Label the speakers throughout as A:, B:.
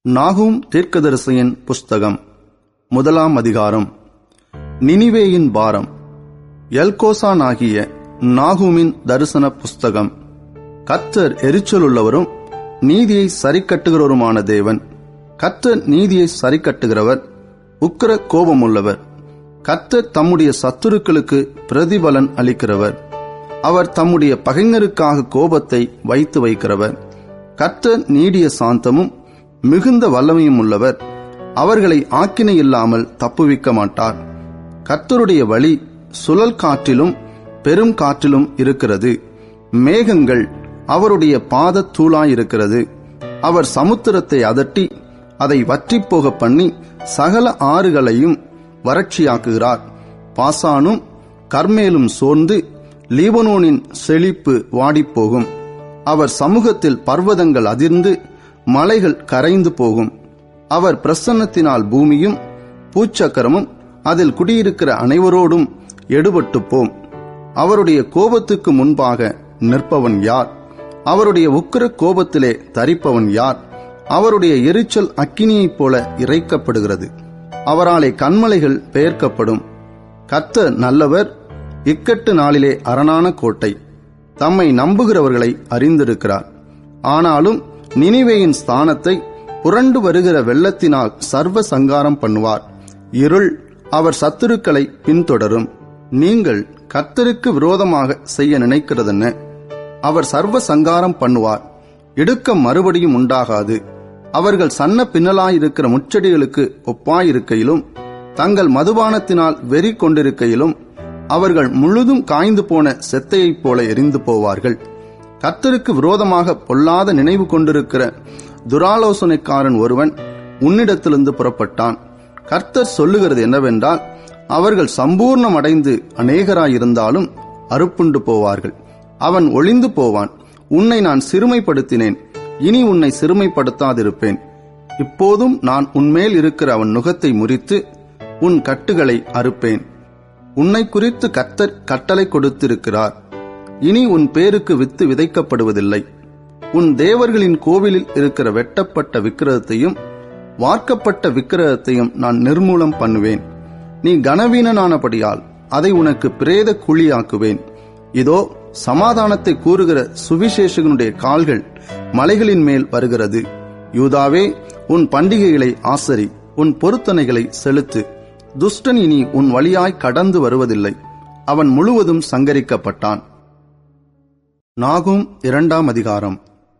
A: நாகும் தீர்க்கதரிசியின் புஸ்தகம் முதலாம் அதிகாரம் நினிவேயின் பாரம் எல்கோசானாகிய நாகூமின் தரிசன புஸ்தகம் கர்த்தர் எரிச்சலுள்ளவரும் நீதியை சரிக்கட்டுகிறவருமான தேவன் கர்த்தர் நீதியை சரிக்கட்டுகிறவர் உக்கிர கோபமுள்ளவர் கர்த்தர் தம்முடைய சத்துருக்களுக்கு பிரதிபலன் அளிக்கிறவர் அவர் தம்முடைய பகைஞருக்காக கோபத்தை வைத்து வைக்கிறவர் கர்த்தர் நீடிய சாந்தமும் மிகுந்த வல்லமையும் உள்ளவர் அவர்களை ஆக்கினை இல்லாமல் தப்புவிக்க மாட்டார் கர்த்தருடைய வழி சுழல் காற்றிலும் பெரும் காற்றிலும் இருக்கிறது மேகங்கள் அவருடைய பாத தூளாயிருக்கிறது அவர் சமுத்திரத்தை அதட்டி அதை வற்றிப் போக பண்ணி சகல ஆறுகளையும் வறட்சியாக்குகிறார் பாசானும் கர்மேலும் சோர்ந்து லீபனோனின் செழிப்பு வாடிப்போகும் அவர் சமூகத்தில் பர்வதங்கள் அதிர்ந்து மலைகள் கரைந்து போகும் அவர் பிரசன்னத்தினால் பூமியும் பூச்சக்கரமும் அதில் குடியிருக்கிற அனைவரோடும் எடுபட்டு போம் அவருடைய கோபத்துக்கு முன்பாக நிற்பவன் யார் அவருடைய உக்கிர கோபத்திலே தரிப்பவன் யார் அவருடைய எரிச்சல் அக்கினியைப் போல இறைக்கப்படுகிறது அவராலே கண்மலைகள் பெயர்க்கப்படும் கர்த்தர் நல்லவர் இக்கட்டு நாளிலே அரணான கோட்டை தம்மை நம்புகிறவர்களை அறிந்திருக்கிறார் ஆனாலும் நினிவேயின் ஸ்தானத்தை புரண்டு வருகிற வெள்ளத்தினால் சர்வ சங்காரம் பண்ணுவார் இருள் அவர் சத்துருக்களை பின்தொடரும் நீங்கள் கர்த்தருக்கு விரோதமாக செய்ய நினைக்கிறதென்ன அவர் சர்வ சங்காரம் பண்ணுவார் இடுக்கம் மறுபடியும் உண்டாகாது அவர்கள் சன்ன பின்னலாயிருக்கிற முச்செடிகளுக்கு ஒப்பாயிருக்கையிலும் தங்கள் மதுபானத்தினால் வெறி கொண்டிருக்கையிலும் அவர்கள் முழுதும் காய்ந்து போன செத்தையைப் போல எரிந்து போவார்கள் கர்த்தருக்கு விரோதமாக பொல்லாத நினைவு கொண்டிருக்கிற துராலோசனைக்காரன் ஒருவன் உன்னிடத்திலிருந்து புறப்பட்டான் கர்த்தர் சொல்லுகிறது என்னவென்றால் அவர்கள் சம்பூர்ணம் அடைந்து அநேகராயிருந்தாலும் அறுப்புண்டு போவார்கள் அவன் ஒளிந்து போவான் உன்னை நான் சிறுமைப்படுத்தினேன் இனி உன்னை சிறுமைப்படுத்தாதிருப்பேன் இப்போதும் நான் உன்மேல் இருக்கிற அவன் நுகத்தை முறித்து உன் கட்டுகளை அறுப்பேன் உன்னை குறித்து கர்த்தர் கட்டளை கொடுத்திருக்கிறார் இனி உன் பேருக்கு வித்து விதைக்கப்படுவதில்லை உன் தேவர்களின் கோவிலில் இருக்கிற வெட்டப்பட்ட விக்கிரகத்தையும் வார்க்கப்பட்ட விக்கிரகத்தையும் நான் நிர்மூலம் பண்ணுவேன் நீ கனவீனனானபடியால் அதை உனக்கு பிரேத குழியாக்குவேன் இதோ சமாதானத்தை கூறுகிற சுவிசேஷகனுடைய கால்கள் மலைகளின் மேல் வருகிறது யூதாவே உன் பண்டிகைகளை ஆசரி உன் பொருத்தனைகளை செலுத்து துஷ்டன் இனி உன் வழியாய் கடந்து வருவதில்லை அவன் முழுவதும் சங்கரிக்கப்பட்டான் நாகும் இரண்டாம் அதிகாரம்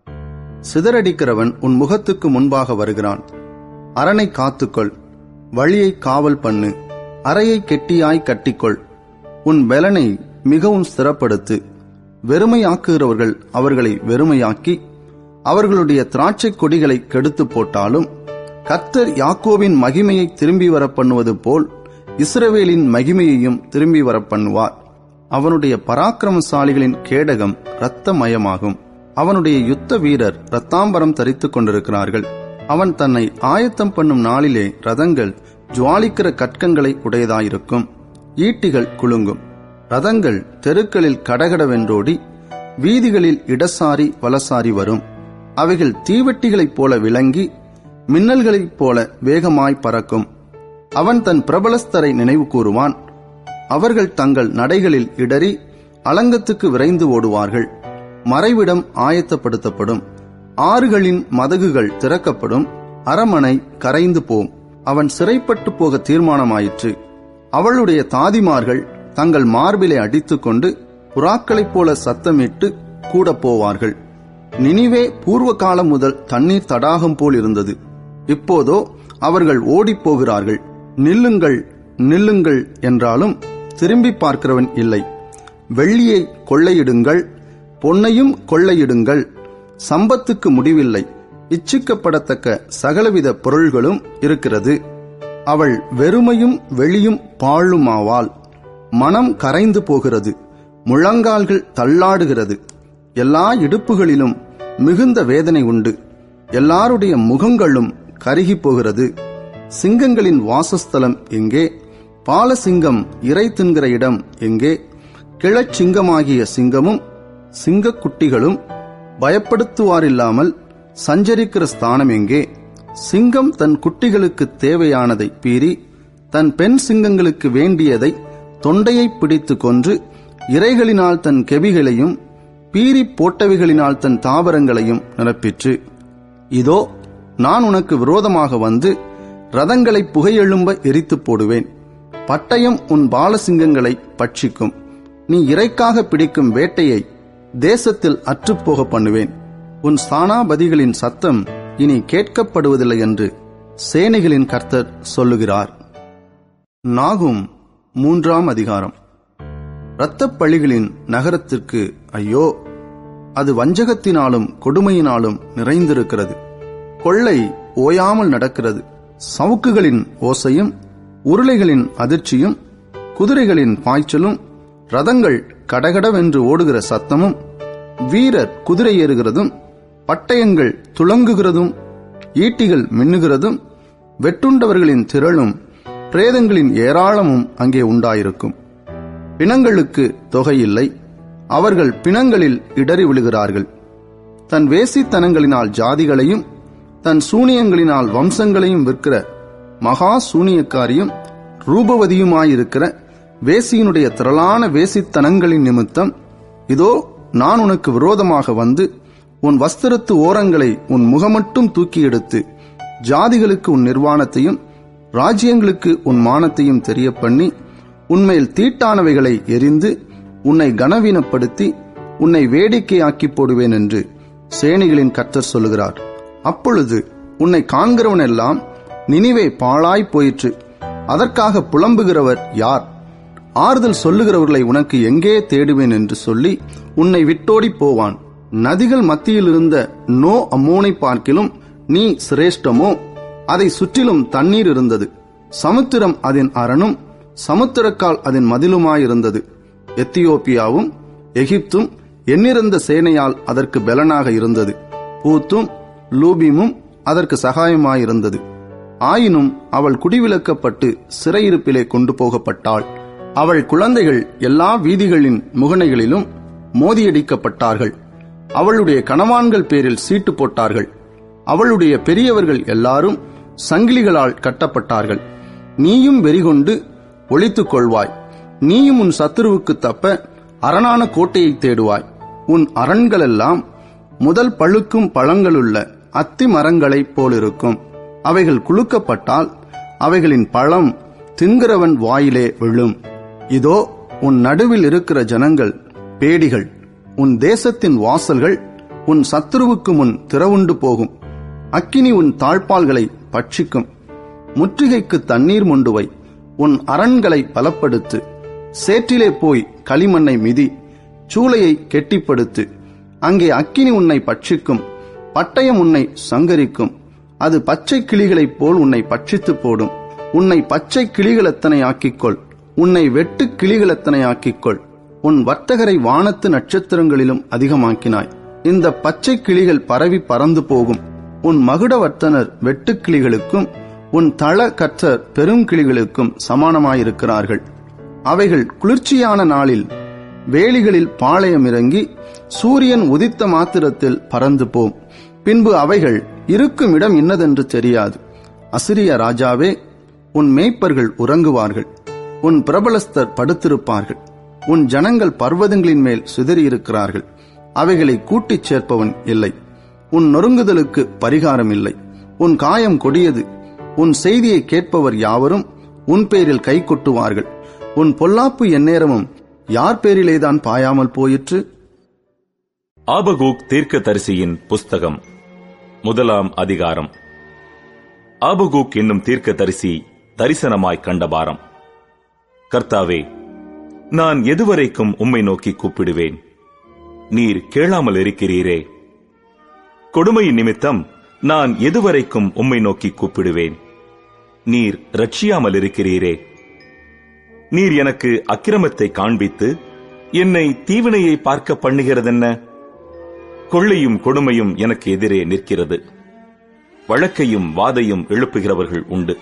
A: சிதறடிக்கிறவன் உன் முகத்துக்கு முன்பாக வருகிறான் அரணை காத்துக்கொள் வழியை காவல் பண்ணு அறையை கெட்டியாய் கட்டிக்கொள் உன் பலனை மிகவும் ஸ்திரப்படுத்து வெறுமையாக்குகிறவர்கள் அவர்களை வெறுமையாக்கி அவர்களுடைய திராட்சை கொடிகளை கெடுத்து போட்டாலும் கர்த்தர் யாக்கோவின் மகிமையை திரும்பி வர பண்ணுவது போல் இஸ்ரவேலின் மகிமையையும் திரும்பி வர பண்ணுவார் அவனுடைய பராக்கிரமசாலிகளின் கேடகம் இரத்தமயமாகும் அவனுடைய யுத்த வீரர் இரத்தாம்பரம் தரித்துக் கொண்டிருக்கிறார்கள் அவன் தன்னை ஆயத்தம் பண்ணும் நாளிலே ரதங்கள் ஜுவாலிக்கிற கற்கங்களை உடையதாயிருக்கும் ஈட்டிகள் குலுங்கும் ரதங்கள் தெருக்களில் கடகடவென்றோடி வீதிகளில் இடசாரி வலசாரி வரும் அவைகள் தீவெட்டிகளைப் போல விளங்கி மின்னல்களைப் போல வேகமாய் பறக்கும் அவன் தன் பிரபலஸ்தரை நினைவு கூறுவான் அவர்கள் தங்கள் நடைகளில் இடறி அலங்கத்துக்கு விரைந்து ஓடுவார்கள் மறைவிடம் ஆயத்தப்படுத்தப்படும் ஆறுகளின் மதகுகள் திறக்கப்படும் அரமனை கரைந்து போம் அவன் சிறைப்பட்டு போக தீர்மானமாயிற்று அவளுடைய தாதிமார்கள் தங்கள் மார்பிலை அடித்துக்கொண்டு புறாக்களைப் போல சத்தமிட்டு கூட போவார்கள் நினிவே பூர்வ காலம் முதல் தண்ணீர் தடாகம் போல் இருந்தது இப்போதோ அவர்கள் ஓடிப் போகிறார்கள் நில்லுங்கள் நில்லுங்கள் என்றாலும் திரும்பி பார்க்கிறவன் இல்லை வெள்ளியை கொள்ளையிடுங்கள் பொன்னையும் கொள்ளையிடுங்கள் சம்பத்துக்கு முடிவில்லை இச்சிக்கப்படத்தக்க சகலவித பொருள்களும் இருக்கிறது அவள் வெறுமையும் வெளியும் பாழுமாவாள் மனம் கரைந்து போகிறது முழங்கால்கள் தள்ளாடுகிறது எல்லா இடுப்புகளிலும் மிகுந்த வேதனை உண்டு எல்லாருடைய முகங்களும் கருகி போகிறது சிங்கங்களின் வாசஸ்தலம் எங்கே பாலசிங்கம் இறை தின்கிற இடம் எங்கே கிழச்சிங்கமாகிய சிங்கமும் சிங்கக்குட்டிகளும் பயப்படுத்துவாரில்லாமல் சஞ்சரிக்கிற ஸ்தானம் எங்கே சிங்கம் தன் குட்டிகளுக்கு தேவையானதை பீறி தன் பெண் சிங்கங்களுக்கு வேண்டியதை தொண்டையை பிடித்து கொன்று இறைகளினால் தன் கெபிகளையும் பீறி போட்டவைகளினால் தன் தாவரங்களையும் நிரப்பிற்று இதோ நான் உனக்கு விரோதமாக வந்து ரதங்களை புகையெழும்ப எரித்து போடுவேன் பட்டயம் உன் பாலசிங்கங்களை பட்சிக்கும் நீ இறைக்காக பிடிக்கும் வேட்டையை தேசத்தில் அற்றுப்போக பண்ணுவேன் உன் ஸ்தானாபதிகளின் சத்தம் இனி கேட்கப்படுவதில்லை என்று சேனைகளின் கர்த்தர் சொல்லுகிறார் நாகும் மூன்றாம் அதிகாரம் இரத்தப் பழிகளின் நகரத்திற்கு ஐயோ அது வஞ்சகத்தினாலும் கொடுமையினாலும் நிறைந்திருக்கிறது கொள்ளை ஓயாமல் நடக்கிறது சவுக்குகளின் ஓசையும் உருளைகளின் அதிர்ச்சியும் குதிரைகளின் பாய்ச்சலும் ரதங்கள் கடகடவென்று ஓடுகிற சத்தமும் வீரர் குதிரை ஏறுகிறதும் பட்டயங்கள் துளங்குகிறதும் ஈட்டிகள் மின்னுகிறதும் வெட்டுண்டவர்களின் திரளும் பிரேதங்களின் ஏராளமும் அங்கே உண்டாயிருக்கும் பிணங்களுக்கு தொகையில்லை அவர்கள் பிணங்களில் இடறி விழுகிறார்கள் தன் வேசித்தனங்களினால் ஜாதிகளையும் தன் சூனியங்களினால் வம்சங்களையும் விற்கிற மகா சூனியக்காரியும் ரூபவதியுமாயிருக்கிற வேசியினுடைய திரளான வேசித்தனங்களின் நிமித்தம் இதோ நான் உனக்கு விரோதமாக வந்து உன் வஸ்திரத்து ஓரங்களை உன் முகமட்டும் தூக்கி எடுத்து ஜாதிகளுக்கு உன் நிர்வாணத்தையும் ராஜ்யங்களுக்கு உன் மானத்தையும் தெரிய பண்ணி உன்மேல் தீட்டானவைகளை எரிந்து உன்னை கனவீனப்படுத்தி உன்னை வேடிக்கையாக்கி போடுவேன் என்று சேனைகளின் கர்த்தர் சொல்லுகிறார் அப்பொழுது உன்னை காண்கிறவன் எல்லாம் நினிவே பாழாய் போயிற்று அதற்காக புலம்புகிறவர் யார் ஆறுதல் சொல்லுகிறவர்களை உனக்கு எங்கே தேடுவேன் என்று சொல்லி உன்னை விட்டோடி போவான் நதிகள் மத்தியில் இருந்த நோ அம்மோனை பார்க்கிலும் நீ சிரேஷ்டமோ அதை சுற்றிலும் தண்ணீர் இருந்தது சமுத்திரம் அதன் அரணும் சமுத்திரக்கால் அதன் மதிலுமாயிருந்தது எத்தியோப்பியாவும் எகிப்தும் எண்ணிறந்த சேனையால் அதற்கு பலனாக இருந்தது பூத்தும் லூபிமும் அதற்கு சகாயமாயிருந்தது ஆயினும் அவள் குடிவிலக்கப்பட்டு சிறையிருப்பிலே கொண்டு போகப்பட்டாள் அவள் குழந்தைகள் எல்லா வீதிகளின் முகனைகளிலும் மோதியடிக்கப்பட்டார்கள் அவளுடைய கணவான்கள் பேரில் சீட்டு போட்டார்கள் அவளுடைய பெரியவர்கள் எல்லாரும் சங்கிலிகளால் கட்டப்பட்டார்கள் நீயும் வெறிகொண்டு ஒளித்துக் கொள்வாய் நீயும் உன் சத்துருவுக்கு தப்ப அரணான கோட்டையை தேடுவாய் உன் அரண்களெல்லாம் முதல் பழுக்கும் பழங்களுள்ள அத்தி மரங்களைப் போலிருக்கும் அவைகள் குலுக்கப்பட்டால் அவைகளின் பழம் தின்கிறவன் வாயிலே விழும் இதோ உன் நடுவில் இருக்கிற ஜனங்கள் பேடிகள் உன் தேசத்தின் வாசல்கள் உன் சத்துருவுக்கு முன் திறவுண்டு போகும் அக்கினி உன் தாழ்பால்களை பட்சிக்கும் முற்றுகைக்கு தண்ணீர் மொண்டுவை உன் அரண்களை பலப்படுத்து சேற்றிலே போய் களிமண்ணை மிதி சூளையை கெட்டிப்படுத்து அங்கே அக்கினி உன்னை பட்சிக்கும் பட்டயம் உன்னை சங்கரிக்கும் அது பச்சை கிளிகளைப் போல் உன்னை பட்சித்து போடும் உன்னை பச்சை கிளிகளத்தனை ஆக்கிக்கொள் உன்னை வெட்டு கிளிகளத்தனை ஆக்கிக்கொள் உன் வர்த்தகரை வானத்து நட்சத்திரங்களிலும் அதிகமாக்கினாய் இந்த பச்சை கிளிகள் பரவி பறந்து போகும் உன் மகுடவர்த்தனர் வெட்டுக்கிளிகளுக்கும் உன் தள கற்றர் பெருங்கிளிகளுக்கும் சமானமாயிருக்கிறார்கள் அவைகள் குளிர்ச்சியான நாளில் வேலிகளில் பாளையம் இறங்கி சூரியன் உதித்த மாத்திரத்தில் பறந்து போம் பின்பு அவைகள் இருக்கும் இடம் இன்னதென்று தெரியாது அசிரிய ராஜாவே உன் மேய்ப்பர்கள் உறங்குவார்கள் உன் பிரபலஸ்தர் படுத்திருப்பார்கள் உன் ஜனங்கள் பர்வதங்களின் மேல் சிதறியிருக்கிறார்கள் அவைகளை கூட்டிச் சேர்ப்பவன் இல்லை உன் நொறுங்குதலுக்கு பரிகாரம் இல்லை உன் காயம் கொடியது உன் செய்தியை கேட்பவர் யாவரும் உன் பேரில் கை கொட்டுவார்கள் உன் பொல்லாப்பு எந்நேரமும் யார் பேரிலேதான் பாயாமல் போயிற்று
B: ஆபகூக் தீர்க்கதரிசியின் புஸ்தகம் முதலாம் அதிகாரம் ஆபகூக் என்னும் தீர்க்கதரிசி தரிசனமாய் கண்ட பாரம் கர்த்தாவே நான் எதுவரைக்கும் உம்மை நோக்கி கூப்பிடுவேன் நீர் கேளாமல் இருக்கிறீரே கொடுமையின் நிமித்தம் நான் எதுவரைக்கும் உம்மை நோக்கி கூப்பிடுவேன் நீர் ரட்சியாமல் இருக்கிறீரே நீர் எனக்கு அக்கிரமத்தை காண்பித்து என்னை தீவினையை பார்க்க பண்ணுகிறதென்ன கொள்ளையும் கொடுமையும் எனக்கு எதிரே நிற்கிறது வழக்கையும் வாதையும் எழுப்புகிறவர்கள் உண்டு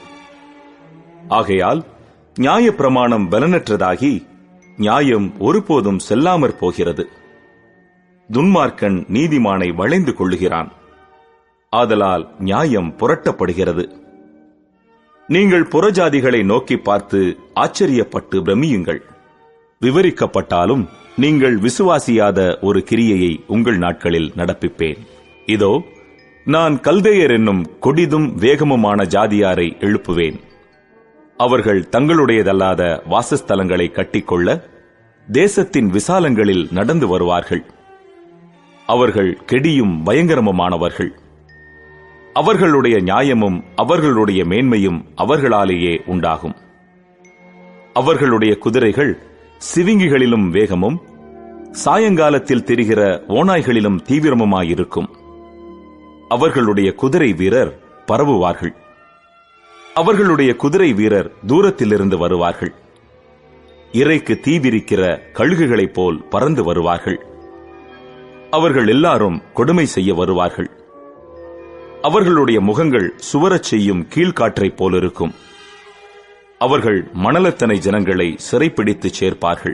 B: ஆகையால் நியாய பிரமாணம் பலனற்றதாகி நியாயம் ஒருபோதும் செல்லாமற் போகிறது துன்மார்க்கன் நீதிமானை வளைந்து கொள்ளுகிறான் ஆதலால் நியாயம் புரட்டப்படுகிறது நீங்கள் புறஜாதிகளை நோக்கி பார்த்து ஆச்சரியப்பட்டு பிரமியுங்கள் விவரிக்கப்பட்டாலும் நீங்கள் விசுவாசியாத ஒரு கிரியையை உங்கள் நாட்களில் நடப்பிப்பேன் இதோ நான் கல்தேயர் என்னும் கொடிதும் வேகமுமான ஜாதியாரை எழுப்புவேன் அவர்கள் தங்களுடையதல்லாத வாசஸ்தலங்களை கட்டிக்கொள்ள தேசத்தின் விசாலங்களில் நடந்து வருவார்கள் அவர்கள் கெடியும் பயங்கரமுமானவர்கள் அவர்களுடைய நியாயமும் அவர்களுடைய மேன்மையும் அவர்களாலேயே உண்டாகும் அவர்களுடைய குதிரைகள் சிவிங்கிகளிலும் வேகமும் சாயங்காலத்தில் தெரிகிற ஓநாய்களிலும் தீவிரமுமாயிருக்கும் அவர்களுடைய குதிரை வீரர் பரவுவார்கள் அவர்களுடைய குதிரை வீரர் தூரத்திலிருந்து வருவார்கள் இறைக்கு தீவிரிக்கிற கழுகுகளைப் போல் பறந்து வருவார்கள் அவர்கள் எல்லாரும் கொடுமை செய்ய வருவார்கள் அவர்களுடைய முகங்கள் சுவரச் செய்யும் கீழ்காற்றைப் போலிருக்கும் அவர்கள் மணலத்தனை ஜனங்களை சிறைப்பிடித்துச் சேர்ப்பார்கள்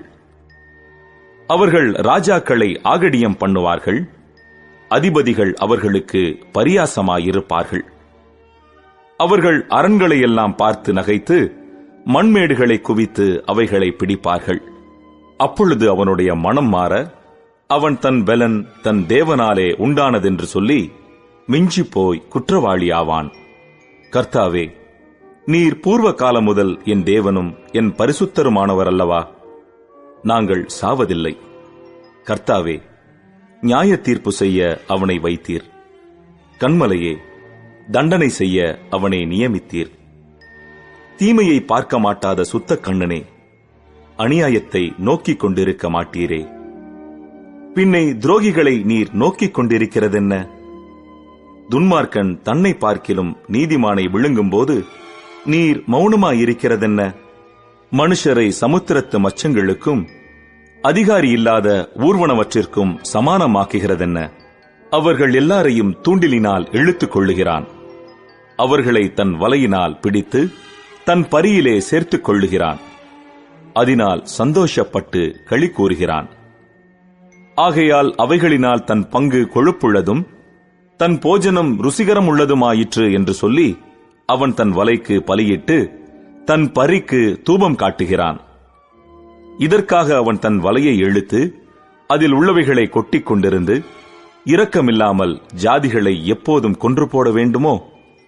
B: அவர்கள் ராஜாக்களை ஆகடியம் பண்ணுவார்கள் அதிபதிகள் அவர்களுக்கு பரியாசமாயிருப்பார்கள் அவர்கள் அரண்களை எல்லாம் பார்த்து நகைத்து மண்மேடுகளை குவித்து அவைகளை பிடிப்பார்கள் அப்பொழுது அவனுடைய மனம் மாற அவன் தன் பெலன் தன் தேவனாலே உண்டானதென்று சொல்லி மிஞ்சிப் போய் குற்றவாளியாவான் கர்த்தாவே நீர் பூர்வ காலம் முதல் என் தேவனும் என் பரிசுத்தருமானவர் அல்லவா நாங்கள் சாவதில்லை கர்த்தாவே நியாய தீர்ப்பு செய்ய அவனை வைத்தீர் கண்மலையே தண்டனை செய்ய அவனை நியமித்தீர் தீமையை பார்க்க மாட்டாத சுத்த கண்ணனே அநியாயத்தை நோக்கிக் கொண்டிருக்க மாட்டீரே பின்னை துரோகிகளை நீர் நோக்கிக் கொண்டிருக்கிறதென்ன துன்மார்க்கன் தன்னை பார்க்கிலும் நீதிமானை விழுங்கும்போது நீர் மௌனமாயிருக்கிறதென்ன மனுஷரை சமுத்திரத்து மச்சங்களுக்கும் அதிகாரி இல்லாத ஊர்வனவற்றிற்கும் சமானமாக்குகிறதென்ன அவர்கள் எல்லாரையும் தூண்டிலினால் இழுத்துக் கொள்ளுகிறான் அவர்களை தன் வலையினால் பிடித்து தன் பரியிலே சேர்த்துக் கொள்ளுகிறான் அதனால் சந்தோஷப்பட்டு களி கூறுகிறான் ஆகையால் அவைகளினால் தன் பங்கு கொழுப்புள்ளதும் தன் போஜனம் ருசிகரம் உள்ளதுமாயிற்று என்று சொல்லி அவன் தன் வலைக்கு பலியிட்டு தன் பரிக்கு தூபம் காட்டுகிறான் இதற்காக அவன் தன் வலையை இழுத்து அதில் உள்ளவைகளை கொட்டிக் கொண்டிருந்து இரக்கமில்லாமல் ஜாதிகளை எப்போதும் கொன்று போட வேண்டுமோ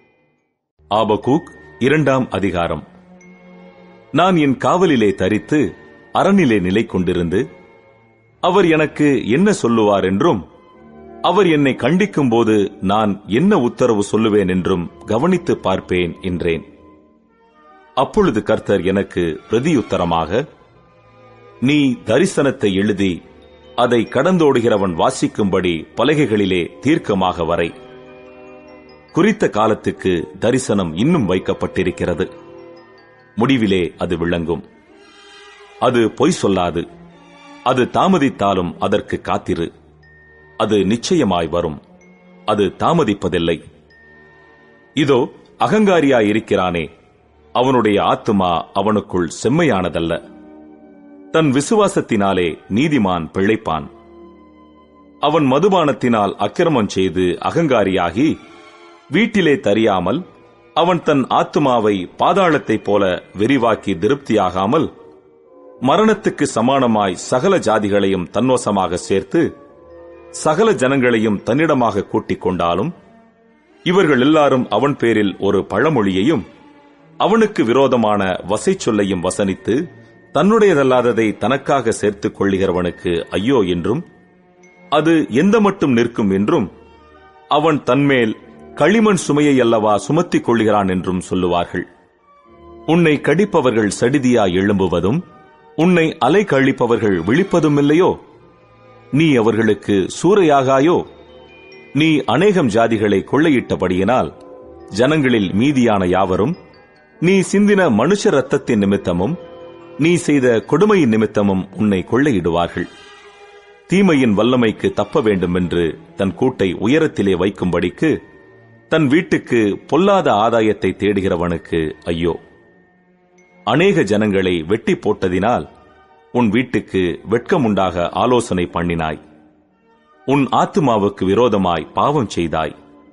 B: ஆபகூக் இரண்டாம் அதிகாரம் நான் என் காவலிலே தரித்து அரணிலே நிலை கொண்டிருந்து அவர் எனக்கு என்ன சொல்லுவார் என்றும் அவர் என்னை கண்டிக்கும் போது நான் என்ன உத்தரவு சொல்லுவேன் என்றும் கவனித்து பார்ப்பேன் என்றேன் அப்பொழுது கர்த்தர் எனக்கு பிரதியுத்தரமாக நீ தரிசனத்தை எழுதி அதை கடந்தோடுகிறவன் வாசிக்கும்படி பலகைகளிலே தீர்க்கமாக வரை குறித்த காலத்துக்கு தரிசனம் இன்னும் வைக்கப்பட்டிருக்கிறது முடிவிலே அது விளங்கும் அது பொய் சொல்லாது அது தாமதித்தாலும் அதற்கு காத்திரு அது நிச்சயமாய் வரும் அது தாமதிப்பதில்லை இதோ அகங்காரியாயிருக்கிறானே அவனுடைய ஆத்துமா அவனுக்குள் செம்மையானதல்ல தன் விசுவாசத்தினாலே நீதிமான் பிழைப்பான் அவன் மதுபானத்தினால் அக்கிரமம் செய்து அகங்காரியாகி வீட்டிலே தறியாமல் அவன் தன் ஆத்துமாவை பாதாளத்தைப் போல விரிவாக்கி திருப்தியாகாமல் மரணத்துக்கு சமானமாய் சகல ஜாதிகளையும் தன்வசமாக சேர்த்து சகல ஜனங்களையும் தன்னிடமாக கூட்டிக் கொண்டாலும் இவர்கள் எல்லாரும் அவன் பேரில் ஒரு பழமொழியையும் அவனுக்கு விரோதமான வசை சொல்லையும் வசனித்து தன்னுடையதல்லாததை தனக்காக சேர்த்துக் கொள்ளுகிறவனுக்கு ஐயோ என்றும் அது எந்த மட்டும் நிற்கும் என்றும் அவன் தன்மேல் களிமண் சுமையை அல்லவா சுமத்திக் கொள்கிறான் என்றும் சொல்லுவார்கள் உன்னை கடிப்பவர்கள் சடிதியாய் எழும்புவதும் உன்னை அலை கழிப்பவர்கள் விழிப்பதும் இல்லையோ நீ அவர்களுக்கு சூறையாகாயோ நீ அநேகம் ஜாதிகளை கொள்ளையிட்டபடியினால் ஜனங்களில் மீதியான யாவரும் நீ சிந்தின மனுஷ ரத்தத்தின் நிமித்தமும் நீ செய்த கொடுமையின் நிமித்தமும் உன்னை கொள்ளையிடுவார்கள் தீமையின் வல்லமைக்கு தப்ப வேண்டும் என்று தன் கூட்டை உயரத்திலே வைக்கும்படிக்கு தன் வீட்டுக்கு பொல்லாத ஆதாயத்தை தேடுகிறவனுக்கு ஐயோ அநேக ஜனங்களை வெட்டி போட்டதினால் உன் வீட்டுக்கு வெட்கமுண்டாக ஆலோசனை பண்ணினாய் உன் ஆத்துமாவுக்கு விரோதமாய் பாவம் செய்தாய்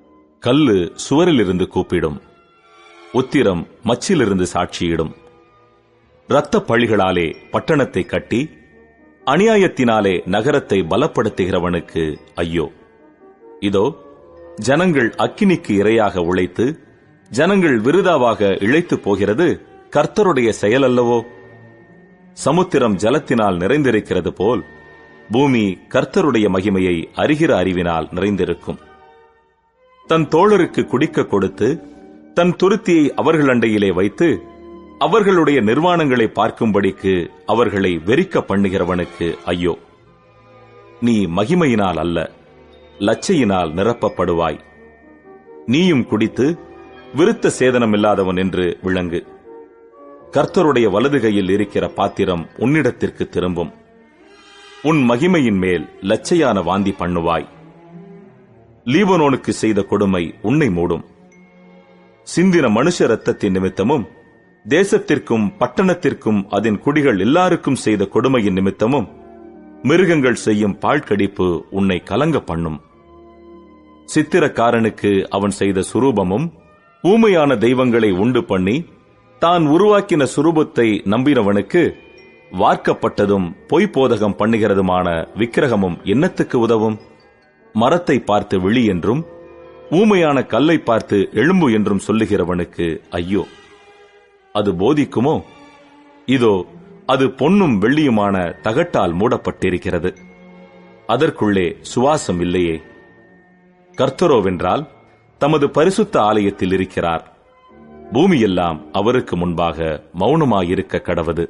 B: கல்லு சுவரிலிருந்து கூப்பிடும் உத்திரம் மச்சிலிருந்து சாட்சியிடும் இரத்தப் பழிகளாலே பட்டணத்தை கட்டி அநியாயத்தினாலே நகரத்தை பலப்படுத்துகிறவனுக்கு ஐயோ இதோ ஜனங்கள் அக்கினிக்கு இரையாக உழைத்து ஜனங்கள் விருதாவாக இழைத்து போகிறது கர்த்தருடைய செயல் அல்லவோ சமுத்திரம் ஜலத்தினால் நிறைந்திருக்கிறது போல் பூமி கர்த்தருடைய மகிமையை அறிகிற அறிவினால் நிறைந்திருக்கும் தன் தோழருக்கு குடிக்க கொடுத்து தன் துருத்தியை அவர்கள் அண்டையிலே வைத்து அவர்களுடைய நிர்வாணங்களை பார்க்கும்படிக்கு அவர்களை வெறிக்க பண்ணுகிறவனுக்கு ஐயோ நீ மகிமையினால் அல்ல லச்சையினால் நிரப்பப்படுவாய் நீயும் குடித்து விருத்த சேதனமில்லாதவன் என்று விளங்கு கர்த்தருடைய வலதுகையில் இருக்கிற பாத்திரம் உன்னிடத்திற்கு திரும்பும் உன் மகிமையின் மேல் லச்சையான வாந்தி பண்ணுவாய் லீபனோனுக்கு செய்த கொடுமை உன்னை மூடும் சிந்தின மனுஷ ரத்தத்தின் நிமித்தமும் தேசத்திற்கும் பட்டணத்திற்கும் அதன் குடிகள் எல்லாருக்கும் செய்த கொடுமையின் நிமித்தமும் மிருகங்கள் செய்யும் பாழ்கடிப்பு உன்னை கலங்க பண்ணும் சித்திரக்காரனுக்கு அவன் செய்த சுரூபமும் ஊமையான தெய்வங்களை உண்டு பண்ணி தான் உருவாக்கின சுரூபத்தை நம்பினவனுக்கு வார்க்கப்பட்டதும் பொய் போதகம் பண்ணுகிறதுமான விக்கிரகமும் என்னத்துக்கு உதவும் மரத்தை பார்த்து விழி என்றும் ஊமையான கல்லை பார்த்து எழும்பு என்றும் சொல்லுகிறவனுக்கு ஐயோ அது போதிக்குமோ இதோ அது பொன்னும் வெள்ளியுமான தகட்டால் மூடப்பட்டிருக்கிறது அதற்குள்ளே சுவாசம் இல்லையே கர்த்தரோவென்றால் தமது பரிசுத்த ஆலயத்தில் இருக்கிறார் பூமியெல்லாம் அவருக்கு முன்பாக மௌனமாயிருக்க கடவது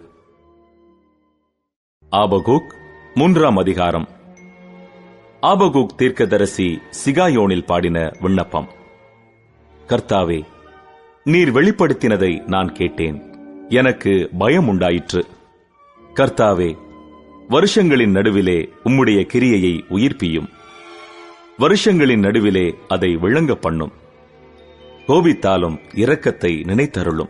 B: ஆபகூக் மூன்றாம் அதிகாரம் ஆபகூக் தீர்க்கதரிசி சிகாயோனில் பாடின விண்ணப்பம் கர்த்தாவே நீர் வெளிப்படுத்தினதை நான் கேட்டேன் எனக்கு பயம் உண்டாயிற்று கர்த்தாவே வருஷங்களின் நடுவிலே உம்முடைய கிரியையை உயிர்ப்பியும் வருஷங்களின் நடுவிலே அதை விளங்க பண்ணும் கோபித்தாலும் இரக்கத்தை நினைத்தருளும்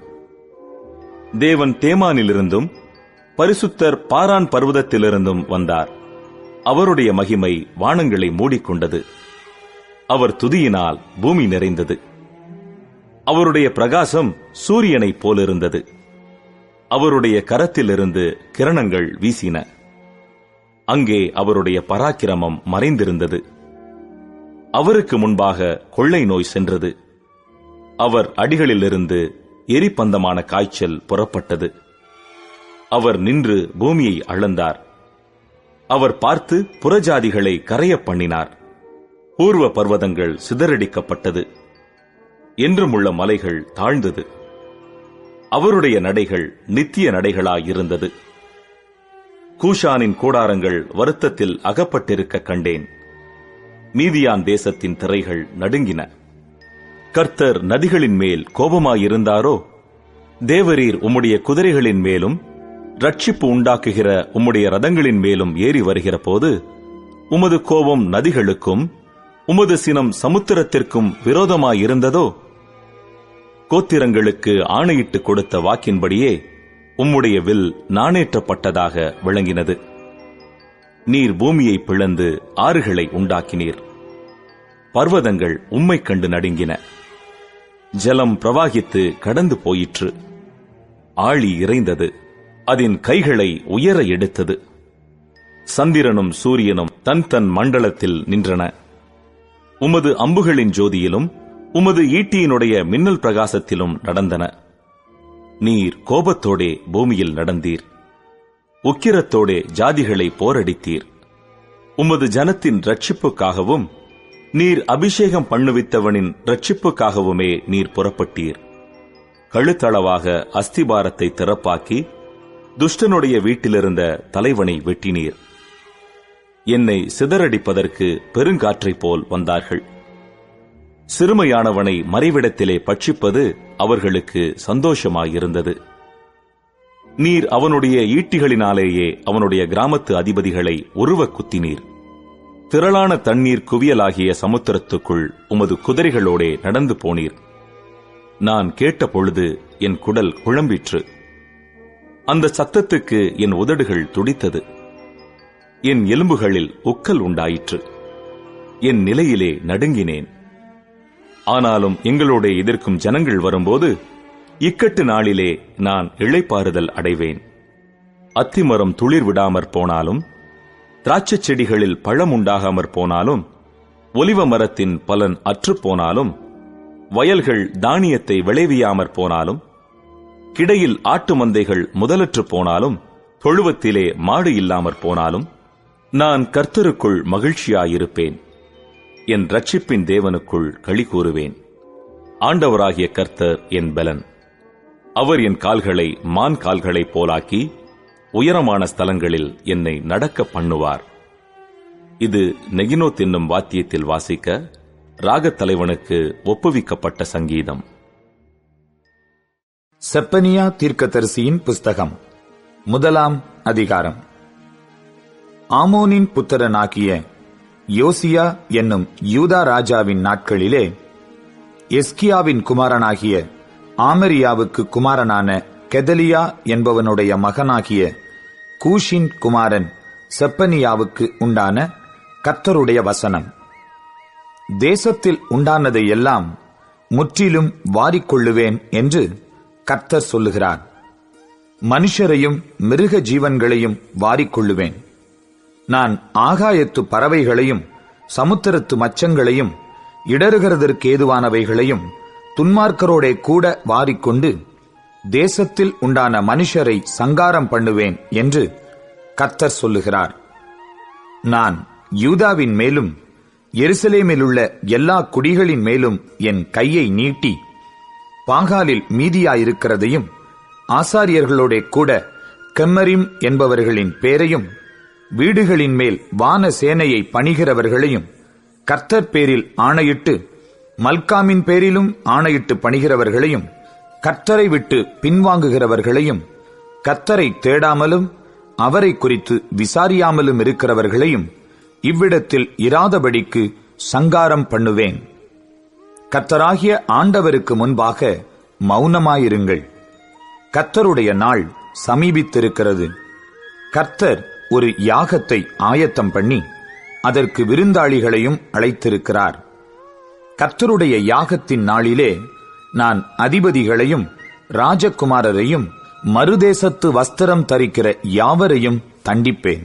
B: தேவன் தேமானிலிருந்தும் பரிசுத்தர் பாரான் பர்வதத்திலிருந்தும் வந்தார் அவருடைய மகிமை வானங்களை மூடிக்கொண்டது அவர் துதியினால் பூமி நிறைந்தது அவருடைய பிரகாசம் சூரியனைப் போலிருந்தது அவருடைய கரத்திலிருந்து கிரணங்கள் வீசின அங்கே அவருடைய பராக்கிரமம் மறைந்திருந்தது அவருக்கு முன்பாக கொள்ளை நோய் சென்றது அவர் அடிகளிலிருந்து எரிபந்தமான காய்ச்சல் புறப்பட்டது அவர் நின்று பூமியை அளந்தார் அவர் பார்த்து புறஜாதிகளை கரையப் பண்ணினார் பூர்வ பர்வதங்கள் சிதறடிக்கப்பட்டது என்றுமுள்ள மலைகள் தாழ்ந்தது அவருடைய நடைகள் நித்திய நடைகளாயிருந்தது கூஷானின் கூடாரங்கள் வருத்தத்தில் அகப்பட்டிருக்க கண்டேன் மீதியான் தேசத்தின் திரைகள் நடுங்கின கர்த்தர் நதிகளின் மேல் கோபமாயிருந்தாரோ தேவரீர் உம்முடைய குதிரைகளின் மேலும் ரட்சிப்பு உண்டாக்குகிற உம்முடைய ரதங்களின் மேலும் ஏறி வருகிற போது உமது கோபம் நதிகளுக்கும் உமது சினம் சமுத்திரத்திற்கும் விரோதமாயிருந்ததோ கோத்திரங்களுக்கு ஆணையிட்டு கொடுத்த வாக்கின்படியே உம்முடைய வில் நாணேற்றப்பட்டதாக விளங்கினது நீர் பூமியை பிளந்து ஆறுகளை உண்டாக்கினீர் பர்வதங்கள் உம்மை கண்டு நடுங்கின ஜலம் பிரவாகித்து கடந்து போயிற்று ஆழி இறைந்தது அதன் கைகளை உயர எடுத்தது சந்திரனும் சூரியனும் தன் தன் மண்டலத்தில் நின்றன உமது அம்புகளின் ஜோதியிலும் உமது ஈட்டியினுடைய மின்னல் பிரகாசத்திலும் நடந்தன நீர் கோபத்தோடே பூமியில் நடந்தீர் உக்கிரத்தோடே ஜாதிகளை போரடித்தீர் உமது ஜனத்தின் ரட்சிப்புக்காகவும் நீர் அபிஷேகம் பண்ணுவித்தவனின் ரட்சிப்புக்காகவுமே நீர் புறப்பட்டீர் கழுத்தளவாக அஸ்திபாரத்தை திறப்பாக்கி துஷ்டனுடைய வீட்டிலிருந்த தலைவனை வெட்டினீர் என்னை சிதறடிப்பதற்கு பெருங்காற்றைப் போல் வந்தார்கள் சிறுமையானவனை மறைவிடத்திலே பட்சிப்பது அவர்களுக்கு சந்தோஷமாயிருந்தது நீர் அவனுடைய ஈட்டிகளினாலேயே அவனுடைய கிராமத்து அதிபதிகளை உருவ குத்தினீர் திரளான தண்ணீர் குவியலாகிய சமுத்திரத்துக்குள் உமது குதிரைகளோடே நடந்து போனீர் நான் கேட்ட பொழுது என் குடல் குழம்பிற்று அந்த சத்தத்துக்கு என் உதடுகள் துடித்தது என் எலும்புகளில் உக்கல் உண்டாயிற்று என் நிலையிலே நடுங்கினேன் ஆனாலும் எங்களோட எதிர்க்கும் ஜனங்கள் வரும்போது இக்கட்டு நாளிலே நான் இளைப்பாறுதல் அடைவேன் அத்திமரம் துளிர் விடாமற் போனாலும் திராட்சைச் செடிகளில் பழம் உண்டாகாமற் போனாலும் ஒலிவ மரத்தின் பலன் அற்றுப் போனாலும் வயல்கள் தானியத்தை விளைவியாமற் போனாலும் கிடையில் ஆட்டு மந்தைகள் முதலற்றுப் போனாலும் தொழுவத்திலே மாடு இல்லாமற் போனாலும் நான் கர்த்தருக்குள் மகிழ்ச்சியாயிருப்பேன் என் ரட்சிப்பின் தேவனுக்குள் களி கூறுவேன் ஆண்டவராகிய கர்த்தர் என் பலன் அவர் என் கால்களை மான் கால்களைப் போலாக்கி உயரமான ஸ்தலங்களில் என்னை நடக்க பண்ணுவார் இது நெகினோத் என்னும் வாத்தியத்தில் வாசிக்க ராகத் தலைவனுக்கு ஒப்புவிக்கப்பட்ட சங்கீதம்
C: செப்பனியா தீர்க்கதரிசியின் புஸ்தகம் முதலாம் அதிகாரம் ஆமோனின் புத்திரனாகிய யோசியா என்னும் யூதா ராஜாவின் நாட்களிலே எஸ்கியாவின் குமாரனாகிய ஆமரியாவுக்கு குமாரனான கெதலியா என்பவனுடைய மகனாகிய கூஷின் குமாரன் செப்பனியாவுக்கு உண்டான கர்த்தருடைய வசனம் தேசத்தில் உண்டானதை எல்லாம் முற்றிலும் வாரிக்கொள்ளுவேன் என்று கர்த்தர் சொல்லுகிறார் மனுஷரையும் மிருக ஜீவன்களையும் வாரிக்கொள்ளுவேன் நான் ஆகாயத்து பறவைகளையும் சமுத்திரத்து மச்சங்களையும் இடறுகிறதற்கு ஏதுவானவைகளையும் துன்மார்க்கரோடே கூட வாரிக்கொண்டு தேசத்தில் உண்டான மனுஷரை சங்காரம் பண்ணுவேன் என்று கர்த்தர் சொல்லுகிறார் நான் யூதாவின் மேலும் எருசலேமிலுள்ள எல்லா குடிகளின் மேலும் என் கையை நீட்டி பாகாலில் மீதியாயிருக்கிறதையும் ஆசாரியர்களோடே கூட கெம்மரிம் என்பவர்களின் பேரையும் வீடுகளின் மேல் வான சேனையை பணிகிறவர்களையும் கர்த்தர் பேரில் ஆணையிட்டு மல்காமின் பேரிலும் ஆணையிட்டு பணிகிறவர்களையும் கர்த்தரை விட்டு பின்வாங்குகிறவர்களையும் கர்த்தரை தேடாமலும் அவரை குறித்து விசாரியாமலும் இருக்கிறவர்களையும் இவ்விடத்தில் இராதபடிக்கு சங்காரம் பண்ணுவேன் கர்த்தராகிய ஆண்டவருக்கு முன்பாக மௌனமாயிருங்கள் கர்த்தருடைய நாள் சமீபித்திருக்கிறது கர்த்தர் ஒரு யாகத்தை ஆயத்தம் பண்ணி அதற்கு விருந்தாளிகளையும் அழைத்திருக்கிறார் கர்த்தருடைய யாகத்தின் நாளிலே நான் அதிபதிகளையும் ராஜகுமாரரையும் மறுதேசத்து வஸ்திரம் தரிக்கிற யாவரையும் தண்டிப்பேன்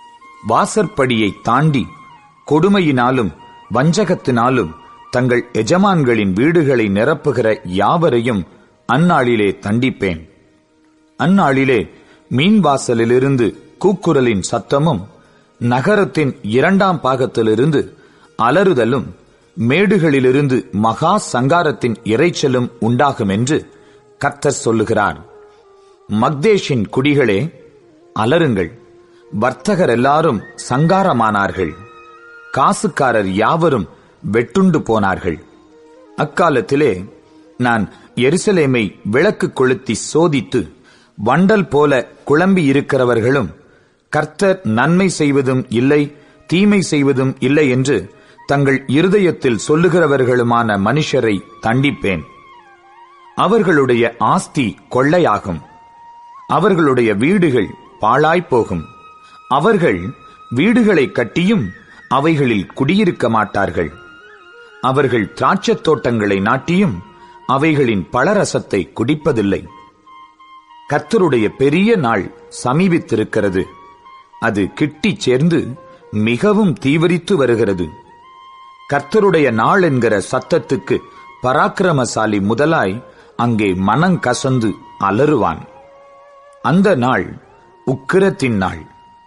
C: வாசற்படியை தாண்டி கொடுமையினாலும் வஞ்சகத்தினாலும் தங்கள் எஜமான்களின் வீடுகளை நிரப்புகிற யாவரையும் அந்நாளிலே தண்டிப்பேன் அந்நாளிலே மீன்வாசலிலிருந்து கூக்குரலின் சத்தமும் நகரத்தின் இரண்டாம் பாகத்திலிருந்து அலறுதலும் மேடுகளிலிருந்து மகா சங்காரத்தின் இரைச்சலும் உண்டாகும் என்று கர்த்தர் சொல்லுகிறார் மக்தேஷின் குடிகளே அலருங்கள் வர்த்தகர் எல்லாரும் சங்காரமானார்கள் காசுக்காரர் யாவரும் வெட்டுண்டு போனார்கள் அக்காலத்திலே நான் எருசலேமை விளக்கு கொளுத்தி சோதித்து வண்டல் போல குழம்பி இருக்கிறவர்களும் கர்த்தர் நன்மை செய்வதும் இல்லை தீமை செய்வதும் இல்லை என்று தங்கள் இருதயத்தில் சொல்லுகிறவர்களுமான மனுஷரை தண்டிப்பேன் அவர்களுடைய ஆஸ்தி கொள்ளையாகும் அவர்களுடைய வீடுகள் பாழாய்ப்போகும் அவர்கள் வீடுகளை கட்டியும் அவைகளில் குடியிருக்க மாட்டார்கள் அவர்கள் திராட்சத் தோட்டங்களை நாட்டியும் அவைகளின் பழரசத்தை குடிப்பதில்லை கர்த்தருடைய பெரிய நாள் சமீபித்திருக்கிறது அது கிட்டிச் சேர்ந்து மிகவும் தீவிரித்து வருகிறது கர்த்தருடைய நாள் என்கிற சத்தத்துக்கு பராக்கிரமசாலி முதலாய் அங்கே மனங்கசந்து அலறுவான் அந்த நாள் உக்கிரத்தின் நாள்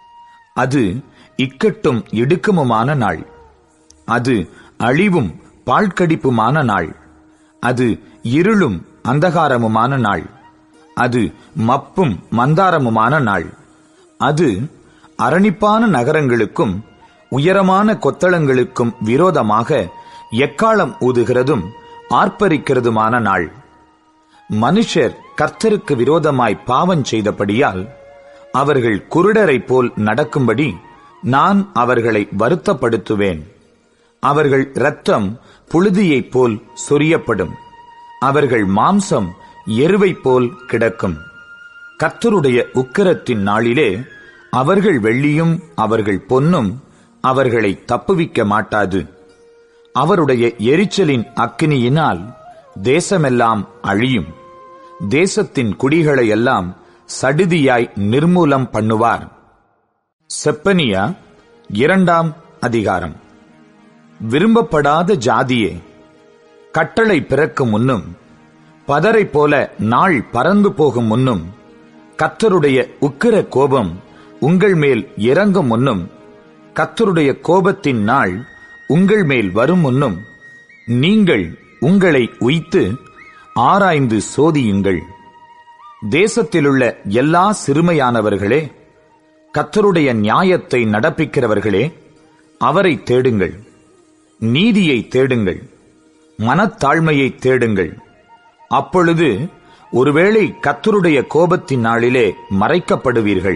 C: அது இக்கட்டும் இடுக்கமுமான நாள் அது அழிவும் பாழ்கடிப்புமான நாள் அது இருளும் அந்தகாரமுமான நாள் அது மப்பும் மந்தாரமுமான நாள் அது அரணிப்பான நகரங்களுக்கும் உயரமான கொத்தளங்களுக்கும் விரோதமாக எக்காலம் ஊதுகிறதும் ஆர்ப்பரிக்கிறதுமான நாள் மனுஷர் கர்த்தருக்கு விரோதமாய் பாவம் செய்தபடியால் அவர்கள் குருடரைப் போல் நடக்கும்படி நான் அவர்களை வருத்தப்படுத்துவேன் அவர்கள் இரத்தம் புழுதியைப் போல் சொரியப்படும் அவர்கள் மாம்சம் எருவைப் போல் கிடக்கும் கர்த்தருடைய உக்கிரத்தின் நாளிலே அவர்கள் வெள்ளியும் அவர்கள் பொன்னும் அவர்களை தப்புவிக்க மாட்டாது அவருடைய எரிச்சலின் அக்கினியினால் தேசமெல்லாம் அழியும் தேசத்தின் குடிகளை எல்லாம் சடுதியாய் நிர்மூலம் பண்ணுவார் செப்பனியா இரண்டாம் அதிகாரம் விரும்பப்படாத ஜாதியே கட்டளை பிறக்கும் முன்னும் பதரை போல நாள் பறந்து போகும் முன்னும் கத்தருடைய உக்கிர கோபம் உங்கள் மேல் இறங்கும் முன்னும் கத்தருடைய கோபத்தின் நாள் உங்கள் மேல் வரும் முன்னும் நீங்கள் உங்களை உய்த்து ஆராய்ந்து சோதியுங்கள் தேசத்திலுள்ள எல்லா சிறுமையானவர்களே கத்தருடைய நியாயத்தை நடப்பிக்கிறவர்களே அவரை தேடுங்கள் நீதியை தேடுங்கள் மனத்தாழ்மையை தேடுங்கள் அப்பொழுது ஒருவேளை கத்தருடைய கோபத்தின் நாளிலே மறைக்கப்படுவீர்கள்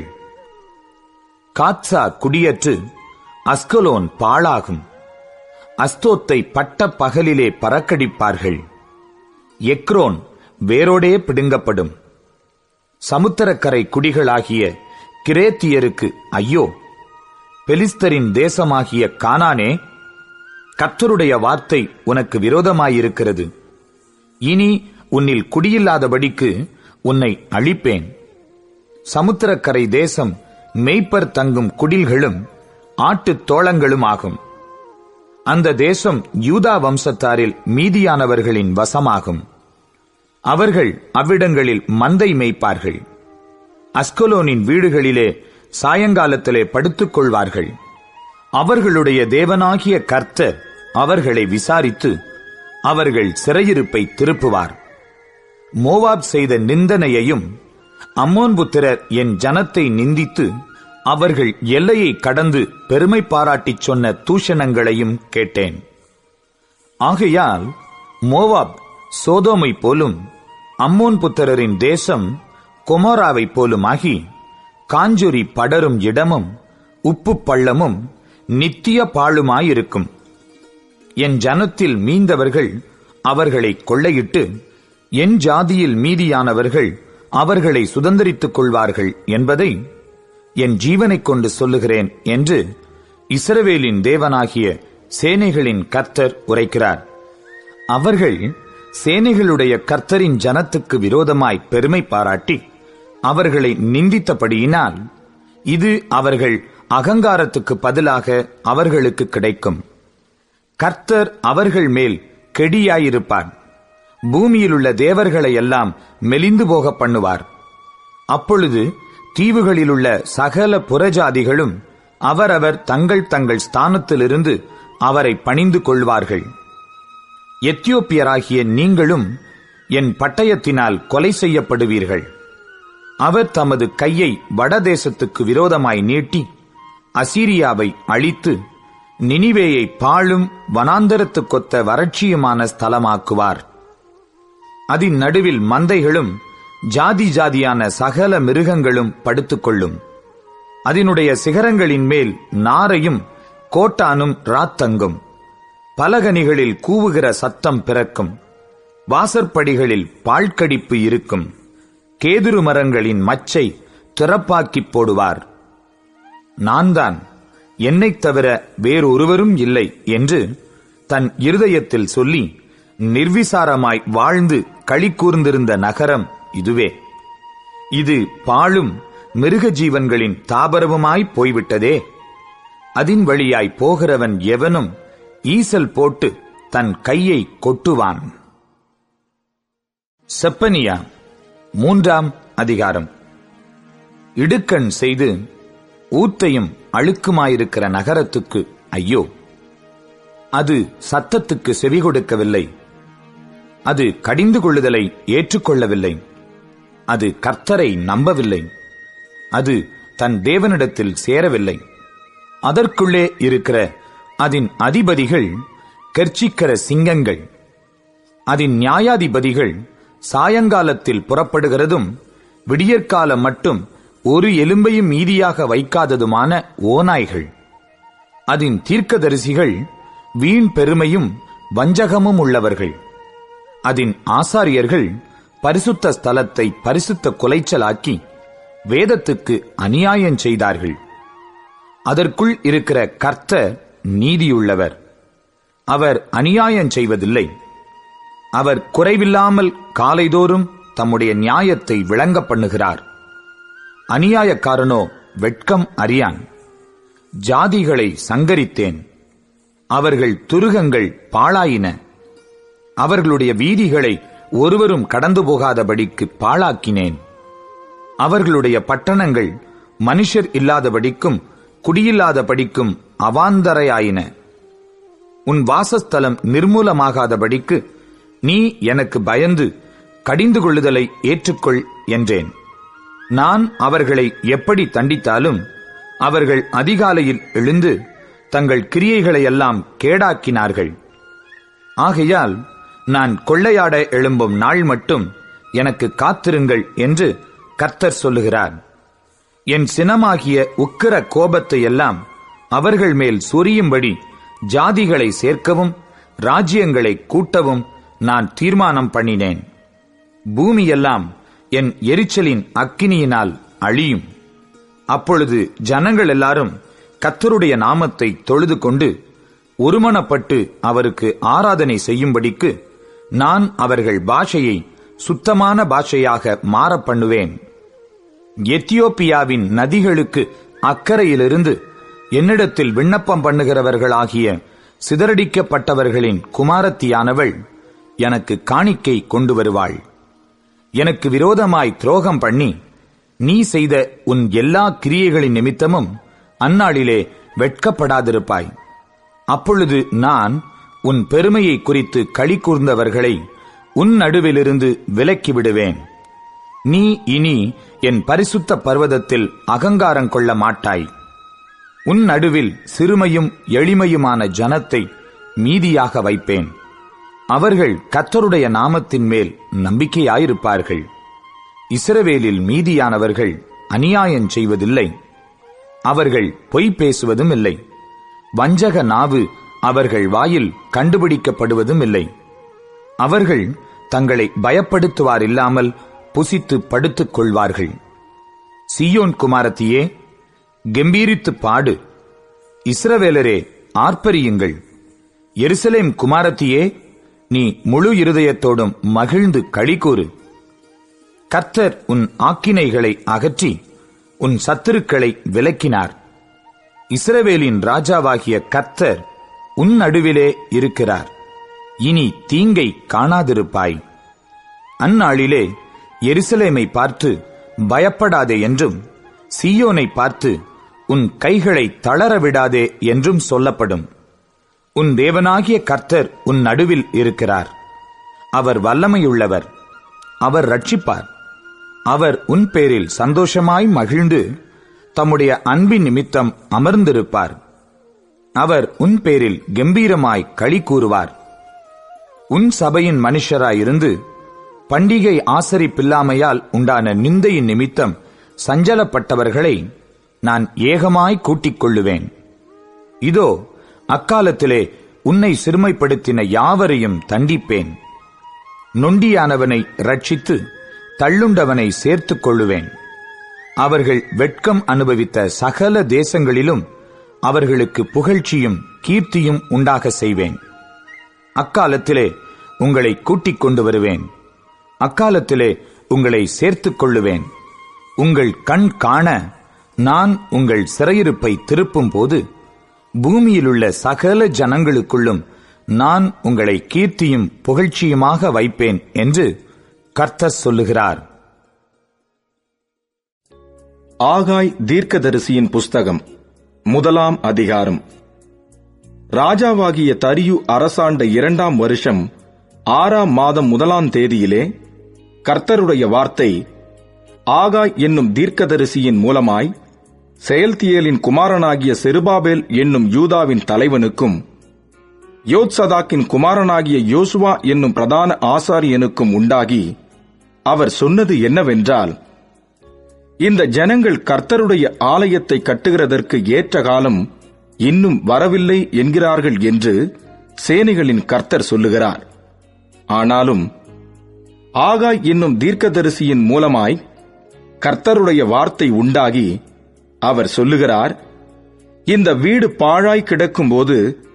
C: காத்சா குடியற்று அஸ்கலோன் பாழாகும் அஸ்தோத்தை பட்ட பகலிலே பறக்கடிப்பார்கள் எக்ரோன் வேரோடே பிடுங்கப்படும் சமுத்திரக்கரை குடிகளாகிய கிரேத்தியருக்கு ஐயோ பெலிஸ்தரின் தேசமாகிய கானானே கர்த்தருடைய வார்த்தை உனக்கு விரோதமாயிருக்கிறது இனி உன்னில் குடியில்லாதபடிக்கு உன்னை அழிப்பேன் சமுத்திரக்கரை தேசம் மெய்ப்பர் தங்கும் குடில்களும் ஆட்டுத் தோளங்களும் ஆகும் அந்த தேசம் யூதா வம்சத்தாரில் மீதியானவர்களின் வசமாகும் அவர்கள் அவ்விடங்களில் மந்தை மேய்ப்பார்கள் அஸ்கலோனின் வீடுகளிலே சாயங்காலத்திலே படுத்துக் கொள்வார்கள் அவர்களுடைய தேவனாகிய கர்த்தர் அவர்களை விசாரித்து அவர்கள் சிறையிருப்பை திருப்புவார் மோவாப் செய்த நிந்தனையையும் அம்மோன் புத்திரர் என் ஜனத்தை நிந்தித்து அவர்கள் எல்லையை கடந்து பெருமை பாராட்டிச் சொன்ன தூஷணங்களையும் கேட்டேன் ஆகையால் மோவாப் சோதோமை போலும் அம்மோன் புத்திரரின் தேசம் கொமோராவைப் போலுமாகி காஞ்சுரி படரும் இடமும் உப்பு பள்ளமும் நித்திய பாழுமாயிருக்கும் என் ஜனத்தில் மீந்தவர்கள் அவர்களை கொள்ளையிட்டு என் ஜாதியில் மீதியானவர்கள் அவர்களை சுதந்தரித்துக் கொள்வார்கள் என்பதை என் ஜீவனைக் கொண்டு சொல்லுகிறேன் என்று இஸ்ரவேலின் தேவனாகிய சேனைகளின் கர்த்தர் உரைக்கிறார் அவர்கள் சேனைகளுடைய கர்த்தரின் ஜனத்துக்கு விரோதமாய் பெருமை பாராட்டி அவர்களை நிந்தித்தபடியினால் இது அவர்கள் அகங்காரத்துக்கு பதிலாக அவர்களுக்கு கிடைக்கும் கர்த்தர் அவர்கள் மேல் கெடியாயிருப்பார் பூமியிலுள்ள தேவர்களை எல்லாம் மெலிந்து போக பண்ணுவார் அப்பொழுது தீவுகளிலுள்ள சகல புறஜாதிகளும் அவரவர் தங்கள் தங்கள் ஸ்தானத்திலிருந்து அவரை பணிந்து கொள்வார்கள் எத்தியோப்பியராகிய நீங்களும் என் பட்டயத்தினால் கொலை செய்யப்படுவீர்கள் அவர் தமது கையை வடதேசத்துக்கு விரோதமாய் நீட்டி அசீரியாவை அழித்து நினிவேயை பாழும் வனாந்தரத்துக்கொத்த வறட்சியுமான ஸ்தலமாக்குவார் அதன் நடுவில் மந்தைகளும் ஜாதி ஜாதியான சகல மிருகங்களும் படுத்துக்கொள்ளும் அதனுடைய சிகரங்களின் மேல் நாரையும் கோட்டானும் ராத்தங்கும் பலகனிகளில் கூவுகிற சத்தம் பிறக்கும் வாசற்படிகளில் பாழ்கடிப்பு இருக்கும் கேதுரு மரங்களின் மச்சை திறப்பாக்கிப் போடுவார் நான் தான் என்னைத் தவிர வேறொருவரும் இல்லை என்று தன் இருதயத்தில் சொல்லி நிர்விசாரமாய் வாழ்ந்து களி கூர்ந்திருந்த நகரம் இதுவே இது பாழும் மிருக ஜீவன்களின் தாபரவுமாய் போய்விட்டதே அதின் வழியாய் போகிறவன் எவனும் ஈசல் போட்டு தன் கையை கொட்டுவான் செப்பனியா மூன்றாம் அதிகாரம் இடுக்கண் செய்து ஊத்தையும் அழுக்குமாயிருக்கிற நகரத்துக்கு ஐயோ அது சத்தத்துக்கு செவி கொடுக்கவில்லை அது கடிந்து கொள்ளுதலை ஏற்றுக்கொள்ளவில்லை அது கர்த்தரை நம்பவில்லை அது தன் தேவனிடத்தில் சேரவில்லை அதற்குள்ளே இருக்கிற அதன் அதிபதிகள் கெர்ச்சிக்கிற சிங்கங்கள் அதன் நியாயாதிபதிகள் சாயங்காலத்தில் புறப்படுகிறதும் விடியற்காலம் மட்டும் ஒரு எலும்பையும் மீதியாக வைக்காததுமான ஓநாய்கள் அதன் தீர்க்கதரிசிகள் வீண் பெருமையும் வஞ்சகமும் உள்ளவர்கள் அதன் ஆசாரியர்கள் பரிசுத்த ஸ்தலத்தை பரிசுத்த குலைச்சலாக்கி வேதத்துக்கு அநியாயம் செய்தார்கள் அதற்குள் இருக்கிற கர்த்தர் நீதியுள்ளவர் அவர் அநியாயம் செய்வதில்லை அவர் குறைவில்லாமல் காலைதோறும் தம்முடைய நியாயத்தை விளங்க பண்ணுகிறார் அநியாயக்காரனோ வெட்கம் அறியான் ஜாதிகளை சங்கரித்தேன் அவர்கள் துருகங்கள் பாழாயின அவர்களுடைய வீதிகளை ஒருவரும் கடந்து போகாதபடிக்கு பாழாக்கினேன் அவர்களுடைய பட்டணங்கள் மனுஷர் இல்லாதபடிக்கும் குடியில்லாதபடிக்கும் அவாந்தரையாயின உன் வாசஸ்தலம் நிர்மூலமாகாதபடிக்கு நீ எனக்கு பயந்து கடிந்து கொள்ளுதலை ஏற்றுக்கொள் என்றேன் நான் அவர்களை எப்படி தண்டித்தாலும் அவர்கள் அதிகாலையில் எழுந்து தங்கள் கிரியைகளை எல்லாம் கேடாக்கினார்கள் ஆகையால் நான் கொள்ளையாட எழும்பும் நாள் மட்டும் எனக்கு காத்திருங்கள் என்று கர்த்தர் சொல்லுகிறார் என் சினமாகிய உக்கிர கோபத்தை எல்லாம் அவர்கள் மேல் சொரியும்படி ஜாதிகளை சேர்க்கவும் ராஜ்யங்களை கூட்டவும் நான் தீர்மானம் பண்ணினேன் பூமியெல்லாம் என் எரிச்சலின் அக்கினியினால் அழியும் அப்பொழுது ஜனங்கள் எல்லாரும் கத்தருடைய நாமத்தை தொழுது கொண்டு ஒருமனப்பட்டு அவருக்கு ஆராதனை செய்யும்படிக்கு நான் அவர்கள் பாஷையை சுத்தமான பாஷையாக மாறப் பண்ணுவேன் எத்தியோப்பியாவின் நதிகளுக்கு அக்கறையிலிருந்து என்னிடத்தில் விண்ணப்பம் பண்ணுகிறவர்களாகிய சிதறடிக்கப்பட்டவர்களின் குமாரத்தியானவள் எனக்கு காணிக்கை கொண்டு வருவாள் எனக்கு விரோதமாய் துரோகம் பண்ணி நீ செய்த உன் எல்லா கிரியைகளின் நிமித்தமும் அந்நாளிலே வெட்கப்படாதிருப்பாய் அப்பொழுது நான் உன் பெருமையை குறித்து களி கூர்ந்தவர்களை உன் நடுவிலிருந்து விலக்கி விடுவேன் நீ இனி என் பரிசுத்த பர்வதத்தில் அகங்காரம் கொள்ள மாட்டாய் உன் நடுவில் சிறுமையும் எளிமையுமான ஜனத்தை மீதியாக வைப்பேன் அவர்கள் கத்தருடைய நாமத்தின் மேல் நம்பிக்கையாயிருப்பார்கள் இஸ்ரவேலில் மீதியானவர்கள் அநியாயம் செய்வதில்லை அவர்கள் பொய் பேசுவதும் இல்லை வஞ்சக நாவு அவர்கள் வாயில் கண்டுபிடிக்கப்படுவதும் இல்லை அவர்கள் தங்களை பயப்படுத்துவார் இல்லாமல் புசித்து படுத்துக் கொள்வார்கள் சியோன் குமாரத்தியே கெம்பீரித்து பாடு இஸ்ரவேலரே ஆர்ப்பரியுங்கள் எருசலேம் குமாரத்தியே நீ முழு இருதயத்தோடும் மகிழ்ந்து களிகூறு கர்த்தர் உன் ஆக்கினைகளை அகற்றி உன் சத்துருக்களை விலக்கினார் இஸ்ரவேலின் ராஜாவாகிய கர்த்தர் உன் நடுவிலே இருக்கிறார் இனி தீங்கை காணாதிருப்பாய் அந்நாளிலே எருசலேமை பார்த்து பயப்படாதே என்றும் சீயோனை பார்த்து உன் கைகளை தளர விடாதே என்றும் சொல்லப்படும் உன் தேவனாகிய கர்த்தர் உன் நடுவில் இருக்கிறார் அவர் வல்லமையுள்ளவர் அவர் ரட்சிப்பார் அவர் உன் பேரில் சந்தோஷமாய் மகிழ்ந்து தம்முடைய அன்பின் நிமித்தம் அமர்ந்திருப்பார் அவர் உன் பேரில் கம்பீரமாய் களி கூறுவார் உன் சபையின் மனுஷராயிருந்து பண்டிகை ஆசரிப்பில்லாமையால் உண்டான நிந்தையின் நிமித்தம் சஞ்சலப்பட்டவர்களை நான் ஏகமாய் கூட்டிக் கொள்ளுவேன் இதோ அக்காலத்திலே உன்னை சிறுமைப்படுத்தின யாவரையும் தண்டிப்பேன் நொண்டியானவனை ரட்சித்து தள்ளுண்டவனை சேர்த்துக் கொள்ளுவேன் அவர்கள் வெட்கம் அனுபவித்த சகல தேசங்களிலும் அவர்களுக்கு புகழ்ச்சியும் கீர்த்தியும் உண்டாக செய்வேன் அக்காலத்திலே உங்களை கூட்டிக் கொண்டு வருவேன் அக்காலத்திலே உங்களை சேர்த்துக் கொள்ளுவேன் உங்கள் கண் காண நான் உங்கள் சிறையிருப்பை திருப்பும் போது பூமியிலுள்ள சகல ஜனங்களுக்குள்ளும் நான் உங்களை கீர்த்தியும் புகழ்ச்சியுமாக வைப்பேன் என்று கர்த்தர் சொல்லுகிறார்
D: ஆகாய் தீர்க்கதரிசியின் புஸ்தகம் முதலாம் அதிகாரம் ராஜாவாகிய தரியு அரசாண்ட இரண்டாம் வருஷம் ஆறாம் மாதம் முதலாம் தேதியிலே கர்த்தருடைய வார்த்தை ஆகாய் என்னும் தீர்க்கதரிசியின் மூலமாய் செயல்தியேலின் குமாரனாகிய செருபாபேல் என்னும் யூதாவின் தலைவனுக்கும் யோத்சதாக்கின் குமாரனாகிய யோசுவா என்னும் பிரதான ஆசாரியனுக்கும் உண்டாகி அவர் சொன்னது என்னவென்றால் இந்த ஜனங்கள் கர்த்தருடைய ஆலயத்தை கட்டுகிறதற்கு ஏற்ற காலம் இன்னும் வரவில்லை என்கிறார்கள் என்று சேனைகளின் கர்த்தர் சொல்லுகிறார் ஆனாலும் ஆகாய் என்னும் தீர்க்கதரிசியின் மூலமாய் கர்த்தருடைய வார்த்தை உண்டாகி அவர் சொல்லுகிறார் இந்த வீடு பாழாய் கிடக்கும்போது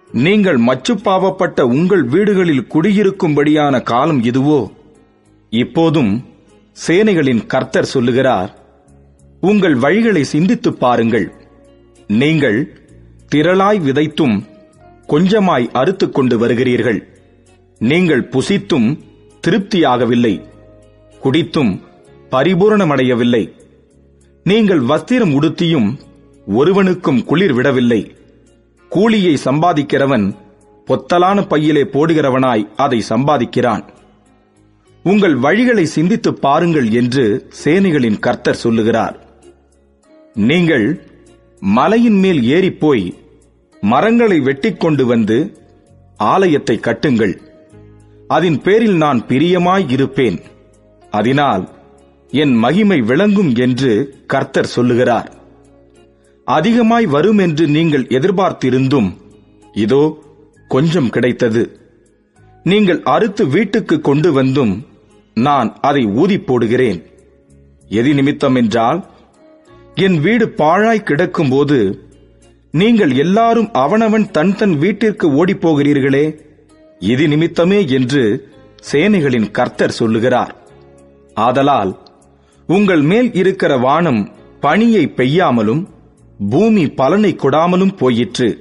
D: நீங்கள் மச்சுப்பாவப்பட்ட உங்கள் வீடுகளில் குடியிருக்கும்படியான காலம் இதுவோ இப்போதும் சேனைகளின் கர்த்தர் சொல்லுகிறார் உங்கள் வழிகளை சிந்தித்துப் பாருங்கள் நீங்கள் திரளாய் விதைத்தும் கொஞ்சமாய் அறுத்துக் கொண்டு வருகிறீர்கள் நீங்கள் புசித்தும் திருப்தியாகவில்லை குடித்தும் பரிபூரணமடையவில்லை நீங்கள் வஸ்திரம் உடுத்தியும் ஒருவனுக்கும் குளிர் விடவில்லை கூலியை சம்பாதிக்கிறவன் பொத்தலான பையிலே போடுகிறவனாய் அதை சம்பாதிக்கிறான் உங்கள் வழிகளை சிந்தித்துப் பாருங்கள் என்று சேனைகளின் கர்த்தர் சொல்லுகிறார் நீங்கள் மலையின் மேல் ஏறிப்போய் மரங்களை வெட்டிக் கொண்டு வந்து ஆலயத்தை கட்டுங்கள் அதன் பேரில் நான் பிரியமாய் இருப்பேன் அதனால் என் மகிமை விளங்கும் என்று கர்த்தர் சொல்லுகிறார் அதிகமாய் வரும் என்று நீங்கள் எதிர்பார்த்திருந்தும் இதோ கொஞ்சம் கிடைத்தது நீங்கள் அறுத்து வீட்டுக்கு கொண்டு வந்தும் நான் அதை ஊதிப் போடுகிறேன் எதி நிமித்தம் என்றால் என் வீடு பாழாய் கிடக்கும்போது நீங்கள் எல்லாரும் அவனவன் தன் தன் வீட்டிற்கு ஓடிப்போகிறீர்களே இது நிமித்தமே என்று சேனைகளின் கர்த்தர் சொல்லுகிறார் ஆதலால் உங்கள் மேல் இருக்கிற வானம் பனியை பெய்யாமலும் பூமி பலனை கொடாமலும் போயிற்று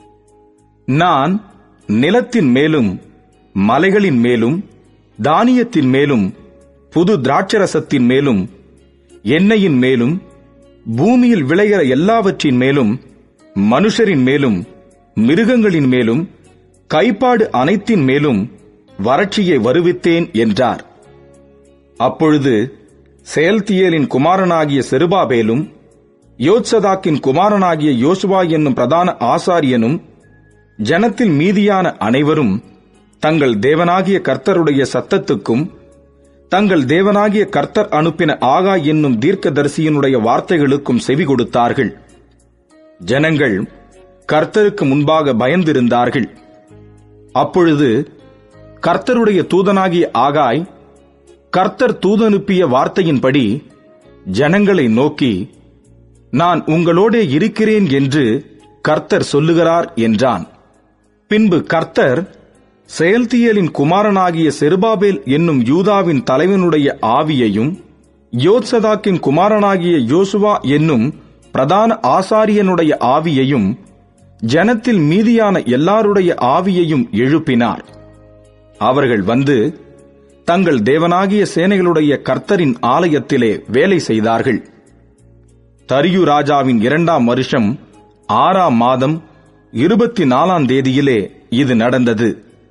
D: நான் நிலத்தின் மேலும் மலைகளின் மேலும் தானியத்தின் மேலும் புது திராட்சரசத்தின் மேலும் எண்ணெயின் மேலும் பூமியில் விளைகிற எல்லாவற்றின் மேலும் மனுஷரின் மேலும் மிருகங்களின் மேலும் கைப்பாடு அனைத்தின் மேலும் வறட்சியை வருவித்தேன் என்றார் அப்பொழுது செயல்தியேலின் குமாரனாகிய செருபாபேலும் யோத்சதாக்கின் குமாரனாகிய யோசுவா என்னும் பிரதான ஆசாரியனும் ஜனத்தில் மீதியான அனைவரும் தங்கள் தேவனாகிய கர்த்தருடைய சத்தத்துக்கும் தங்கள் தேவனாகிய கர்த்தர் அனுப்பின ஆகா என்னும் தீர்க்கதரிசியினுடைய வார்த்தைகளுக்கும் செவி கொடுத்தார்கள் ஜனங்கள் கர்த்தருக்கு முன்பாக பயந்திருந்தார்கள் அப்பொழுது கர்த்தருடைய தூதனாகிய ஆகாய் கர்த்தர் தூதனுப்பிய வார்த்தையின்படி ஜனங்களை நோக்கி நான் உங்களோடே இருக்கிறேன் என்று கர்த்தர் சொல்லுகிறார் என்றான் பின்பு கர்த்தர் செயல்தியலின் குமாரனாகிய செருபாபேல் என்னும் யூதாவின் தலைவனுடைய ஆவியையும் யோத்சதாக்கின் குமாரனாகிய யோசுவா என்னும் பிரதான ஆசாரியனுடைய ஆவியையும் ஜனத்தில் மீதியான எல்லாருடைய ஆவியையும் எழுப்பினார் அவர்கள் வந்து தங்கள் தேவனாகிய சேனைகளுடைய கர்த்தரின் ஆலயத்திலே வேலை செய்தார்கள் தரியு ராஜாவின் இரண்டாம் வருஷம் ஆறாம் மாதம் இருபத்தி நாலாம் தேதியிலே இது நடந்தது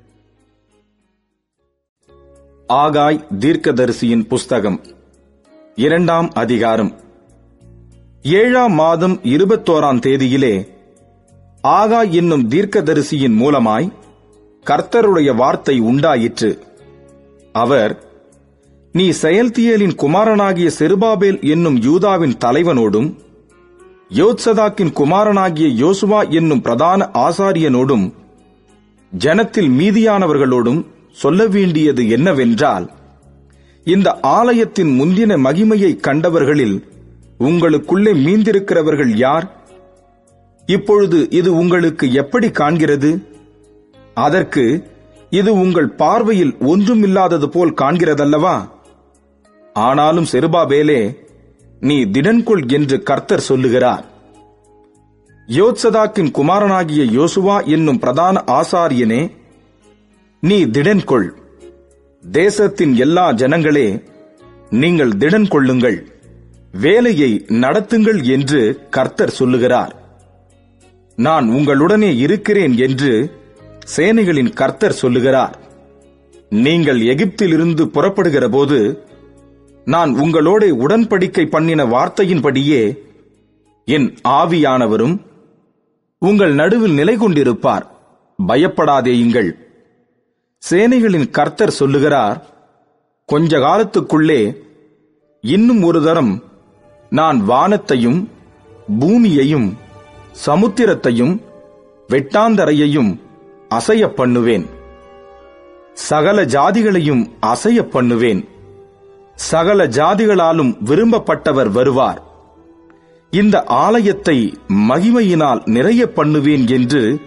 D: ஆகாய் தீர்க்கதரிசியின் புஸ்தகம் இரண்டாம் அதிகாரம் ஏழாம் மாதம் இருபத்தோராம் தேதியிலே ஆகாய் என்னும் தீர்க்கதரிசியின் மூலமாய் கர்த்தருடைய வார்த்தை உண்டாயிற்று அவர் நீ செயல்தியலின் குமாரனாகிய செருபாபேல் என்னும் யூதாவின் தலைவனோடும் யோத்சதாக்கின் குமாரனாகிய யோசுவா என்னும் பிரதான ஆசாரியனோடும் ஜனத்தில் மீதியானவர்களோடும் சொல்ல வேண்டியது என்னவென்றால் இந்த ஆலயத்தின் முந்தின மகிமையை கண்டவர்களில் உங்களுக்குள்ளே மீந்திருக்கிறவர்கள் யார் இப்பொழுது இது உங்களுக்கு எப்படி காண்கிறது அதற்கு இது உங்கள் பார்வையில் ஒன்றுமில்லாதது போல் காண்கிறதல்லவா ஆனாலும் செருபாபேலே நீ திடன்கொள் என்று கர்த்தர் சொல்லுகிறார் யோத்சதாக்கின் குமாரனாகிய யோசுவா என்னும் பிரதான ஆசாரியனே நீ திடன் கொள் தேசத்தின் எல்லா ஜனங்களே நீங்கள் திடன் கொள்ளுங்கள் வேலையை நடத்துங்கள் என்று கர்த்தர் சொல்லுகிறார் நான் உங்களுடனே இருக்கிறேன் என்று சேனைகளின் கர்த்தர் சொல்லுகிறார் நீங்கள் எகிப்திலிருந்து புறப்படுகிற போது நான் உங்களோட உடன்படிக்கை பண்ணின வார்த்தையின்படியே என் ஆவியானவரும் உங்கள் நடுவில் நிலை கொண்டிருப்பார் பயப்படாதேயுங்கள் சேனைகளின் கர்த்தர் சொல்லுகிறார் கொஞ்ச காலத்துக்குள்ளே இன்னும் ஒரு தரம் நான் வானத்தையும் பூமியையும் சமுத்திரத்தையும் வெட்டாந்தரையையும் அசைய பண்ணுவேன் சகல ஜாதிகளையும் அசைய பண்ணுவேன் சகல ஜாதிகளாலும் விரும்பப்பட்டவர் வருவார் இந்த ஆலயத்தை மகிமையினால் நிறைய பண்ணுவேன் என்று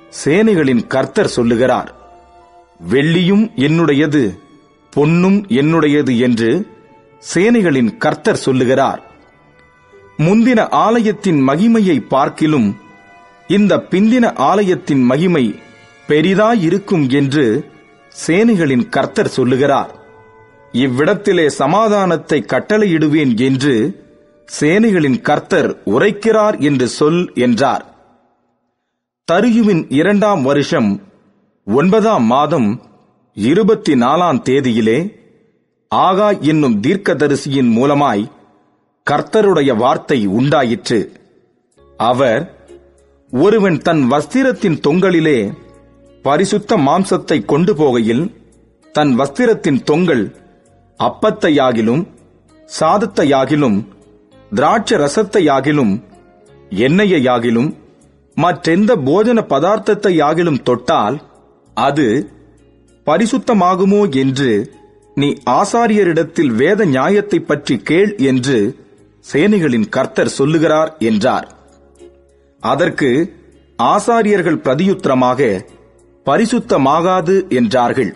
D: சேனைகளின் கர்த்தர் சொல்லுகிறார் வெள்ளியும் என்னுடையது பொன்னும் என்னுடையது என்று சேனைகளின் கர்த்தர் சொல்லுகிறார் முந்தின ஆலயத்தின் மகிமையை பார்க்கிலும் இந்த பிந்தின ஆலயத்தின் மகிமை பெரிதாயிருக்கும் என்று சேனைகளின் கர்த்தர் சொல்லுகிறார் இவ்விடத்திலே சமாதானத்தை கட்டளையிடுவேன் என்று சேனைகளின் கர்த்தர் உரைக்கிறார் என்று சொல் என்றார் தரியுவின் இரண்டாம் வருஷம் ஒன்பதாம் மாதம் இருபத்தி நாலாம் தேதியிலே ஆகா என்னும் தீர்க்கதரிசியின் மூலமாய் கர்த்தருடைய வார்த்தை உண்டாயிற்று அவர் ஒருவன் தன் வஸ்திரத்தின் தொங்கலிலே பரிசுத்த மாம்சத்தை கொண்டு போகையில் தன் வஸ்திரத்தின் தொங்கல் அப்பத்தையாகிலும் சாதத்தையாகிலும் திராட்ச ரசத்தையாகிலும் எண்ணெயையாகிலும் மற்றெந்த போஜன பதார்த்தத்தையாகிலும் தொட்டால் அது பரிசுத்தமாகுமோ என்று நீ ஆசாரியரிடத்தில் வேத நியாயத்தை பற்றி கேள் என்று சேனைகளின் கர்த்தர் சொல்லுகிறார் என்றார் அதற்கு ஆசாரியர்கள் பிரதியுத்தரமாக பரிசுத்தமாகாது என்றார்கள்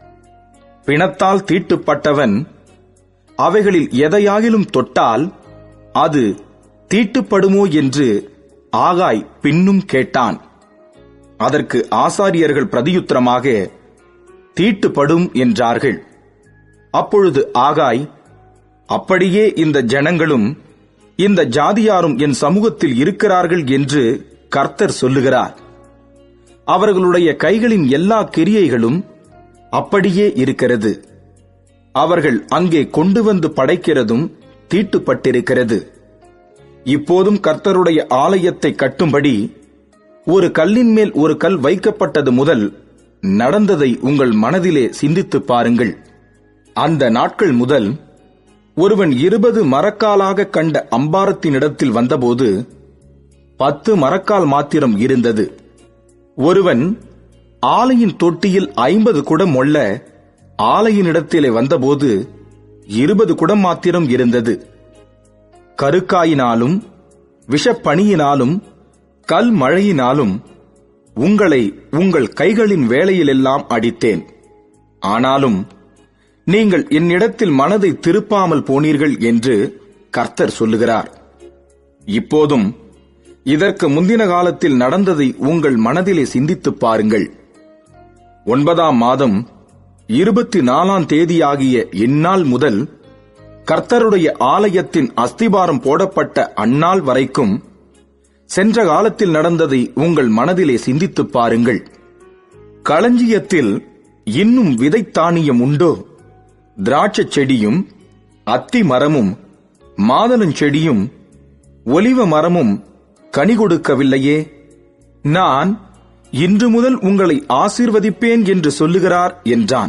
D: பிணத்தால் தீட்டுப்பட்டவன் அவைகளில் எதையாகிலும் தொட்டால் அது தீட்டுப்படுமோ என்று ஆகாய் பின்னும் கேட்டான் அதற்கு ஆசாரியர்கள் பிரதியுத்தரமாக தீட்டுப்படும் என்றார்கள் அப்பொழுது ஆகாய் அப்படியே இந்த ஜனங்களும் இந்த ஜாதியாரும் என் சமூகத்தில் இருக்கிறார்கள் என்று கர்த்தர் சொல்லுகிறார் அவர்களுடைய கைகளின் எல்லா கிரியைகளும் அப்படியே இருக்கிறது அவர்கள் அங்கே கொண்டு வந்து படைக்கிறதும் தீட்டுப்பட்டிருக்கிறது இப்போதும் கர்த்தருடைய ஆலயத்தை கட்டும்படி ஒரு கல்லின் மேல் ஒரு கல் வைக்கப்பட்டது முதல் நடந்ததை உங்கள் மனதிலே சிந்தித்துப் பாருங்கள் அந்த நாட்கள் முதல் ஒருவன் இருபது மரக்காலாக கண்ட அம்பாரத்தினிடத்தில் வந்தபோது பத்து மரக்கால் மாத்திரம் இருந்தது ஒருவன் ஆலையின் தொட்டியில் ஐம்பது குடம் மொள்ள ஆலையினிடத்திலே வந்தபோது இருபது குடம் மாத்திரம் இருந்தது கருக்காயினாலும் விஷப்பணியினாலும் கல் மழையினாலும் உங்களை உங்கள் கைகளின் வேலையிலெல்லாம் அடித்தேன் ஆனாலும் நீங்கள் என்னிடத்தில் மனதை திருப்பாமல் போனீர்கள் என்று கர்த்தர் சொல்லுகிறார் இப்போதும் இதற்கு முந்தின காலத்தில் நடந்ததை உங்கள் மனதிலே சிந்தித்துப் பாருங்கள் ஒன்பதாம் மாதம் இருபத்தி நாலாம் தேதியாகிய இந்நாள் முதல் கர்த்தருடைய ஆலயத்தின் அஸ்திபாரம் போடப்பட்ட அந்நாள் வரைக்கும் சென்ற காலத்தில் நடந்ததை உங்கள் மனதிலே சிந்தித்துப் பாருங்கள் களஞ்சியத்தில் இன்னும் விதைத்தானியம் உண்டோ திராட்சைச் செடியும் அத்தி மரமும் மாதளஞ்செடியும் ஒலிவ மரமும் கனி கொடுக்கவில்லையே நான் இன்று முதல் உங்களை ஆசீர்வதிப்பேன் என்று சொல்லுகிறார் என்றான்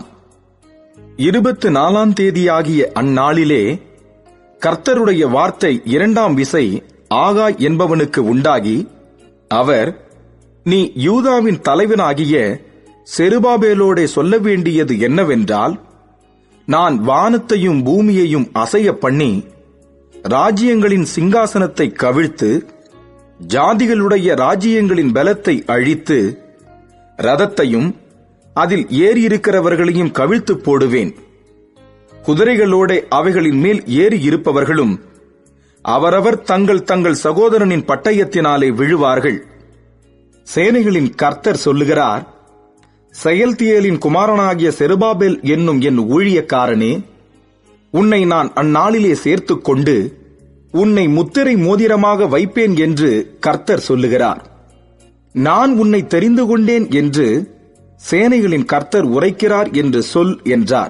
D: இருபத்து நாலாம் தேதியாகிய அந்நாளிலே கர்த்தருடைய வார்த்தை இரண்டாம் விசை ஆகாய் என்பவனுக்கு உண்டாகி அவர் நீ யூதாவின் தலைவனாகிய செருபாபேலோடே சொல்ல வேண்டியது என்னவென்றால் நான் வானத்தையும் பூமியையும் அசைய பண்ணி ராஜ்யங்களின் சிங்காசனத்தை கவிழ்த்து ஜாதிகளுடைய ராஜ்யங்களின் பலத்தை அழித்து ரதத்தையும் அதில் ஏறியிருக்கிறவர்களையும் கவிழ்த்து போடுவேன் குதிரைகளோட அவைகளின் மேல் ஏறி இருப்பவர்களும் அவரவர் தங்கள் தங்கள் சகோதரனின் பட்டயத்தினாலே விழுவார்கள் சேனைகளின் கர்த்தர் சொல்லுகிறார் செயல்தியலின் குமாரனாகிய செருபாபேல் என்னும் என் ஊழியக்காரனே உன்னை நான் அந்நாளிலே சேர்த்துக் கொண்டு உன்னை முத்திரை மோதிரமாக வைப்பேன் என்று கர்த்தர் சொல்லுகிறார் நான் உன்னை தெரிந்து கொண்டேன் என்று சேனைகளின் கர்த்தர் உரைக்கிறார் என்று சொல் என்றார்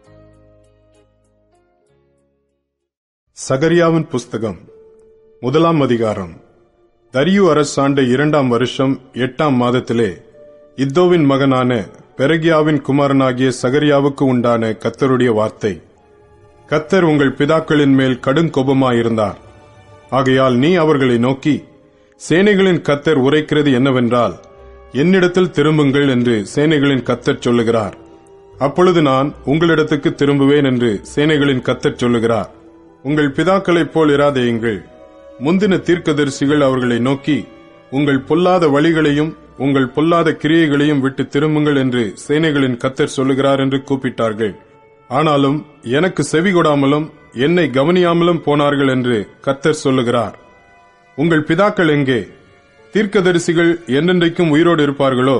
E: சகரியாவின் புஸ்தகம் முதலாம் அதிகாரம் தரியு அரசாண்ட இரண்டாம் வருஷம் எட்டாம் மாதத்திலே இத்தோவின் மகனான பெரகியாவின் குமாரனாகிய சகரியாவுக்கு உண்டான கத்தருடைய வார்த்தை கத்தர் உங்கள் பிதாக்களின் மேல் கடுங்கோபமாயிருந்தார் ஆகையால் நீ அவர்களை நோக்கி சேனைகளின் கத்தர் உரைக்கிறது என்னவென்றால் என்னிடத்தில் திரும்புங்கள் என்று சேனைகளின் கத்தர் சொல்லுகிறார் அப்பொழுது நான் உங்களிடத்துக்கு திரும்புவேன் என்று சேனைகளின் கத்தர் சொல்லுகிறார் உங்கள் பிதாக்களைப் போல் இராதேயுங்கள் முந்தின தீர்க்கதரிசிகள் அவர்களை நோக்கி உங்கள் பொல்லாத வழிகளையும் உங்கள் பொல்லாத கிரியைகளையும் விட்டு திரும்புங்கள் என்று சேனைகளின் கத்தர் சொல்லுகிறார் என்று கூப்பிட்டார்கள் ஆனாலும் எனக்கு செவி கொடாமலும் என்னை கவனியாமலும் போனார்கள் என்று கத்தர் சொல்லுகிறார் உங்கள் பிதாக்கள் எங்கே தீர்க்கதரிசிகள் என்றென்றைக்கும் உயிரோடு இருப்பார்களோ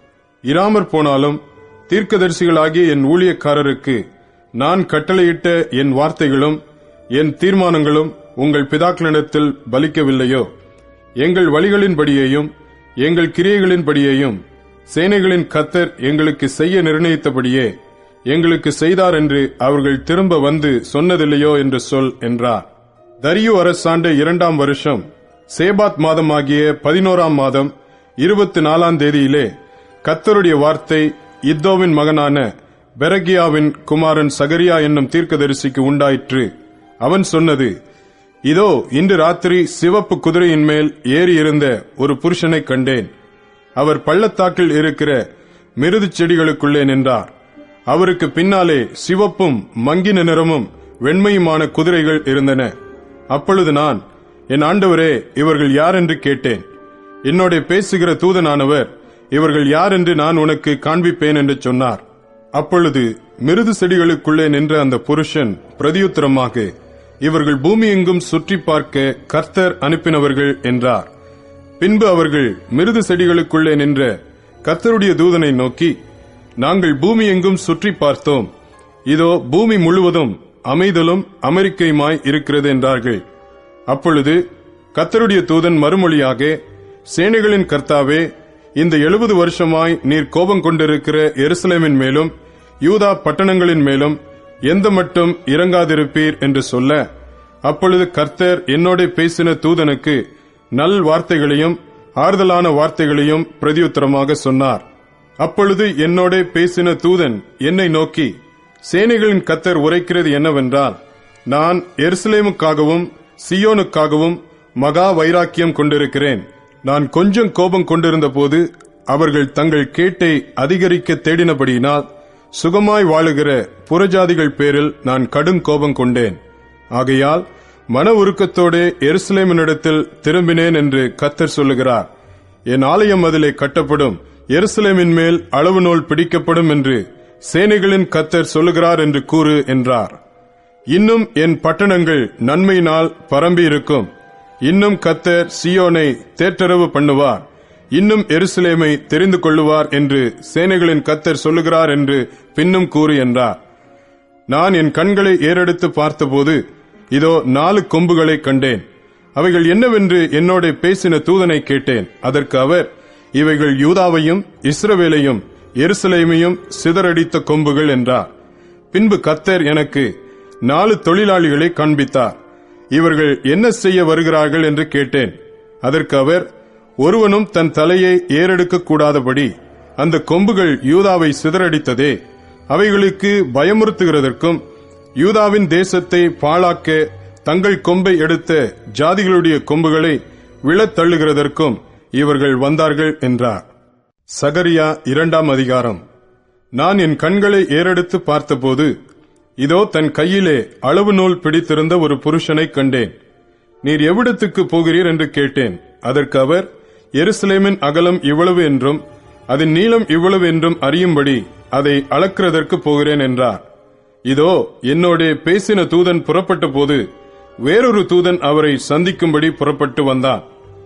E: இராமற் போனாலும் தீர்க்கதரிசிகளாகிய என் ஊழியக்காரருக்கு நான் கட்டளையிட்ட என் வார்த்தைகளும் என் தீர்மானங்களும் உங்கள் பிதாக்களிடத்தில் பலிக்கவில்லையோ எங்கள் வழிகளின்படியேயும் எங்கள் கிரியைகளின்படியேயும் சேனைகளின் கத்தர் எங்களுக்கு செய்ய நிர்ணயித்தபடியே எங்களுக்கு செய்தார் என்று அவர்கள் திரும்ப வந்து சொன்னதில்லையோ என்று சொல் என்றார் தரியு அரசாண்ட இரண்டாம் வருஷம் சேபாத் மாதமாகிய பதினோராம் மாதம் இருபத்தி நாலாம் தேதியிலே கத்தருடைய வார்த்தை இத்தோவின் மகனான பெரகியாவின் குமாரன் சகரியா என்னும் தீர்க்கதரிசிக்கு உண்டாயிற்று அவன் சொன்னது இதோ இன்று ராத்திரி சிவப்பு குதிரையின் மேல் ஏறி இருந்த ஒரு புருஷனை கண்டேன் அவர் பள்ளத்தாக்கில் இருக்கிற மிருது செடிகளுக்குள்ளே நின்றார் அவருக்கு பின்னாலே சிவப்பும் மங்கின நிறமும் வெண்மையுமான குதிரைகள் இருந்தன அப்பொழுது நான் என் ஆண்டவரே இவர்கள் யார் என்று கேட்டேன் என்னோட பேசுகிற தூதனானவர் இவர்கள் யார் என்று நான் உனக்கு காண்பிப்பேன் என்று சொன்னார் அப்பொழுது மிருது செடிகளுக்குள்ளே நின்ற அந்த புருஷன் பிரதியுத்தரமாக இவர்கள் பூமி எங்கும் சுற்றி பார்க்க கர்த்தர் அனுப்பினவர்கள் என்றார் பின்பு அவர்கள் மிருது செடிகளுக்குள்ளே நின்ற கர்த்தருடைய தூதனை நோக்கி நாங்கள் பூமி எங்கும் சுற்றி பார்த்தோம் இதோ பூமி முழுவதும் அமைதலும் அமெரிக்கையுமாய் இருக்கிறது என்றார்கள் அப்பொழுது கர்த்தருடைய தூதன் மறுமொழியாக சேனைகளின் கர்த்தாவே இந்த எழுபது வருஷமாய் நீர் கோபம் கொண்டிருக்கிற எருசலேமின் மேலும் யூதா பட்டணங்களின் மேலும் எந்த மட்டும் இறங்காதிருப்பீர் என்று சொல்ல அப்பொழுது கர்த்தர் என்னோட பேசின தூதனுக்கு நல் வார்த்தைகளையும் ஆறுதலான வார்த்தைகளையும் பிரதியுத்தரமாக சொன்னார் அப்பொழுது என்னோட பேசின தூதன் என்னை நோக்கி சேனைகளின் கத்தர் உரைக்கிறது என்னவென்றால் நான் எருசலேமுக்காகவும் சியோனுக்காகவும் மகா வைராக்கியம் கொண்டிருக்கிறேன் நான் கொஞ்சம் கோபம் கொண்டிருந்த போது அவர்கள் தங்கள் கேட்டை அதிகரிக்க தேடினபடியினால் சுகமாய் வாழுகிற புறஜாதிகள் பேரில் நான் கடும் கோபம் கொண்டேன் ஆகையால் மன உருக்கத்தோடு எருசலேமினிடத்தில் திரும்பினேன் என்று கத்தர் சொல்லுகிறார் என் ஆலயம் அதிலே கட்டப்படும் எருசலேமின் மேல் அளவு நூல் பிடிக்கப்படும் என்று சேனைகளின் கத்தர் சொல்லுகிறார் என்று கூறு என்றார் இன்னும் என் பட்டணங்கள் நன்மையினால் பரம்பி இருக்கும் இன்னும் கத்தர் சியோனை தேற்றரவு பண்ணுவார் இன்னும் எருசலேமை தெரிந்து கொள்ளுவார் என்று சேனைகளின் கத்தர் சொல்லுகிறார் என்று பின்னும் கூறு என்றார் நான் என் கண்களை ஏறெடுத்து பார்த்தபோது இதோ நாலு கொம்புகளை கண்டேன் அவைகள் என்னவென்று என்னோட பேசின தூதனை கேட்டேன் அதற்கு அவர் இவைகள் யூதாவையும் இஸ்ரவேலையும் எருசலேமையும் சிதறடித்த கொம்புகள் என்றார் பின்பு கத்தர் எனக்கு நாலு தொழிலாளிகளை காண்பித்தார் இவர்கள் என்ன செய்ய வருகிறார்கள் என்று கேட்டேன் அதற்கு அவர் ஒருவனும் தன் தலையை ஏறெடுக்க கூடாதபடி அந்த கொம்புகள் யூதாவை சிதறடித்ததே அவைகளுக்கு பயமுறுத்துகிறதற்கும் யூதாவின் தேசத்தை பாழாக்க தங்கள் கொம்பை எடுத்த ஜாதிகளுடைய கொம்புகளை விழத் தள்ளுகிறதற்கும் இவர்கள் வந்தார்கள் என்றார் சகரியா இரண்டாம் அதிகாரம் நான் என் கண்களை ஏறெடுத்து பார்த்தபோது இதோ தன் கையிலே அளவு நூல் பிடித்திருந்த ஒரு புருஷனை கண்டேன் நீர் எவ்விடத்துக்கு போகிறீர் என்று கேட்டேன் அதற்கு அவர் எருசலேமின் அகலம் இவ்வளவு என்றும் அதன் நீளம் இவ்வளவு என்றும் அறியும்படி அதை அளக்கிறதற்கு போகிறேன் என்றார் இதோ என்னோட பேசின தூதன் புறப்பட்ட போது வேறொரு தூதன் அவரை சந்திக்கும்படி புறப்பட்டு வந்தான்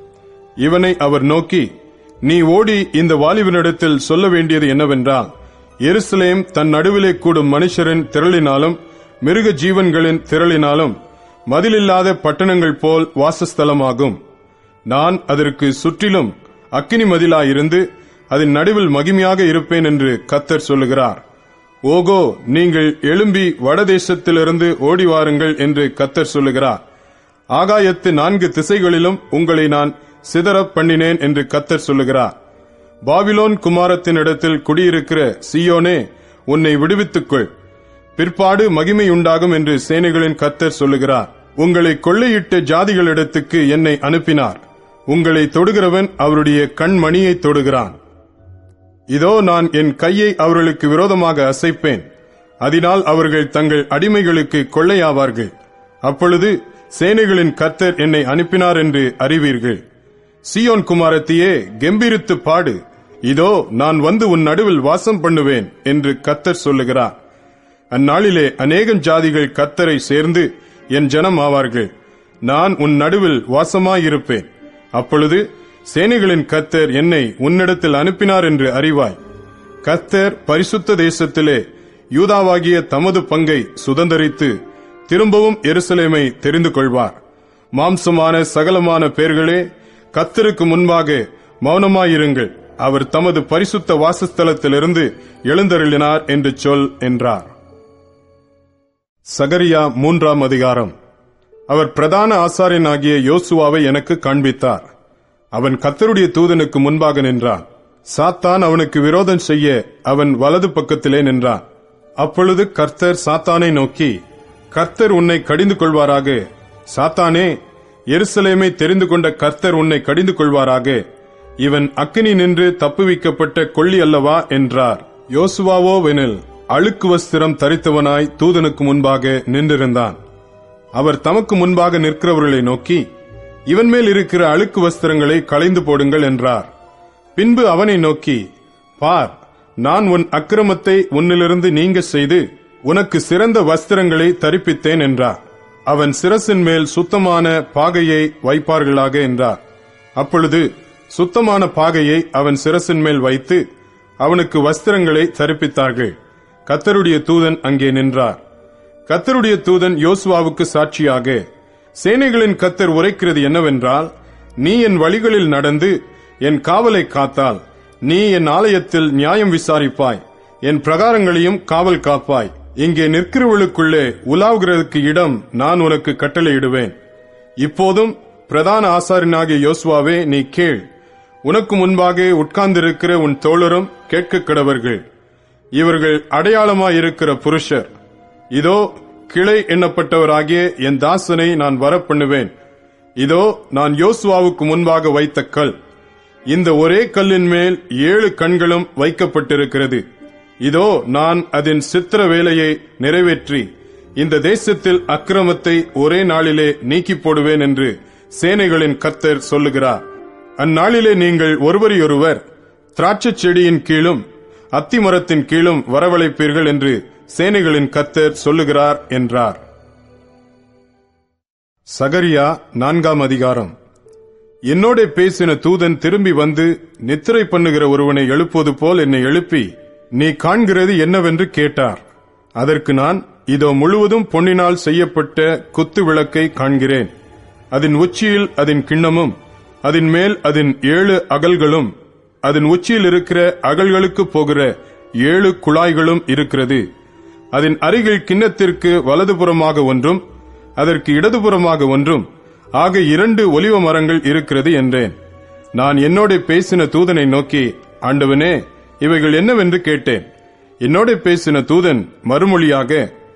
E: இவனை அவர் நோக்கி நீ ஓடி இந்த வாலிபனிடத்தில் சொல்ல வேண்டியது என்னவென்றால் எருசலேம் தன் நடுவிலே கூடும் மனுஷரின் திரளினாலும் மிருக ஜீவன்களின் திரளினாலும் மதிலில்லாத பட்டணங்கள் போல் வாசஸ்தலமாகும் நான் அதற்கு சுற்றிலும் அக்கினி மதிலாயிருந்து அதன் நடுவில் மகிமையாக இருப்பேன் என்று கத்தர் சொல்லுகிறார் ஓகோ நீங்கள் எழும்பி வடதேசத்திலிருந்து ஓடி வாருங்கள் என்று கத்தர் சொல்லுகிறார் ஆகாயத்து நான்கு திசைகளிலும் உங்களை நான் சிதறப் பண்ணினேன் என்று கத்தர் சொல்லுகிறார் பாபிலோன் குமாரத்தினிடத்தில் குடியிருக்கிற சியோனே உன்னை விடுவித்துக்கொள் பிற்பாடு மகிமை உண்டாகும் என்று சேனைகளின் கத்தர் சொல்லுகிறார் உங்களை கொள்ளையிட்ட ஜாதிகளிடத்துக்கு என்னை அனுப்பினார் உங்களை தொடுகிறவன் அவருடைய கண்மணியை தொடுகிறான் இதோ நான் என் கையை அவர்களுக்கு விரோதமாக அசைப்பேன் அதனால் அவர்கள் தங்கள் அடிமைகளுக்கு கொள்ளையாவார்கள் அப்பொழுது சேனைகளின் கர்த்தர் என்னை அனுப்பினார் என்று அறிவீர்கள் சீயோன் குமாரத்தியே கெம்பீரித்து பாடு இதோ நான் வந்து உன் நடுவில் வாசம் பண்ணுவேன் என்று கத்தர் சொல்லுகிறார் அந்நாளிலே அநேகம் ஜாதிகள் கத்தரை சேர்ந்து என் ஜனம் ஆவார்கள் நான் உன் நடுவில் வாசமாயிருப்பேன் அப்பொழுது சேனைகளின் கத்தர் என்னை உன்னிடத்தில் அனுப்பினார் என்று அறிவாய் கத்தர் பரிசுத்த தேசத்திலே யூதாவாகிய தமது பங்கை சுதந்தரித்து திரும்பவும் எருசலேமை தெரிந்து கொள்வார் மாம்சமான சகலமான பேர்களே கத்தருக்கு முன்பாக மௌனமாயிருங்கள் அவர் தமது பரிசுத்த வாசஸ்தலத்திலிருந்து எழுந்தருளினார் என்று சொல் என்றார் சகரியா மூன்றாம் அதிகாரம் அவர் பிரதான ஆசாரியனாகிய யோசுவாவை எனக்கு காண்பித்தார் அவன் கத்தருடைய தூதனுக்கு முன்பாக நின்றான் சாத்தான் அவனுக்கு விரோதம் செய்ய அவன் வலது பக்கத்திலே நின்றான் அப்பொழுது கர்த்தர் சாத்தானை நோக்கி கர்த்தர் உன்னை கடிந்து கொள்வாராக சாத்தானே எருசலேமை தெரிந்து கொண்ட கர்த்தர் உன்னை கடிந்து கொள்வாராக இவன் அக்கினி நின்று தப்புவிக்கப்பட்ட கொள்ளி அல்லவா என்றார் யோசுவாவோவெனில் அழுக்கு வஸ்திரம் தரித்தவனாய் தூதனுக்கு முன்பாக நின்றிருந்தான் அவர் தமக்கு முன்பாக நிற்கிறவர்களை நோக்கி இவன் மேல் இருக்கிற அழுக்கு வஸ்திரங்களை களைந்து போடுங்கள் என்றார் பின்பு அவனை நோக்கி பார் நான் உன் அக்கிரமத்தை உன்னிலிருந்து நீங்க செய்து உனக்கு சிறந்த வஸ்திரங்களை தரிப்பித்தேன் என்றார் அவன் சிரசின் மேல் சுத்தமான பாகையை வைப்பார்களாக என்றார் அப்பொழுது சுத்தமான பாகையை அவன் சிரசின் மேல் வைத்து அவனுக்கு வஸ்திரங்களை தரிப்பித்தார்கள் கத்தருடைய தூதன் அங்கே நின்றார் கத்தருடைய தூதன் யோசுவாவுக்கு சாட்சியாக சேனைகளின் கத்தர் உரைக்கிறது என்னவென்றால் நீ என் வழிகளில் நடந்து என் காவலை காத்தால் நீ என் ஆலயத்தில் நியாயம் விசாரிப்பாய் என் பிரகாரங்களையும் காவல் காப்பாய் இங்கே நிற்கிறவளுக்குள்ளே உலாவுகிறதுக்கு இடம் நான் உனக்கு கட்டளையிடுவேன் இப்போதும் பிரதான ஆசாரியனாகிய யோசுவாவே நீ கேள் உனக்கு முன்பாக உட்கார்ந்திருக்கிற உன் தோழரும் கேட்க கிடவர்கள் இவர்கள் அடையாளமாயிருக்கிற புருஷர் இதோ கிளை எண்ணப்பட்டவராகிய என் தாசனை நான் வரப்பண்ணுவேன் இதோ நான் யோசுவாவுக்கு முன்பாக வைத்த கல் இந்த ஒரே கல்லின் மேல் ஏழு கண்களும் வைக்கப்பட்டிருக்கிறது இதோ நான் அதன் சித்திர வேலையை நிறைவேற்றி இந்த தேசத்தில் அக்கிரமத்தை ஒரே நாளிலே நீக்கி போடுவேன் என்று சேனைகளின் கர்த்தர் சொல்லுகிறார் அந்நாளிலே நீங்கள் ஒருவரையொருவர் திராட்சைச் செடியின் கீழும் அத்திமரத்தின் கீழும் வரவழைப்பீர்கள் என்று சேனைகளின் கர்த்தர் சொல்லுகிறார் என்றார் சகரியா நான்காம் அதிகாரம் என்னோட பேசின தூதன் திரும்பி வந்து நித்திரை பண்ணுகிற ஒருவனை எழுப்புவது போல் என்னை எழுப்பி நீ காண்கிறது என்னவென்று கேட்டார் அதற்கு நான் இதோ முழுவதும் பொன்னினால் செய்யப்பட்ட குத்து விளக்கை காண்கிறேன் அதன் உச்சியில் அதன் கிண்ணமும் அதன் மேல் அதன் ஏழு அகல்களும் அதன் உச்சியில் இருக்கிற அகல்களுக்கு போகிற ஏழு குழாய்களும் இருக்கிறது அதன் அருகில் கிண்ணத்திற்கு வலதுபுறமாக ஒன்றும் அதற்கு இடதுபுறமாக ஒன்றும் ஆக இரண்டு ஒலிவ மரங்கள் இருக்கிறது என்றேன் நான் என்னோட பேசின தூதனை நோக்கி ஆண்டவனே இவைகள் என்னவென்று கேட்டேன் என்னோட பேசின தூதன் மறுமொழியாக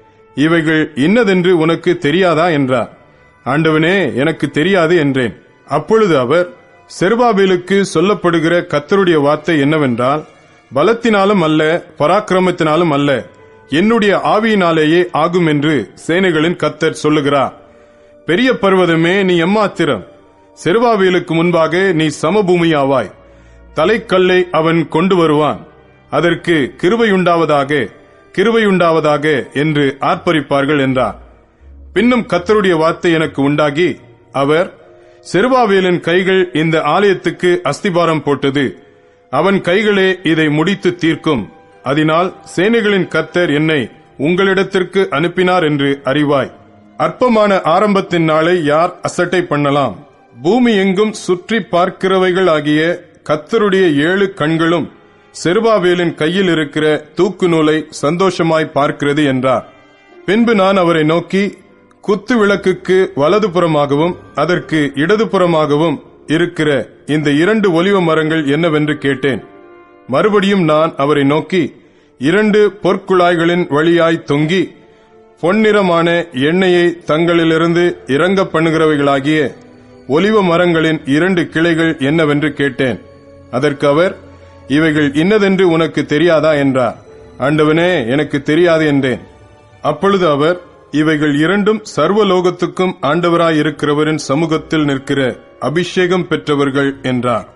E: இவைகள் இன்னதென்று உனக்கு தெரியாதா என்றார் ஆண்டவனே எனக்கு தெரியாது என்றேன் அப்பொழுது அவர் செருபாபேலுக்கு சொல்லப்படுகிற கத்தருடைய வார்த்தை என்னவென்றால் பலத்தினாலும் அல்ல பராக்கிரமத்தினாலும் அல்ல என்னுடைய ஆவியினாலேயே ஆகும் என்று சேனைகளின் கத்தர் சொல்லுகிறார் பெரிய பர்வதமே நீ எம்மாத்திரம் செருபாவேலுக்கு முன்பாக நீ சமபூமியாவாய் தலைக்கல்லை அவன் கொண்டு வருவான் அதற்கு கிருபையுண்டாவதாக கிருபையுண்டாவதாக என்று ஆர்ப்பரிப்பார்கள் என்றார் பின்னும் கத்தருடைய வார்த்தை எனக்கு உண்டாகி அவர் செருபாவேலின் கைகள் இந்த ஆலயத்துக்கு அஸ்திபாரம் போட்டது அவன் கைகளே இதை முடித்து தீர்க்கும் அதனால் சேனைகளின் கத்தர் என்னை உங்களிடத்திற்கு அனுப்பினார் என்று அறிவாய் அற்பமான ஆரம்பத்தின் நாளை யார் அசட்டை பண்ணலாம் பூமி எங்கும் சுற்றி பார்க்கிறவைகள் ஆகிய கத்தருடைய ஏழு கண்களும் செருபாவேலின் கையில் இருக்கிற தூக்கு நூலை சந்தோஷமாய் பார்க்கிறது என்றார் பின்பு நான் அவரை நோக்கி குத்து விளக்குக்கு வலதுபுறமாகவும் அதற்கு இடதுபுறமாகவும் இருக்கிற இந்த இரண்டு ஒலிவ மரங்கள் என்னவென்று கேட்டேன் மறுபடியும் நான் அவரை நோக்கி இரண்டு பொற்குழாய்களின் வழியாய் தொங்கி பொன்னிறமான எண்ணெயை தங்களிலிருந்து இறங்க பண்ணுகிறவைகளாகிய ஒலிவ மரங்களின் இரண்டு கிளைகள் என்னவென்று கேட்டேன் அதற்கு அவர் இவைகள் இன்னதென்று உனக்கு தெரியாதா என்றார் ஆண்டவனே எனக்கு தெரியாது என்றேன் அப்பொழுது அவர் இவைகள் இரண்டும் சர்வலோகத்துக்கும் ஆண்டவராயிருக்கிறவரின் சமூகத்தில் நிற்கிற அபிஷேகம் பெற்றவர்கள் என்றார்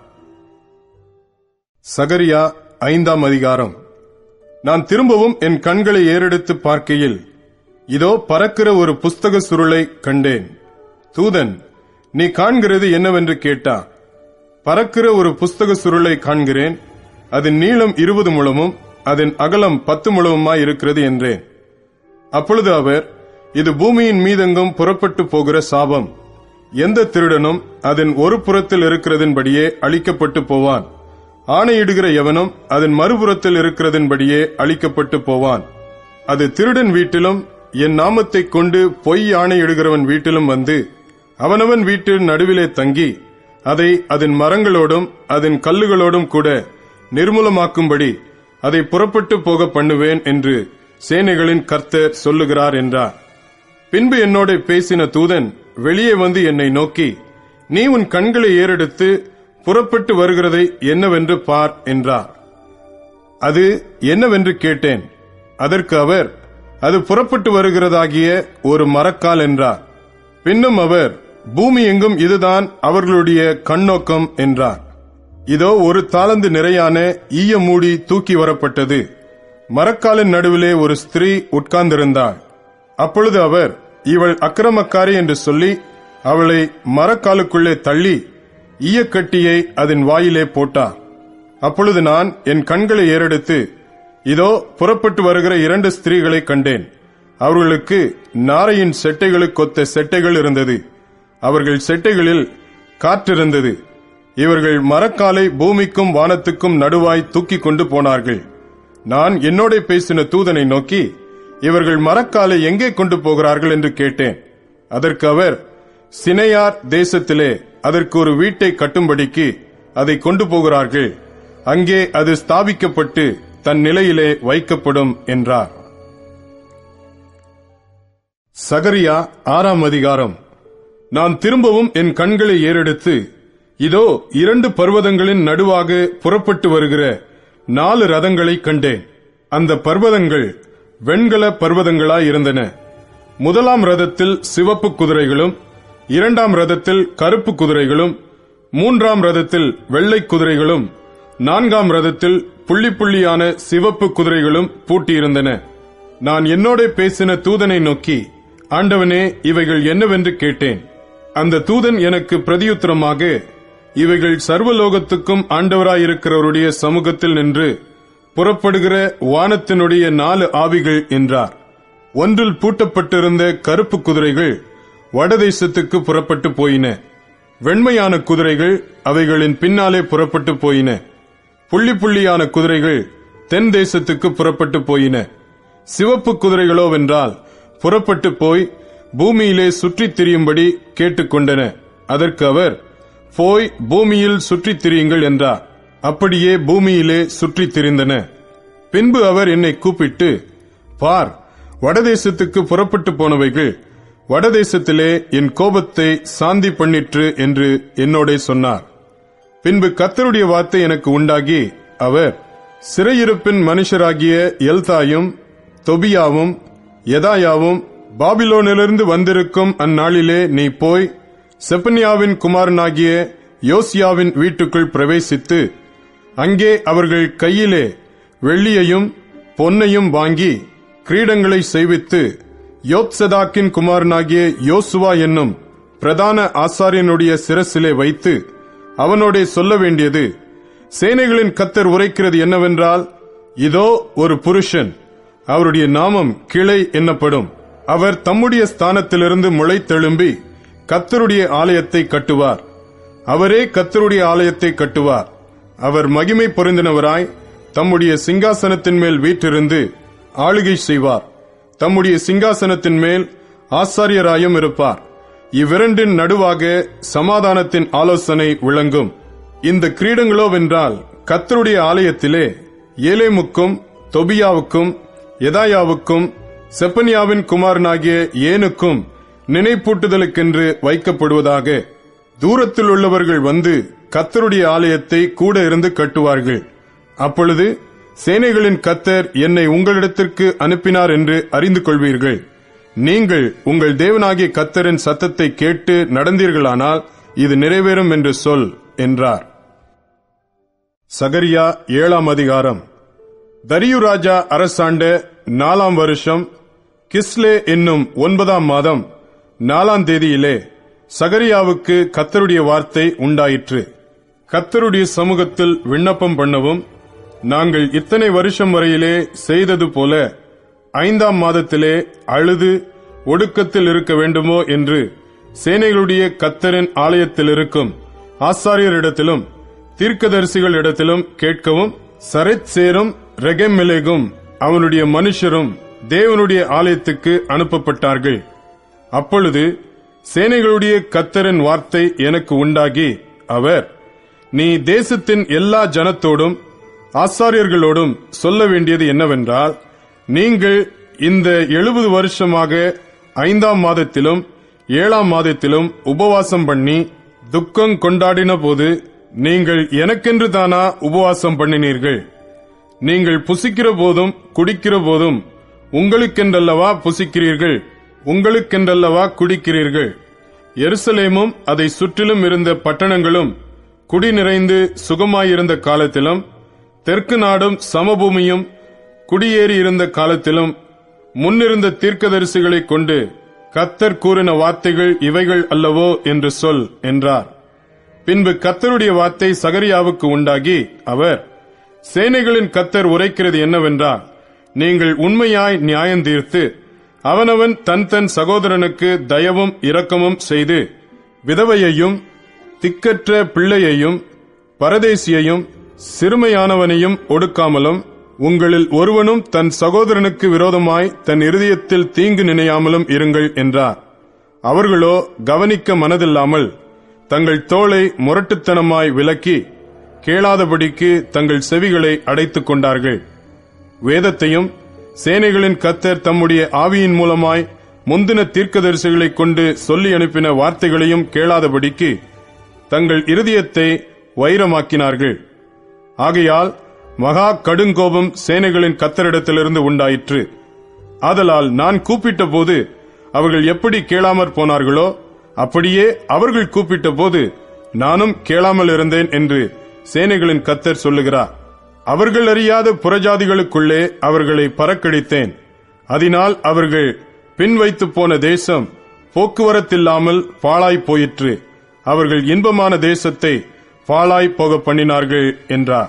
E: சகரியா ஐந்தாம் அதிகாரம் நான் திரும்பவும் என் கண்களை ஏறெடுத்து பார்க்கையில் இதோ பறக்கிற ஒரு புஸ்தக சுருளை கண்டேன் தூதன் நீ காண்கிறது என்னவென்று கேட்டார் பறக்கிற ஒரு புஸ்தக சுருளை காண்கிறேன் அதன் நீளம் இருபது முழமும் அதன் அகலம் பத்து முழமுமாய் இருக்கிறது என்றேன் அப்பொழுது அவர் இது பூமியின் மீதெங்கும் புறப்பட்டு போகிற சாபம் எந்த திருடனும் அதன் ஒரு புறத்தில் இருக்கிறதின்படியே அழிக்கப்பட்டு போவான் ஆணையிடுகிற எவனும் அதன் மறுபுறத்தில் இருக்கிறதின்படியே அழிக்கப்பட்டு போவான் அது திருடன் வீட்டிலும் என் நாமத்தைக் கொண்டு பொய் ஆணையிடுகிறவன் வீட்டிலும் வந்து அவனவன் வீட்டின் நடுவிலே தங்கி அதை அதன் மரங்களோடும் அதன் கல்லுகளோடும் கூட நிர்மூலமாக்கும்படி அதை புறப்பட்டு போக பண்ணுவேன் என்று சேனைகளின் கர்த்தர் சொல்லுகிறார் என்றார் பின்பு என்னோட பேசின தூதன் வெளியே வந்து என்னை நோக்கி நீ உன் கண்களை ஏறெடுத்து புறப்பட்டு வருகிறதை என்னவென்று பார் என்றார் அது என்னவென்று கேட்டேன் அதற்கு அவர் அது புறப்பட்டு வருகிறதாகிய ஒரு மரக்கால் என்றார் பின்னும் அவர் பூமி எங்கும் இதுதான் அவர்களுடைய கண்ணோக்கம் என்றார் இதோ ஒரு தாளந்து நிறையான ஈய மூடி தூக்கி வரப்பட்டது மரக்காலின் நடுவிலே ஒரு ஸ்திரீ உட்கார்ந்திருந்தாள் அப்பொழுது அவர் இவள் அக்கிரமக்காரி என்று சொல்லி அவளை மரக்காலுக்குள்ளே தள்ளி ஈயக்கட்டியை அதன் வாயிலே போட்டார் அப்பொழுது நான் என் கண்களை ஏறெடுத்து இதோ புறப்பட்டு வருகிற இரண்டு ஸ்திரீகளை கண்டேன் அவர்களுக்கு நாரையின் செட்டைகளுக்கொத்த செட்டைகள் இருந்தது அவர்கள் செட்டைகளில் காற்றிருந்தது இவர்கள் மரக்காலை பூமிக்கும் வானத்துக்கும் நடுவாய் தூக்கிக் கொண்டு போனார்கள் நான் என்னோட பேசின தூதனை நோக்கி இவர்கள் மரக்காலை எங்கே கொண்டு போகிறார்கள் என்று கேட்டேன் அதற்கு அவர் சினையார் தேசத்திலே அதற்கு ஒரு வீட்டை கட்டும்படிக்கு அதை கொண்டு போகிறார்கள் அங்கே அது ஸ்தாபிக்கப்பட்டு தன் நிலையிலே வைக்கப்படும் என்றார் சகரியா ஆறாம் அதிகாரம் நான் திரும்பவும் என் கண்களை ஏறெடுத்து இதோ இரண்டு பர்வதங்களின் நடுவாக புறப்பட்டு வருகிற நாலு ரதங்களை கண்டேன் அந்த பர்வதங்கள் வெண்கல பர்வதங்களாய் இருந்தன முதலாம் ரதத்தில் சிவப்பு குதிரைகளும் இரண்டாம் ரதத்தில் கருப்பு குதிரைகளும் மூன்றாம் ரதத்தில் வெள்ளை குதிரைகளும் நான்காம் ரதத்தில் புள்ளி புள்ளியான சிவப்பு குதிரைகளும் பூட்டியிருந்தன நான் என்னோட பேசின தூதனை நோக்கி ஆண்டவனே இவைகள் என்னவென்று கேட்டேன் அந்த தூதன் எனக்கு பிரதியுத்தரமாக இவைகள் சர்வலோகத்துக்கும் ஆண்டவராயிருக்கிறவருடைய சமூகத்தில் நின்று புறப்படுகிற வானத்தினுடைய நாலு ஆவிகள் என்றார் ஒன்றில் பூட்டப்பட்டிருந்த கருப்பு குதிரைகள் வடதேசத்துக்கு புறப்பட்டு போயின வெண்மையான குதிரைகள் அவைகளின் பின்னாலே புறப்பட்டு போயின புள்ளி புள்ளியான குதிரைகள் தென் தேசத்துக்கு புறப்பட்டு போயின சிவப்பு குதிரைகளோ வென்றால் புறப்பட்டு போய் பூமியிலே சுற்றித் திரியும்படி கேட்டுக்கொண்டன அதற்கு அவர் போய் பூமியில் சுற்றித் திரியுங்கள் என்றார் அப்படியே பூமியிலே சுற்றித் திரிந்தன பின்பு அவர் என்னை கூப்பிட்டு பார் வடதேசத்துக்கு புறப்பட்டு போனவைகள் வடதேசத்திலே என் கோபத்தை சாந்தி பண்ணிற்று என்று என்னோடே சொன்னார் பின்பு கத்தருடைய வார்த்தை எனக்கு உண்டாகி அவர் சிறையிருப்பின் மனுஷராகிய எல்தாயும் தொபியாவும் எதாயாவும் பாபிலோனிலிருந்து வந்திருக்கும் அந்நாளிலே நீ போய் செப்பனியாவின் குமாரனாகிய யோசியாவின் வீட்டுக்குள் பிரவேசித்து அங்கே அவர்கள் கையிலே வெள்ளியையும் பொன்னையும் வாங்கி கிரீடங்களை செய்வித்து யோத்சதாக்கின் குமாரனாகிய யோசுவா என்னும் பிரதான ஆசாரியனுடைய சிரசிலே வைத்து அவனோடே சொல்ல வேண்டியது சேனைகளின் கத்தர் உரைக்கிறது என்னவென்றால் இதோ ஒரு புருஷன் அவருடைய நாமம் கிளை என்னப்படும் அவர் தம்முடைய ஸ்தானத்திலிருந்து முளைத்தெழும்பி கத்தருடைய ஆலயத்தை கட்டுவார் அவரே கத்தருடைய ஆலயத்தை கட்டுவார் அவர் மகிமை பொருந்தினவராய் தம்முடைய சிங்காசனத்தின் மேல் வீற்றிருந்து ஆளுகை செய்வார் தம்முடைய சிங்காசனத்தின் மேல் ஆசாரியராயும் இருப்பார் இவ்விரண்டின் நடுவாக சமாதானத்தின் ஆலோசனை விளங்கும் இந்த கிரீடங்களோவென்றால் கத்தருடைய ஆலயத்திலே ஏலேமுக்கும் தொபியாவுக்கும் எதாயாவுக்கும் செப்பனியாவின் குமாரனாகிய ஏனுக்கும் நினைப்பூட்டுதலுக்கென்று வைக்கப்படுவதாக தூரத்தில் உள்ளவர்கள் வந்து கத்தருடைய ஆலயத்தை கூட இருந்து கட்டுவார்கள் அப்பொழுது சேனைகளின் கத்தர் என்னை உங்களிடத்திற்கு அனுப்பினார் என்று அறிந்து கொள்வீர்கள் நீங்கள் உங்கள் தேவனாகிய கத்தரின் சத்தத்தை கேட்டு நடந்தீர்களானால் இது நிறைவேறும் என்று சொல் என்றார் சகரியா ஏழாம் அதிகாரம் தரியு ராஜா அரசாண்ட நாலாம் வருஷம் கிஸ்லே என்னும் ஒன்பதாம் மாதம் நாலாம் தேதியிலே சகரியாவுக்கு கத்தருடைய வார்த்தை உண்டாயிற்று கத்தருடைய சமூகத்தில் விண்ணப்பம் பண்ணவும் நாங்கள் இத்தனை வருஷம் வரையிலே செய்தது போல ஐந்தாம் மாதத்திலே அழுது ஒடுக்கத்தில் இருக்க வேண்டுமோ என்று சேனைகளுடைய கத்தரின் ஆலயத்தில் இருக்கும் ஆசாரியரிடத்திலும் தீர்க்கதரிசிகள் இடத்திலும் கேட்கவும் சரத் சேரும் ரெகெமெலேகும் அவனுடைய மனுஷரும் தேவனுடைய ஆலயத்துக்கு அனுப்பப்பட்டார்கள் அப்பொழுது சேனைகளுடைய கத்தரின் வார்த்தை எனக்கு உண்டாகி அவர் நீ தேசத்தின் எல்லா ஜனத்தோடும் ஆசாரியர்களோடும் சொல்ல வேண்டியது என்னவென்றால் நீங்கள் இந்த எழுபது வருஷமாக ஐந்தாம் மாதத்திலும் ஏழாம் மாதத்திலும் உபவாசம் பண்ணி துக்கம் கொண்டாடின போது நீங்கள் எனக்கென்று தானா உபவாசம் பண்ணினீர்கள் நீங்கள் புசிக்கிற போதும் குடிக்கிற போதும் உங்களுக்கென்றல்லவா புசிக்கிறீர்கள் உங்களுக்கென்றல்லவா குடிக்கிறீர்கள் எருசலேமும் அதை சுற்றிலும் இருந்த பட்டணங்களும் குடி நிறைந்து சுகமாயிருந்த காலத்திலும் தெற்கு நாடும் சமபூமியும் குடியேறி இருந்த காலத்திலும் முன்னிருந்த தீர்க்கதரிசிகளைக் கொண்டு கத்தர் கூறின வார்த்தைகள் இவைகள் அல்லவோ என்று சொல் என்றார் பின்பு கத்தருடைய வார்த்தை சகரியாவுக்கு உண்டாகி அவர் சேனைகளின் கத்தர் உரைக்கிறது என்னவென்றால் நீங்கள் உண்மையாய் நியாயம் தீர்த்து அவனவன் தன் தன் சகோதரனுக்கு தயவும் இரக்கமும் செய்து விதவையையும் திக்கற்ற பிள்ளையையும் பரதேசியையும் சிறுமையானவனையும் ஒடுக்காமலும் உங்களில் ஒருவனும் தன் சகோதரனுக்கு விரோதமாய் தன் இருதயத்தில் தீங்கு நினையாமலும் இருங்கள் என்றார் அவர்களோ கவனிக்க மனதில்லாமல் தங்கள் தோளை முரட்டுத்தனமாய் விலக்கி கேளாதபடிக்கு தங்கள் செவிகளை அடைத்துக் கொண்டார்கள் வேதத்தையும் சேனைகளின் கத்தர் தம்முடைய ஆவியின் மூலமாய் முந்தின தீர்க்கதரிசிகளைக் கொண்டு சொல்லி அனுப்பின வார்த்தைகளையும் கேளாதபடிக்கு தங்கள் இருதயத்தை வைரமாக்கினார்கள் ஆகையால் மகா கடுங்கோபம் சேனைகளின் கத்தரிடத்திலிருந்து உண்டாயிற்று ஆதலால் நான் கூப்பிட்ட போது அவர்கள் எப்படி கேளாமற் போனார்களோ அப்படியே அவர்கள் கூப்பிட்ட போது நானும் கேளாமல் இருந்தேன் என்று சேனைகளின் கத்தர் சொல்லுகிறார் அவர்கள் அறியாத புறஜாதிகளுக்குள்ளே அவர்களை பறக்கடித்தேன் அதனால் அவர்கள் பின் வைத்து போன தேசம் போக்குவரத்தில்லாமல் பாழாய் போயிற்று அவர்கள் இன்பமான தேசத்தை பாழாய் போக பண்ணினார்கள் என்றார்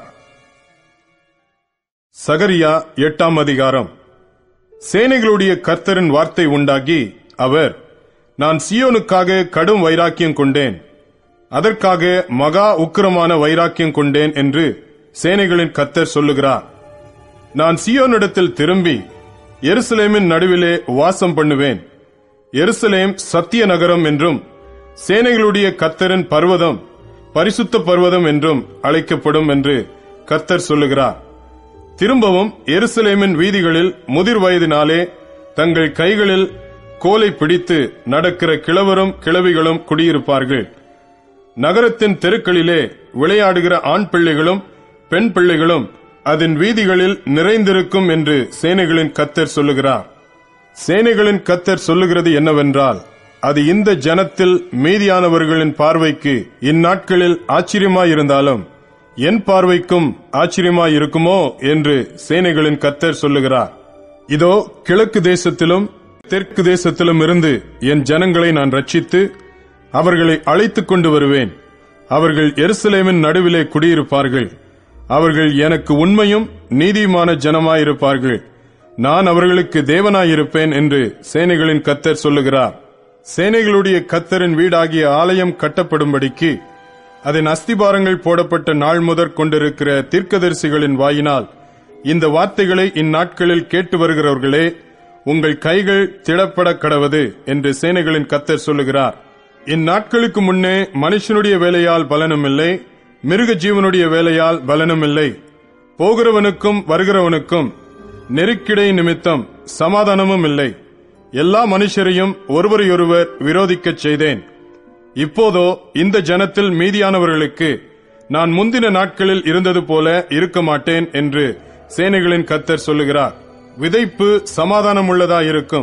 E: சகரியா எட்டாம் அதிகாரம் சேனைகளுடைய கர்த்தரின் வார்த்தை உண்டாகி அவர் நான் சியோனுக்காக கடும் வைராக்கியம் கொண்டேன் அதற்காக மகா உக்கிரமான வைராக்கியம் கொண்டேன் என்று சேனைகளின் கர்த்தர் சொல்லுகிறார் நான் சியோனிடத்தில் திரும்பி எருசலேமின் நடுவிலே வாசம் பண்ணுவேன் எருசலேம் சத்திய நகரம் என்றும் சேனைகளுடைய கர்த்தரின் பர்வதம் பரிசுத்த பர்வதம் என்றும் அழைக்கப்படும் என்று கர்த்தர் சொல்லுகிறார் திரும்பவும் எருசலேமின் வீதிகளில் முதிர் வயதினாலே தங்கள் கைகளில் கோலை பிடித்து நடக்கிற கிழவரும் கிழவிகளும் குடியிருப்பார்கள் நகரத்தின் தெருக்களிலே விளையாடுகிற ஆண் பிள்ளைகளும் பெண் பிள்ளைகளும் அதன் வீதிகளில் நிறைந்திருக்கும் என்று சேனைகளின் கத்தர் சொல்லுகிறார் சேனைகளின் கத்தர் சொல்லுகிறது என்னவென்றால் அது இந்த ஜனத்தில் மீதியானவர்களின் பார்வைக்கு இந்நாட்களில் ஆச்சரியமாயிருந்தாலும் என் பார்வைக்கும் ஆச்சரியமாயிருக்குமோ என்று சேனைகளின் கத்தர் சொல்லுகிறார் இதோ கிழக்கு தேசத்திலும் தெற்கு தேசத்திலும் இருந்து என் ஜனங்களை நான் ரட்சித்து அவர்களை அழைத்துக் கொண்டு வருவேன் அவர்கள் எருசலேமின் நடுவிலே குடியிருப்பார்கள் அவர்கள் எனக்கு உண்மையும் நீதியுமான ஜனமாயிருப்பார்கள் நான் அவர்களுக்கு தேவனாயிருப்பேன் என்று சேனைகளின் கத்தர் சொல்லுகிறார் சேனைகளுடைய கத்தரின் வீடாகிய ஆலயம் கட்டப்படும்படிக்கு அதன் அஸ்திபாரங்கள் போடப்பட்ட நாள் முதற் கொண்டிருக்கிற தீர்க்கதரிசிகளின் வாயினால் இந்த வார்த்தைகளை இந்நாட்களில் கேட்டு வருகிறவர்களே உங்கள் கைகள் திடப்பட கடவது என்று சேனைகளின் கத்தர் சொல்லுகிறார் இந்நாட்களுக்கு முன்னே மனுஷனுடைய வேலையால் பலனுமில்லை மிருக ஜீவனுடைய வேலையால் பலனுமில்லை போகிறவனுக்கும் வருகிறவனுக்கும் நெருக்கிடை நிமித்தம் சமாதானமும் இல்லை எல்லா மனுஷரையும் ஒருவரையொருவர் விரோதிக்கச் செய்தேன் இப்போதோ இந்த ஜனத்தில் மீதியானவர்களுக்கு நான் முந்தின நாட்களில் இருந்தது போல இருக்க மாட்டேன் என்று சேனைகளின் கத்தர் சொல்லுகிறார் விதைப்பு சமாதானம் உள்ளதாயிருக்கும்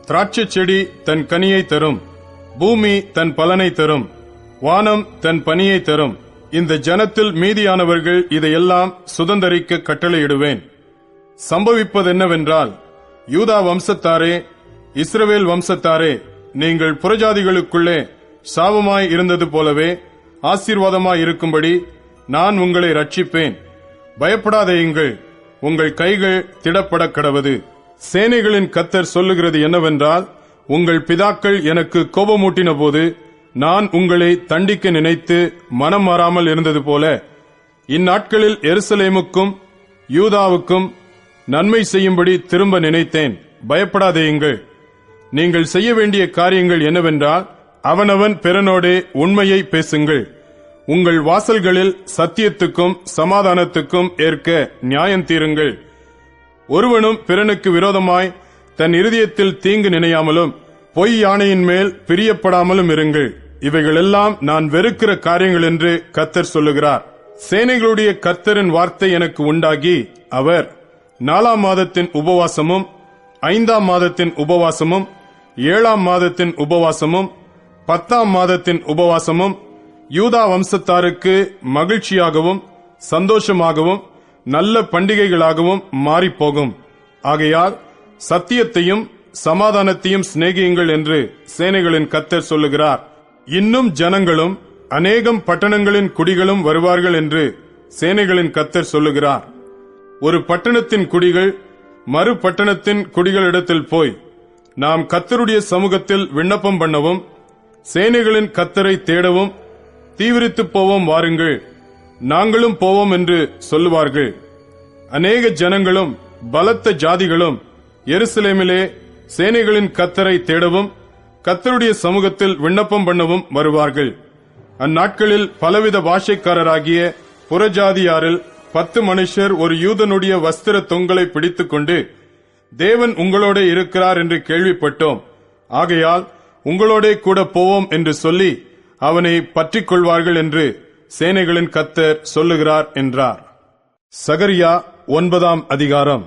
E: திராட்சைச் செடி தன் கனியை தரும் பூமி தன் பலனை தரும் வானம் தன் பனியை தரும் இந்த ஜனத்தில் மீதியானவர்கள் இதையெல்லாம் சுதந்தரிக்க கட்டளையிடுவேன் சம்பவிப்பதென்னவென்றால் யூதா வம்சத்தாரே இஸ்ரவேல் வம்சத்தாரே நீங்கள் புறஜாதிகளுக்குள்ளே சாபமாய் இருந்தது போலவே ஆசீர்வாதமாய் இருக்கும்படி நான் உங்களை ரட்சிப்பேன் பயப்படாதேயுங்கள் உங்கள் கைகள் திடப்பட கடவது சேனைகளின் கத்தர் சொல்லுகிறது என்னவென்றால் உங்கள் பிதாக்கள் எனக்கு கோபமூட்டின போது நான் உங்களை தண்டிக்க நினைத்து மனம் மாறாமல் இருந்தது போல இந்நாட்களில் எருசலேமுக்கும் யூதாவுக்கும் நன்மை செய்யும்படி திரும்ப நினைத்தேன் பயப்படாதேயுங்கள் நீங்கள் செய்ய வேண்டிய காரியங்கள் என்னவென்றால் அவனவன் பிறனோடே உண்மையை பேசுங்கள் உங்கள் வாசல்களில் சத்தியத்துக்கும் சமாதானத்துக்கும் ஏற்க நியாயம் தீருங்கள் ஒருவனும் பிறனுக்கு விரோதமாய் தன் இருதயத்தில் தீங்கு நினையாமலும் பொய் யானையின் மேல் பிரியப்படாமலும் இருங்கள் இவைகளெல்லாம் நான் வெறுக்கிற காரியங்கள் என்று கத்தர் சொல்லுகிறார் சேனைகளுடைய கர்த்தரின் வார்த்தை எனக்கு உண்டாகி அவர் நாலாம் மாதத்தின் உபவாசமும் ஐந்தாம் மாதத்தின் உபவாசமும் ஏழாம் மாதத்தின் உபவாசமும் பத்தாம் மாதத்தின் உபவாசமும் யூதா வம்சத்தாருக்கு மகிழ்ச்சியாகவும் சந்தோஷமாகவும் நல்ல பண்டிகைகளாகவும் மாறிப்போகும் ஆகையால் சத்தியத்தையும் சமாதானத்தையும் சிநேகியுங்கள் என்று சேனைகளின் கத்தர் சொல்லுகிறார் இன்னும் ஜனங்களும் அநேகம் பட்டணங்களின் குடிகளும் வருவார்கள் என்று சேனைகளின் கத்தர் சொல்லுகிறார் ஒரு பட்டணத்தின் குடிகள் மறு பட்டணத்தின் குடிகளிடத்தில் போய் நாம் கத்தருடைய சமூகத்தில் விண்ணப்பம் பண்ணவும் சேனைகளின் கத்தரை தேடவும் தீவிரித்து போவோம் வாருங்கள் நாங்களும் போவோம் என்று சொல்லுவார்கள் அநேக ஜனங்களும் பலத்த ஜாதிகளும் எருசலேமிலே சேனைகளின் கத்தரை தேடவும் கத்தருடைய சமூகத்தில் விண்ணப்பம் பண்ணவும் வருவார்கள் அந்நாட்களில் பலவித பாஷைக்காரராகிய புறஜாதியாரில் பத்து மனுஷர் ஒரு யூதனுடைய வஸ்திர தொங்கலை பிடித்துக்கொண்டு தேவன் உங்களோட இருக்கிறார் என்று கேள்விப்பட்டோம் ஆகையால் உங்களோடே கூட போவோம் என்று சொல்லி அவனை பற்றிக் கொள்வார்கள் என்று சேனைகளின் கத்தர் சொல்லுகிறார் என்றார் சகரியா ஒன்பதாம் அதிகாரம்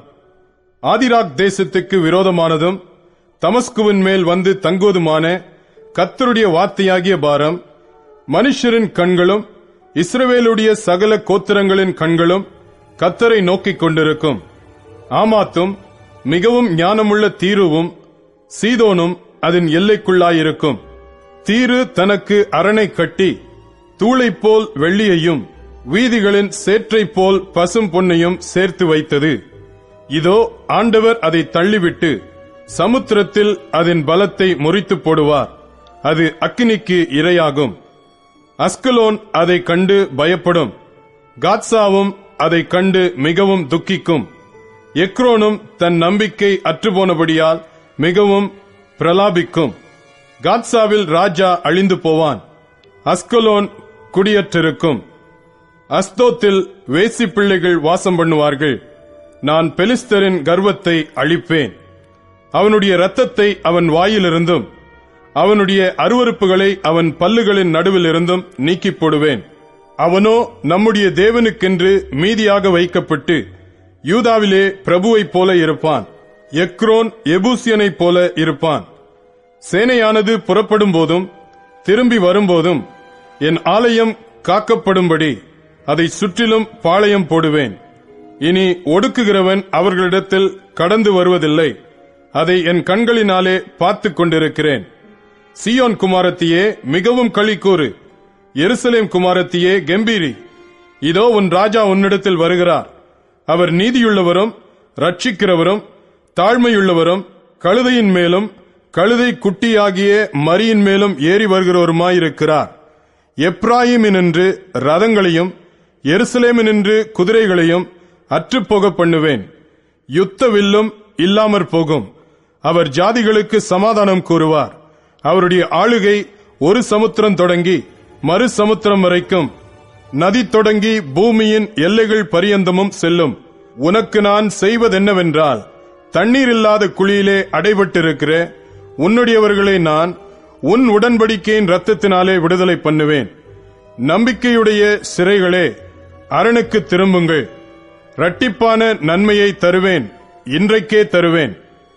E: ஆதிராக் தேசத்துக்கு விரோதமானதும் தமஸ்குவின் மேல் வந்து தங்குவதுமான கத்தருடைய வார்த்தையாகிய பாரம் மனுஷரின் கண்களும் இஸ்ரவேலுடைய சகல கோத்திரங்களின் கண்களும் கத்தரை நோக்கிக் கொண்டிருக்கும் ஆமாத்தும் மிகவும் ஞானமுள்ள தீருவும் சீதோனும் அதன் எல்லைக்குள்ளாயிருக்கும் தீரு தனக்கு அரணை கட்டி தூளைப் போல் வெள்ளியையும் வீதிகளின் சேற்றைப் போல் பசும் பொன்னையும் சேர்த்து வைத்தது இதோ ஆண்டவர் அதை தள்ளிவிட்டு சமுத்திரத்தில் அதன் பலத்தை முறித்து போடுவார் அது அக்கினிக்கு இரையாகும் அஸ்கலோன் அதை கண்டு பயப்படும் காத்சாவும் அதை கண்டு மிகவும் துக்கிக்கும் எக்ரோனும் தன் நம்பிக்கை அற்றுப்போனபடியால் மிகவும் பிரலாபிக்கும் காத்சாவில் ராஜா அழிந்து போவான் அஸ்கலோன் குடியற்றிருக்கும் அஸ்தோத்தில் வேசி பிள்ளைகள் வாசம் பண்ணுவார்கள் நான் பெலிஸ்தரின் கர்வத்தை அழிப்பேன் அவனுடைய இரத்தத்தை அவன் வாயிலிருந்தும் அவனுடைய அருவருப்புகளை அவன் பல்லுகளின் நடுவிலிருந்தும் நீக்கிப் போடுவேன் அவனோ நம்முடைய தேவனுக்கென்று மீதியாக வைக்கப்பட்டு யூதாவிலே பிரபுவைப் போல இருப்பான் எக்ரோன் எபூசியனைப் போல இருப்பான் சேனையானது புறப்படும் போதும் திரும்பி வரும்போதும் என் ஆலயம் காக்கப்படும்படி அதை சுற்றிலும் பாளையம் போடுவேன் இனி ஒடுக்குகிறவன் அவர்களிடத்தில் கடந்து வருவதில்லை அதை என் கண்களினாலே பார்த்துக் கொண்டிருக்கிறேன் சியோன் குமாரத்தியே மிகவும் களிக்கூறு எருசலேம் குமாரத்தியே கெம்பீரி இதோ உன் ராஜா உன்னிடத்தில் வருகிறார் அவர் நீதியுள்ளவரும் ரட்சிக்கிறவரும் தாழ்மையுள்ளவரும் கழுதையின் மேலும் கழுதை குட்டியாகிய மரியின் மேலும் ஏறி வருகிறவருமாயிருக்கிறார் எப்ராயிமினின்று ரதங்களையும் எருசலேமினின்று குதிரைகளையும் அற்றுப்போக பண்ணுவேன் யுத்த வில்லும் இல்லாமற் போகும் அவர் ஜாதிகளுக்கு சமாதானம் கூறுவார் அவருடைய ஆளுகை ஒரு சமுத்திரம் தொடங்கி மறு சமுத்திரம் வரைக்கும் நதி தொடங்கி பூமியின் எல்லைகள் பரியந்தமும் செல்லும் உனக்கு நான் செய்வதென்னவென்றால் தண்ணீர் இல்லாத குழியிலே அடைபட்டிருக்கிற உன்னுடையவர்களை நான் உன் உடன்படிக்கையின் ரத்தத்தினாலே விடுதலை பண்ணுவேன் நம்பிக்கையுடைய சிறைகளே அரணுக்கு திரும்புங்கள் இரட்டிப்பான நன்மையை தருவேன் இன்றைக்கே தருவேன்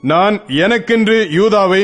E: நான் எனக்கென்று யூதாவை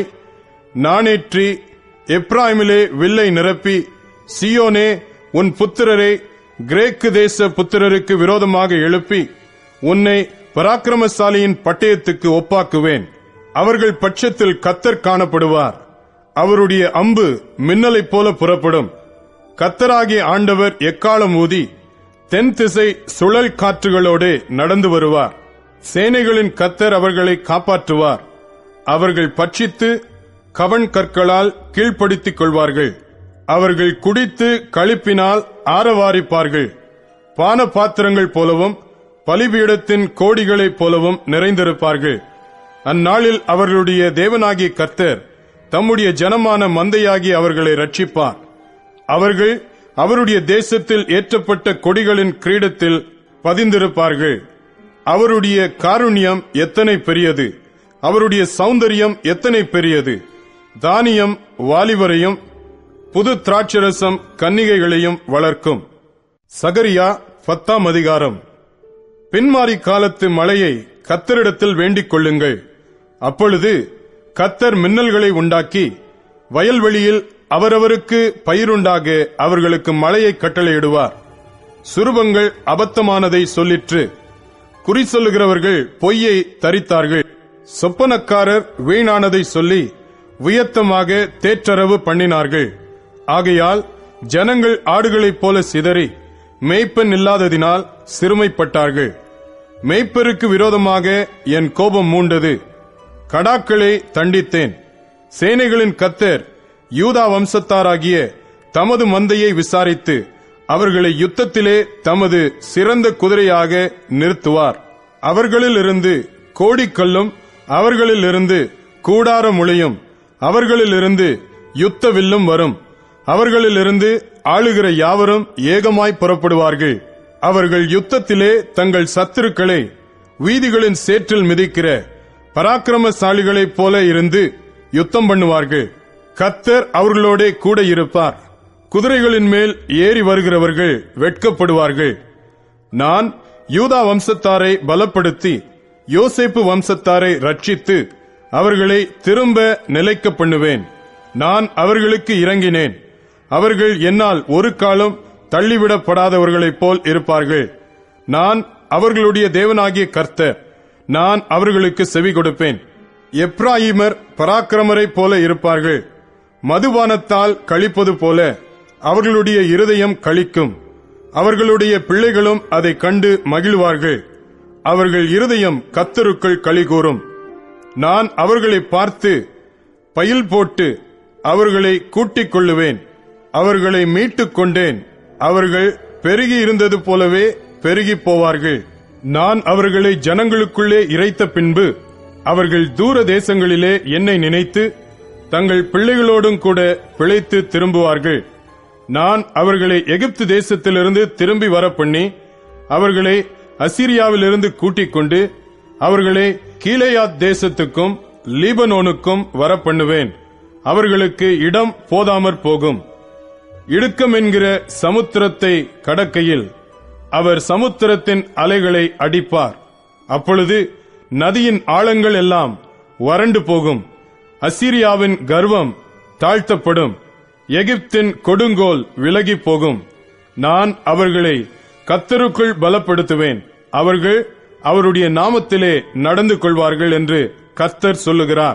E: நாணேற்றி எப்ராயிமிலே வில்லை நிரப்பி சியோனே உன் புத்திரரை கிரேக்கு தேச புத்திரருக்கு விரோதமாக எழுப்பி உன்னை பராக்கிரமசாலியின் பட்டயத்துக்கு ஒப்பாக்குவேன் அவர்கள் பட்சத்தில் கத்தர் காணப்படுவார் அவருடைய அம்பு மின்னலைப் போல புறப்படும் கத்தராகிய ஆண்டவர் எக்காலம் ஊதி தென் திசை சுழல் காற்றுகளோடு நடந்து வருவார் சேனைகளின் கத்தர் அவர்களை காப்பாற்றுவார் அவர்கள் பட்சித்து கவன் கற்களால் கீழ்ப்படுத்திக் கொள்வார்கள் அவர்கள் குடித்து களிப்பினால் ஆரவாரிப்பார்கள் பான பாத்திரங்கள் போலவும் பலிபீடத்தின் கோடிகளைப் போலவும் நிறைந்திருப்பார்கள் அந்நாளில் அவர்களுடைய தேவனாகிய கர்த்தர் தம்முடைய ஜனமான மந்தையாகி அவர்களை ரட்சிப்பார் அவர்கள் அவருடைய தேசத்தில் ஏற்றப்பட்ட கொடிகளின் கிரீடத்தில் பதிந்திருப்பார்கள் அவருடைய காருண்யம் எத்தனை பெரியது அவருடைய சௌந்தரியம் எத்தனை பெரியது தானியம் வாலிபரையும் புது திராட்சரசம் கன்னிகைகளையும் வளர்க்கும் சகரியா பத்தாம் அதிகாரம் பின்மாறி காலத்து மழையை கத்தரிடத்தில் வேண்டிக் கொள்ளுங்கள் அப்பொழுது கத்தர் மின்னல்களை உண்டாக்கி வயல்வெளியில் அவரவருக்கு பயிருண்டாக அவர்களுக்கு மழையை கட்டளையிடுவார் சுரூபங்கள் அபத்தமானதை சொல்லிற்று குறி சொல்லுகிறவர்கள் பொய்யை தரித்தார்கள் சொப்பனக்காரர் வீணானதை சொல்லி வியத்தமாக தேற்றரவு பண்ணினார்கள் ஆகையால் ஜனங்கள் ஆடுகளைப் போல சிதறி மேய்ப்பன் இல்லாததினால் சிறுமைப்பட்டார்கள் மேய்ப்பருக்கு விரோதமாக என் கோபம் மூண்டது கடாக்களை தண்டித்தேன் சேனைகளின் கத்தர் யூதா வம்சத்தாராகிய தமது மந்தையை விசாரித்து அவர்களை யுத்தத்திலே தமது சிறந்த குதிரையாக நிறுத்துவார் அவர்களிலிருந்து கோடிக்கல்லும் அவர்களிலிருந்து கூடார முளையும் அவர்களிலிருந்து யுத்த வில்லும் வரும் அவர்களிலிருந்து ஆளுகிற யாவரும் ஏகமாய் புறப்படுவார்கள் அவர்கள் யுத்தத்திலே தங்கள் சத்துருக்களை வீதிகளின் சேற்றில் மிதிக்கிற பராக்கிரமசாலிகளைப் போல இருந்து யுத்தம் பண்ணுவார்கள் கத்தர் அவர்களோட கூட இருப்பார் குதிரைகளின் மேல் ஏறி வருகிறவர்கள் வெட்கப்படுவார்கள் நான் யூதா வம்சத்தாரை பலப்படுத்தி யோசேப்பு வம்சத்தாரை ரட்சித்து அவர்களை திரும்ப நிலைக்க பண்ணுவேன் நான் அவர்களுக்கு இறங்கினேன் அவர்கள் என்னால் ஒரு காலம் தள்ளிவிடப்படாதவர்களைப் போல் இருப்பார்கள் நான் அவர்களுடைய தேவனாகிய கர்த்தர் நான் அவர்களுக்கு செவி கொடுப்பேன் எப்ராயிமர் பராக்கிரமரைப் போல இருப்பார்கள் மதுபானத்தால் கழிப்பது போல அவர்களுடைய இருதயம் கழிக்கும் அவர்களுடைய பிள்ளைகளும் அதை கண்டு மகிழ்வார்கள் அவர்கள் இருதயம் கத்தருக்குள் களிகூறும் நான் அவர்களை பார்த்து பயில் போட்டு அவர்களை கூட்டிக் கொள்ளுவேன் அவர்களை மீட்டுக் கொண்டேன் அவர்கள் பெருகி இருந்தது போலவே பெருகி போவார்கள் நான் அவர்களை ஜனங்களுக்குள்ளே இறைத்த பின்பு அவர்கள் தூர தேசங்களிலே என்னை நினைத்து தங்கள் பிள்ளைகளோடும் கூட பிழைத்து திரும்புவார்கள் நான் அவர்களை எகிப்து தேசத்திலிருந்து திரும்பி வர பண்ணி அவர்களை அசிரியாவிலிருந்து கூட்டிக் கொண்டு அவர்களை கீலேயாத் தேசத்துக்கும் லீபனோனுக்கும் வர பண்ணுவேன் அவர்களுக்கு இடம் போதாமற் போகும் இடுக்கம் என்கிற சமுத்திரத்தை கடக்கையில் அவர் சமுத்திரத்தின் அலைகளை அடிப்பார் அப்பொழுது நதியின் ஆழங்கள் எல்லாம் வறண்டு போகும் அசீரியாவின் கர்வம் தாழ்த்தப்படும் எகிப்தின் கொடுங்கோல் விலகி போகும் நான் அவர்களை கத்தருக்குள் பலப்படுத்துவேன் அவர்கள் அவருடைய நாமத்திலே நடந்து கொள்வார்கள் என்று கர்த்தர் சொல்லுகிறார்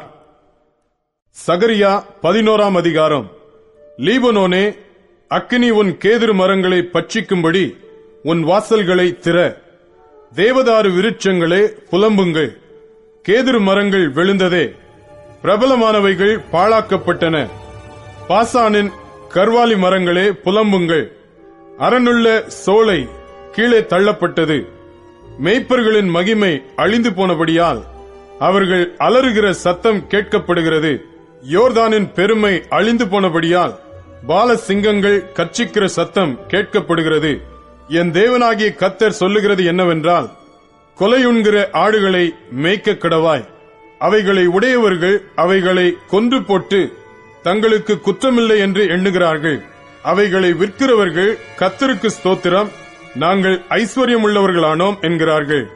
E: சகரியா பதினோராம் அதிகாரம் லீபனோனே அக்கினி உன் கேதுரு மரங்களை பட்சிக்கும்படி உன் வாசல்களை திற தேவதாரு விருட்சங்களே புலம்புங்கள் கேதுரு மரங்கள் விழுந்ததே பிரபலமானவைகள் பாழாக்கப்பட்டன பாசானின் கர்வாலி மரங்களே புலம்புங்கள் அரணுள்ள சோலை கீழே தள்ளப்பட்டது மேய்ப்பர்களின் மகிமை அழிந்து போனபடியால் அவர்கள் அலறுகிற சத்தம் கேட்கப்படுகிறது யோர்தானின் பெருமை அழிந்து போனபடியால் பால சிங்கங்கள் கர்ச்சிக்கிற சத்தம் கேட்கப்படுகிறது என் தேவனாகிய கத்தர் சொல்லுகிறது என்னவென்றால் கொலையுண்கிற ஆடுகளை மேய்க்க கடவாய் அவைகளை உடையவர்கள் அவைகளை கொன்று போட்டு தங்களுக்கு குற்றமில்லை என்று எண்ணுகிறார்கள் அவைகளை விற்கிறவர்கள் கத்தருக்கு ஸ்தோத்திரம் நாங்கள் ஐஸ்வர்யம் உள்ளவர்களானோம் என்கிறார்கள்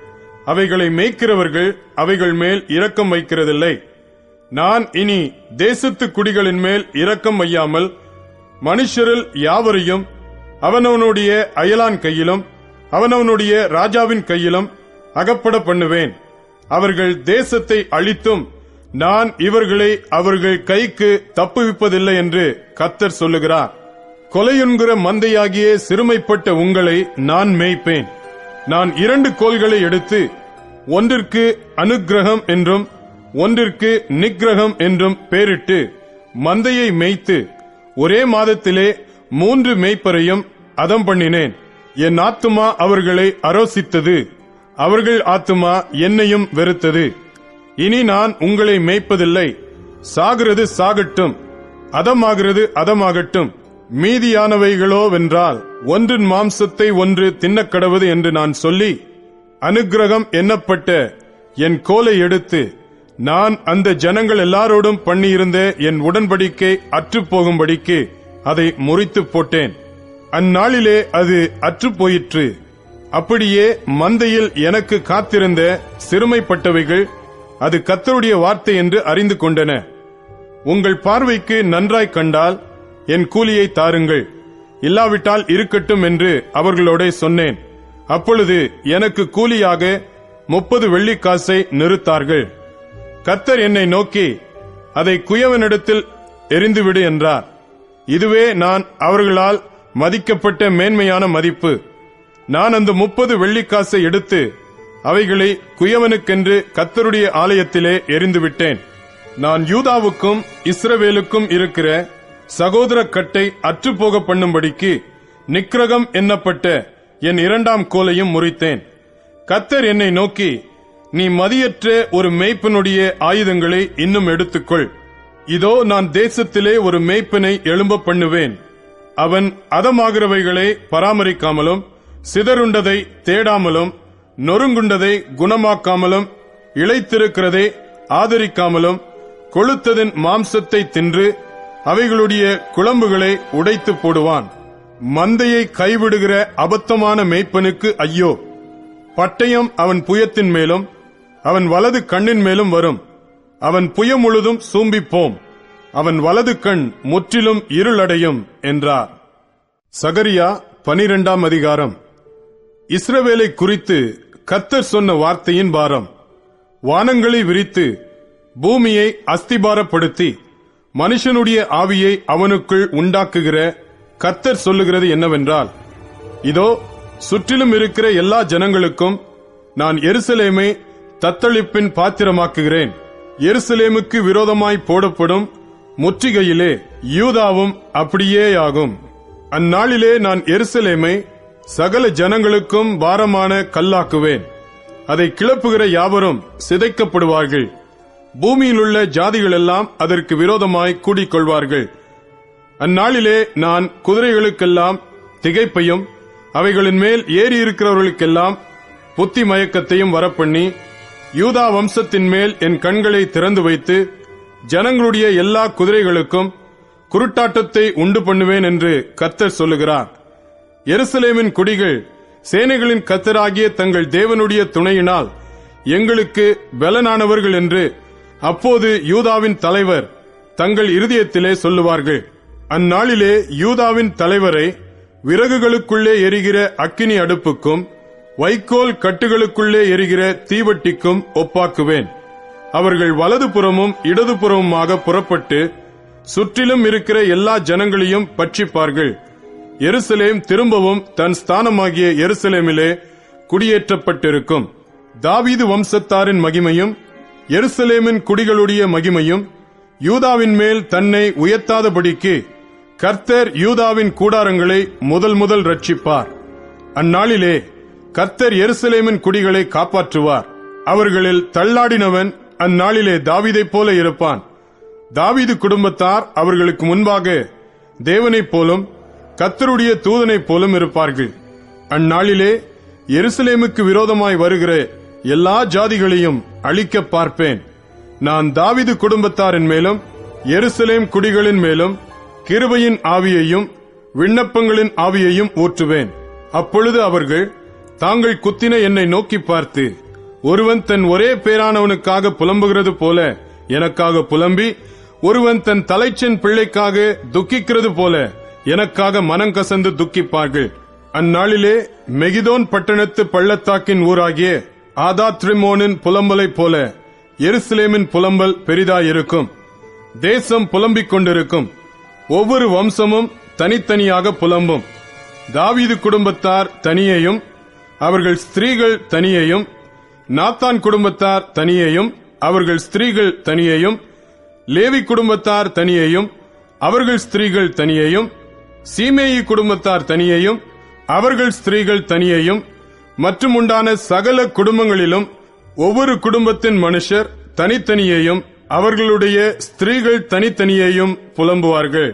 E: அவைகளை மேய்க்கிறவர்கள் அவைகள் மேல் இரக்கம் வைக்கிறதில்லை நான் இனி தேசத்து குடிகளின் மேல் இரக்கம் வையாமல் மனுஷரில் யாவரையும் அவனவனுடைய அயலான் கையிலும் அவனவனுடைய ராஜாவின் கையிலும் அகப்பட பண்ணுவேன் அவர்கள் தேசத்தை அழித்தும் நான் இவர்களை அவர்கள் கைக்கு தப்புவிப்பதில்லை என்று கத்தர் சொல்லுகிறார் கொலையுண்கிற மந்தையாகிய சிறுமைப்பட்ட உங்களை நான் மேய்ப்பேன் நான் இரண்டு கோல்களை எடுத்து ஒன்றிற்கு அனுக்கிரகம் என்றும் ஒன்றிற்கு நிக்கிரகம் என்றும் பெயரிட்டு மந்தையை மேய்த்து ஒரே மாதத்திலே மூன்று மேய்ப்பரையும் அதம் பண்ணினேன் என் ஆத்துமா அவர்களை அரோசித்தது அவர்கள் ஆத்துமா என்னையும் வெறுத்தது இனி நான் உங்களை மேய்ப்பதில்லை சாகிறது சாகட்டும் அதமாகிறது அதமாகட்டும் மீதியானவைகளோ வென்றால் ஒன்றின் மாம்சத்தை ஒன்று தின்னக்கடவது என்று நான் சொல்லி அனுக்கிரகம் எண்ணப்பட்ட என் கோலை எடுத்து நான் அந்த ஜனங்கள் எல்லாரோடும் பண்ணியிருந்த என் உடன்படிக்கை அற்றுப் போகும்படிக்கு அதை முறித்து போட்டேன் அந்நாளிலே அது அற்றுப் போயிற்று அப்படியே மந்தையில் எனக்கு காத்திருந்த சிறுமைப்பட்டவைகள் அது கத்தருடைய வார்த்தை என்று அறிந்து கொண்டன உங்கள் பார்வைக்கு நன்றாய் கண்டால் என் கூலியை தாருங்கள் இல்லாவிட்டால் இருக்கட்டும் என்று அவர்களோட சொன்னேன் அப்பொழுது எனக்கு கூலியாக முப்பது வெள்ளிக்காசை நிறுத்தார்கள் கத்தர் என்னை நோக்கி அதை குயவனிடத்தில் எரிந்துவிடு என்றார் இதுவே நான் அவர்களால் மதிக்கப்பட்ட மேன்மையான மதிப்பு நான் அந்த முப்பது வெள்ளிக்காசை எடுத்து அவைகளை குயவனுக்கென்று கத்தருடைய ஆலயத்திலே எரிந்துவிட்டேன் நான் யூதாவுக்கும் இஸ்ரவேலுக்கும் இருக்கிற சகோதர கட்டை அற்றுப்போக பண்ணும்படிக்கு நிக்கிரகம் எண்ணப்பட்ட என் இரண்டாம் கோலையும் முறித்தேன் கத்தர் என்னை நோக்கி நீ மதியற்ற ஒரு மேய்ப்பனுடைய ஆயுதங்களை இன்னும் எடுத்துக்கொள் இதோ நான் தேசத்திலே ஒரு மேய்ப்பனை எழும்ப பண்ணுவேன் அவன் அதமாகிறவைகளை பராமரிக்காமலும் சிதறுண்டதை தேடாமலும் நொறுங்குண்டதை குணமாக்காமலும் இளைத்திருக்கிறதை ஆதரிக்காமலும் கொளுத்ததின் மாம்சத்தை தின்று அவைகளுடைய குழம்புகளை உடைத்து போடுவான் மந்தையை கைவிடுகிற அபத்தமான மேய்ப்பனுக்கு ஐயோ பட்டயம் அவன் புயத்தின் மேலும் அவன் வலது கண்ணின் மேலும் வரும் அவன் புய முழுதும் சூம்பிப்போம் அவன் வலது கண் முற்றிலும் இருளடையும் என்றார் சகரியா பனிரெண்டாம் அதிகாரம் இஸ்ரவேலை குறித்து கத்தர் சொன்ன வார்த்தையின் பாரம் வானங்களை விரித்து பூமியை அஸ்திபாரப்படுத்தி மனுஷனுடைய ஆவியை அவனுக்குள் உண்டாக்குகிற கத்தர் சொல்லுகிறது என்னவென்றால் இதோ சுற்றிலும் இருக்கிற எல்லா ஜனங்களுக்கும் நான் எருசலேமை தத்தளிப்பின் பாத்திரமாக்குகிறேன் எருசலேமுக்கு விரோதமாய் போடப்படும் முற்றுகையிலே யூதாவும் அப்படியேயாகும் அந்நாளிலே நான் எருசலேமை சகல ஜனங்களுக்கும் பாரமான கல்லாக்குவேன் அதை கிளப்புகிற யாவரும் சிதைக்கப்படுவார்கள் பூமியிலுள்ள ஜாதிகளெல்லாம் அதற்கு விரோதமாய் கூடிக்கொள்வார்கள் அந்நாளிலே நான் குதிரைகளுக்கெல்லாம் திகைப்பையும் அவைகளின் மேல் ஏறி இருக்கிறவர்களுக்கெல்லாம் புத்தி மயக்கத்தையும் வரப்பண்ணி யூதா வம்சத்தின் மேல் என் கண்களை திறந்து வைத்து ஜனங்களுடைய எல்லா குதிரைகளுக்கும் குருட்டாட்டத்தை உண்டு பண்ணுவேன் என்று கத்தர் சொல்லுகிறார் எருசலேமின் குடிகள் சேனைகளின் கத்தராகிய தங்கள் தேவனுடைய துணையினால் எங்களுக்கு பலனானவர்கள் என்று அப்போது யூதாவின் தலைவர் தங்கள் இருதயத்திலே சொல்லுவார்கள் அந்நாளிலே யூதாவின் தலைவரை விறகுகளுக்குள்ளே எரிகிற அக்கினி அடுப்புக்கும் வைக்கோல் கட்டுகளுக்குள்ளே எரிகிற தீவட்டிக்கும் ஒப்பாக்குவேன் அவர்கள் வலதுபுறமும் இடதுபுறமுமாக புறப்பட்டு சுற்றிலும் இருக்கிற எல்லா ஜனங்களையும் பட்சிப்பார்கள் எருசலேம் திரும்பவும் தன் ஸ்தானமாகிய எருசலேமிலே குடியேற்றப்பட்டிருக்கும் தாவீது வம்சத்தாரின் மகிமையும் எருசலேமின் குடிகளுடைய மகிமையும் யூதாவின் மேல் தன்னை உயர்த்தாதபடிக்கு கர்த்தர் யூதாவின் கூடாரங்களை முதல் முதல் ரட்சிப்பார் அந்நாளிலே கர்த்தர் எருசலேமின் குடிகளை காப்பாற்றுவார் அவர்களில் தள்ளாடினவன் அந்நாளிலே தாவீதைப் போல இருப்பான் தாவீது குடும்பத்தார் அவர்களுக்கு முன்பாக தேவனைப் போலும் கத்தருடைய தூதனைப் போலும் இருப்பார்கள் அந்நாளிலே எருசலேமுக்கு விரோதமாய் வருகிற எல்லா ஜாதிகளையும் அழிக்க பார்ப்பேன் நான் தாவீது குடும்பத்தாரின் மேலும் எருசலேம் குடிகளின் மேலும் கிருபையின் ஆவியையும் விண்ணப்பங்களின் ஆவியையும் ஊற்றுவேன் அப்பொழுது அவர்கள் தாங்கள் குத்தின என்னை நோக்கி பார்த்து ஒருவன் தன் ஒரே பேரானவனுக்காக புலம்புகிறது போல எனக்காக புலம்பி ஒருவன் தன் தலைச்சன் பிள்ளைக்காக துக்கிக்கிறது போல எனக்காக மனங்கசந்து துக்கிப்பார்கள் அந்நாளிலே மெகிதோன் பட்டணத்து பள்ளத்தாக்கின் ஊராகிய ஆதாத்ரிமோனின் புலம்பலைப் போல எருசலேமின் புலம்பல் பெரிதாயிருக்கும் தேசம் புலம்பிக் கொண்டிருக்கும் ஒவ்வொரு வம்சமும் தனித்தனியாக புலம்பும் தாவீது குடும்பத்தார் தனியையும் அவர்கள் ஸ்திரீகள் தனியையும் நாத்தான் குடும்பத்தார் தனியையும் அவர்கள் ஸ்திரீகள் தனியையும் லேவி குடும்பத்தார் தனியையும் அவர்கள் ஸ்திரீகள் தனியையும் சீமேயி குடும்பத்தார் தனியையும் அவர்கள் ஸ்திரீகள் தனியையும் மற்றும் உண்டான சகல குடும்பங்களிலும் ஒவ்வொரு குடும்பத்தின் மனுஷர் தனித்தனியையும் அவர்களுடைய ஸ்திரீகள் தனித்தனியையும் புலம்புவார்கள்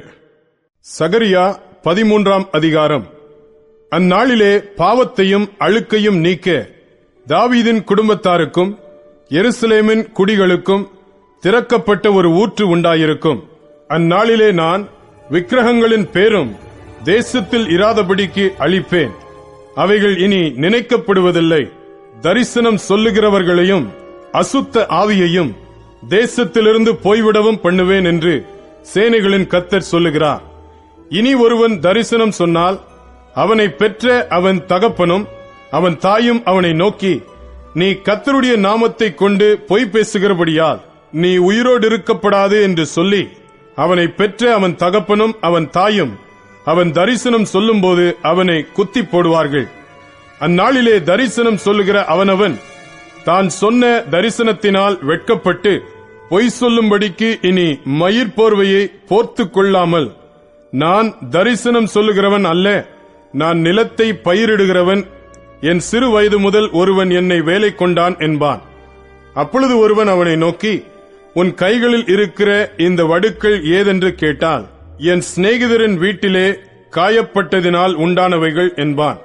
E: சகரியா பதிமூன்றாம் அதிகாரம் அந்நாளிலே பாவத்தையும் அழுக்கையும் நீக்க தாவீதின் குடும்பத்தாருக்கும் எருசலேமின் குடிகளுக்கும் திறக்கப்பட்ட ஒரு ஊற்று உண்டாயிருக்கும் அந்நாளிலே நான் விக்கிரகங்களின் பேரும் தேசத்தில் இராதபடிக்கு அழிப்பேன் அவைகள் இனி நினைக்கப்படுவதில்லை தரிசனம் சொல்லுகிறவர்களையும் அசுத்த ஆவியையும் தேசத்திலிருந்து போய்விடவும் பண்ணுவேன் என்று சேனைகளின் கத்தர் சொல்லுகிறார் இனி ஒருவன் தரிசனம் சொன்னால் அவனை பெற்ற அவன் தகப்பனும் அவன் தாயும் அவனை நோக்கி நீ கத்தருடைய நாமத்தை கொண்டு பொய் பேசுகிறபடியால் நீ உயிரோடு இருக்கப்படாது என்று சொல்லி அவனை பெற்ற அவன் தகப்பனும் அவன் தாயும் அவன் தரிசனம் சொல்லும்போது அவனை குத்தி போடுவார்கள் அந்நாளிலே தரிசனம் சொல்லுகிற அவனவன் தான் சொன்ன தரிசனத்தினால் வெட்கப்பட்டு பொய் சொல்லும்படிக்கு இனி மயிர் போர்வையை போர்த்துக் கொள்ளாமல் நான் தரிசனம் சொல்லுகிறவன் அல்ல நான் நிலத்தை பயிரிடுகிறவன் என் சிறு வயது முதல் ஒருவன் என்னை வேலை கொண்டான் என்பான் அப்பொழுது ஒருவன் அவனை நோக்கி உன் கைகளில் இருக்கிற இந்த வடுக்கள் ஏதென்று கேட்டால் என் சிநேகிதரின் வீட்டிலே காயப்பட்டதினால் உண்டானவைகள் என்பான்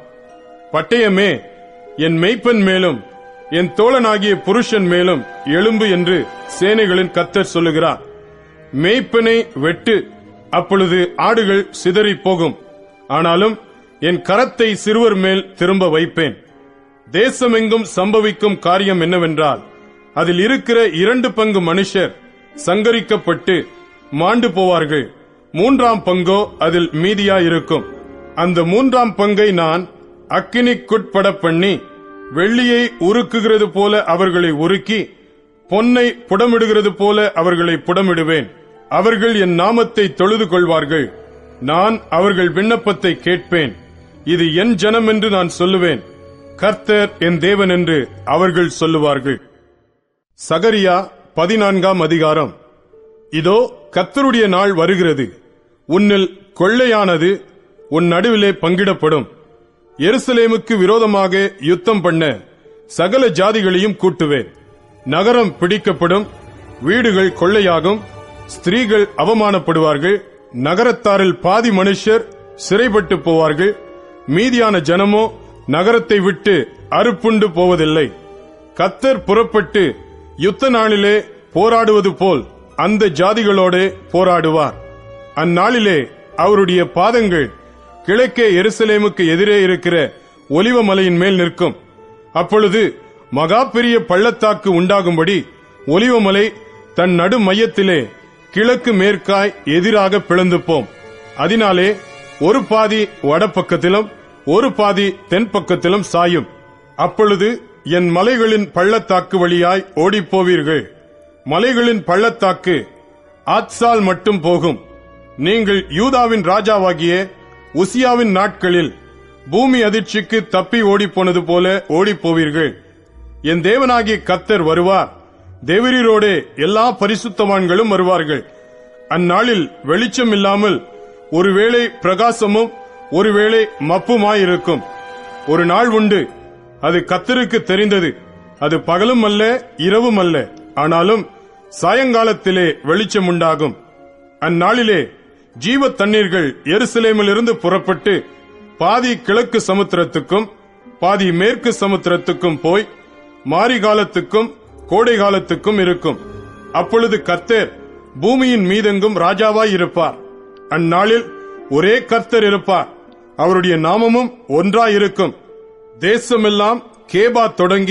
E: பட்டயமே என் மெய்ப்பன் மேலும் என் தோழனாகிய புருஷன் மேலும் எழும்பு என்று சேனைகளின் கத்தர் சொல்லுகிறார் மேய்ப்பனை வெட்டு அப்பொழுது ஆடுகள் சிதறிப் போகும் ஆனாலும் என் கரத்தை சிறுவர் மேல் திரும்ப வைப்பேன் தேசமெங்கும் சம்பவிக்கும் காரியம் என்னவென்றால் அதில் இருக்கிற இரண்டு பங்கு மனுஷர் சங்கரிக்கப்பட்டு மாண்டு போவார்கள் மூன்றாம் பங்கோ அதில் மீதியாயிருக்கும் அந்த மூன்றாம் பங்கை நான் அக்கினிக்குட்பட பண்ணி வெள்ளியை உருக்குகிறது போல அவர்களை உருக்கி பொன்னை புடமிடுகிறது போல அவர்களை புடமிடுவேன் அவர்கள் என் நாமத்தை தொழுது கொள்வார்கள் நான் அவர்கள் விண்ணப்பத்தை கேட்பேன் இது என் ஜனம் என்று நான் சொல்லுவேன் கர்த்தர் என் தேவன் என்று அவர்கள் சொல்லுவார்கள் சகரியா பதினான்காம் அதிகாரம் இதோ கர்த்தருடைய நாள் வருகிறது உன்னில் கொள்ளையானது உன் நடுவிலே பங்கிடப்படும் எருசலேமுக்கு விரோதமாக யுத்தம் பண்ண சகல ஜாதிகளையும் கூட்டுவேன் நகரம் பிடிக்கப்படும் வீடுகள் கொள்ளையாகும் ஸ்திரீகள் அவமானப்படுவார்கள் நகரத்தாரில் பாதி மனுஷர் சிறைப்பட்டு போவார்கள் மீதியான ஜனமோ நகரத்தை விட்டு அறுப்புண்டு போவதில்லை கத்தர் புறப்பட்டு யுத்த நாளிலே போராடுவது போல் அந்த ஜாதிகளோடே போராடுவார் அந்நாளிலே அவருடைய பாதங்கள் கிழக்கே எருசலேமுக்கு எதிரே இருக்கிற ஒலிவ மலையின் மேல் நிற்கும் அப்பொழுது மகா பெரிய பள்ளத்தாக்கு உண்டாகும்படி ஒலிவமலை தன் நடு மையத்திலே கிழக்கு மேற்காய் எதிராக பிளந்து போம் அதனாலே ஒரு பாதி வடபக்கத்திலும் ஒரு பாதி தென் பக்கத்திலும் சாயும் அப்பொழுது என் மலைகளின் பள்ளத்தாக்கு வழியாய் ஓடிப்போவீர்கள் மலைகளின் பள்ளத்தாக்கு ஆத்சால் மட்டும் போகும் நீங்கள் யூதாவின் ராஜாவாகிய உசியாவின் நாட்களில் பூமி அதிர்ச்சிக்கு தப்பி ஓடிப்போனது போல ஓடிப்போவீர்கள் என் தேவனாகிய கத்தர் வருவார் தேவரீரோடே எல்லா பரிசுத்தவான்களும் வருவார்கள் அந்நாளில் வெளிச்சம் இல்லாமல் ஒருவேளை பிரகாசமும் ஒருவேளை மப்புமாயிருக்கும் ஒரு நாள் உண்டு அது கத்தருக்கு தெரிந்தது அது பகலும் அல்ல இரவும் அல்ல ஆனாலும் சாயங்காலத்திலே வெளிச்சம் உண்டாகும் அந்நாளிலே ஜீவ தண்ணீர்கள் எருசலேமிலிருந்து புறப்பட்டு பாதி கிழக்கு சமுத்திரத்துக்கும் பாதி மேற்கு சமுத்திரத்துக்கும் போய் மாரி காலத்துக்கும் கோடை காலத்துக்கும் இருக்கும் அப்பொழுது கர்த்தர் பூமியின் மீதெங்கும் ராஜாவாய் இருப்பார் அந்நாளில் ஒரே கர்த்தர் இருப்பார் அவருடைய நாமமும் ஒன்றாயிருக்கும் தேசமெல்லாம் கேபா தொடங்கி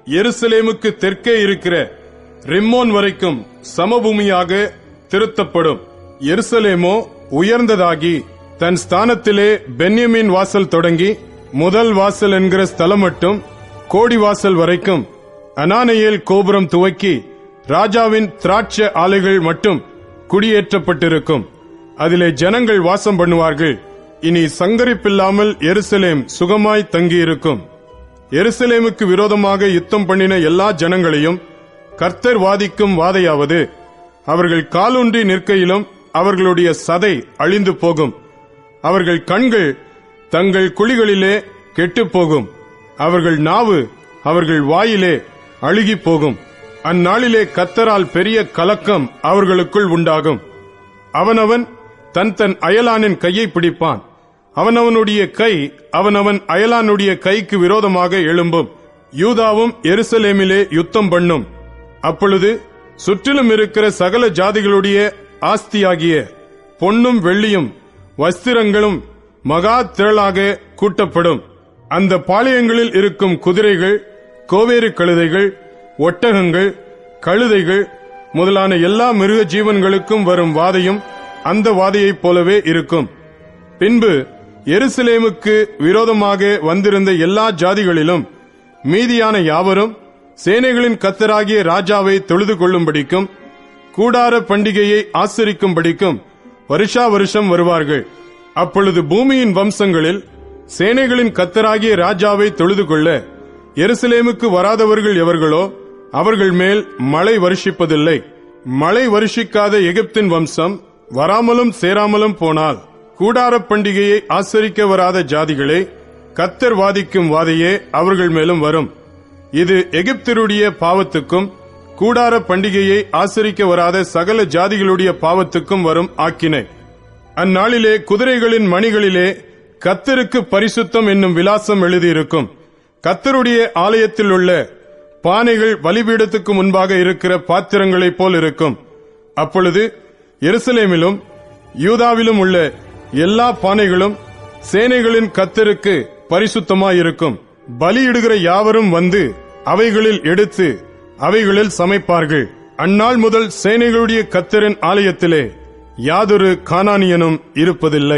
E: எருசலேமுக்கு தெற்கே இருக்கிற ரிம்மோன் வரைக்கும் சமபூமியாக திருத்தப்படும் எருசலேமோ உயர்ந்ததாகி தன் ஸ்தானத்திலே பென்யமின் வாசல் தொடங்கி முதல் வாசல் என்கிற ஸ்தலம் மட்டும் கோடி வாசல் வரைக்கும் அனானையேல் கோபுரம் துவக்கி ராஜாவின் திராட்ச ஆலைகள் மட்டும் குடியேற்றப்பட்டிருக்கும் அதிலே ஜனங்கள் வாசம் பண்ணுவார்கள் இனி சங்கரிப்பில்லாமல் எருசலேம் சுகமாய் தங்கியிருக்கும் எருசலேமுக்கு விரோதமாக யுத்தம் பண்ணின எல்லா ஜனங்களையும் கர்த்தர் வாதிக்கும் வாதையாவது அவர்கள் காலூன்றி நிற்கையிலும் அவர்களுடைய சதை அழிந்து போகும் அவர்கள் கண்கள் தங்கள் குழிகளிலே கெட்டுப் போகும் அவர்கள் நாவு அவர்கள் வாயிலே அழுகிப் போகும் அந்நாளிலே கத்தரால் பெரிய கலக்கம் அவர்களுக்குள் உண்டாகும் அவனவன் தன் தன் அயலானின் கையை பிடிப்பான் அவனவனுடைய கை அவனவன் அயலானுடைய கைக்கு விரோதமாக எழும்பும் யூதாவும் எருசலேமிலே யுத்தம் பண்ணும் அப்பொழுது சுற்றிலும் இருக்கிற சகல ஜாதிகளுடைய ஆஸ்தியாகிய பொன்னும் வெள்ளியும் வஸ்திரங்களும் மகா திரளாக கூட்டப்படும் அந்த பாளையங்களில் இருக்கும் குதிரைகள் கோவேறு கழுதைகள் ஒட்டகங்கள் கழுதைகள் முதலான எல்லா மிருக ஜீவன்களுக்கும் வரும் வாதையும் அந்த வாதையைப் போலவே இருக்கும் பின்பு எருசலேமுக்கு விரோதமாக வந்திருந்த எல்லா ஜாதிகளிலும் மீதியான யாவரும் சேனைகளின் கத்தராகிய ராஜாவை தொழுது கொள்ளும்படிக்கும் கூடார பண்டிகையை ஆசரிக்கும்படிக்கும் வருஷா வருஷம் வருவார்கள் அப்பொழுது பூமியின் வம்சங்களில் சேனைகளின் கத்தராகிய ராஜாவை தொழுது கொள்ள எருசலேமுக்கு வராதவர்கள் எவர்களோ அவர்கள் மேல் மழை வருஷிப்பதில்லை மழை வருஷிக்காத எகிப்தின் வம்சம் வராமலும் சேராமலும் போனால் கூடாரப் பண்டிகையை ஆசரிக்க வராத ஜாதிகளே கத்தர் வாதிக்கும் வாதையே அவர்கள் மேலும் வரும் இது எகிப்தருடைய பாவத்துக்கும் கூடார பண்டிகையை ஆசரிக்க வராத சகல ஜாதிகளுடைய பாவத்துக்கும் வரும் ஆக்கினை அந்நாளிலே குதிரைகளின் மணிகளிலே கத்தருக்கு பரிசுத்தம் என்னும் விலாசம் எழுதியிருக்கும் கத்தருடைய ஆலயத்தில் உள்ள பானைகள் பலிபீடத்துக்கு முன்பாக இருக்கிற பாத்திரங்களைப் போல் இருக்கும் அப்பொழுது எருசலேமிலும் யூதாவிலும் உள்ள எல்லா பானைகளும் சேனைகளின் கத்தருக்கு பரிசுத்தமாயிருக்கும் பலியிடுகிற யாவரும் வந்து அவைகளில் எடுத்து அவைகளில் சமைப்பார்கள் அந்நாள் முதல் சேனைகளுடைய கத்தரின் ஆலயத்திலே யாதொரு கானானியனும் இருப்பதில்லை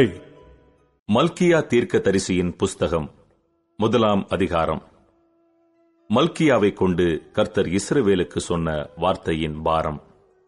B: மல்கியா தீர்க்கதரிசியின் புஸ்தகம் முதலாம் அதிகாரம் மல்கியாவை கொண்டு கர்த்தர் இஸ்ரவேலுக்கு சொன்ன வார்த்தையின் பாரம்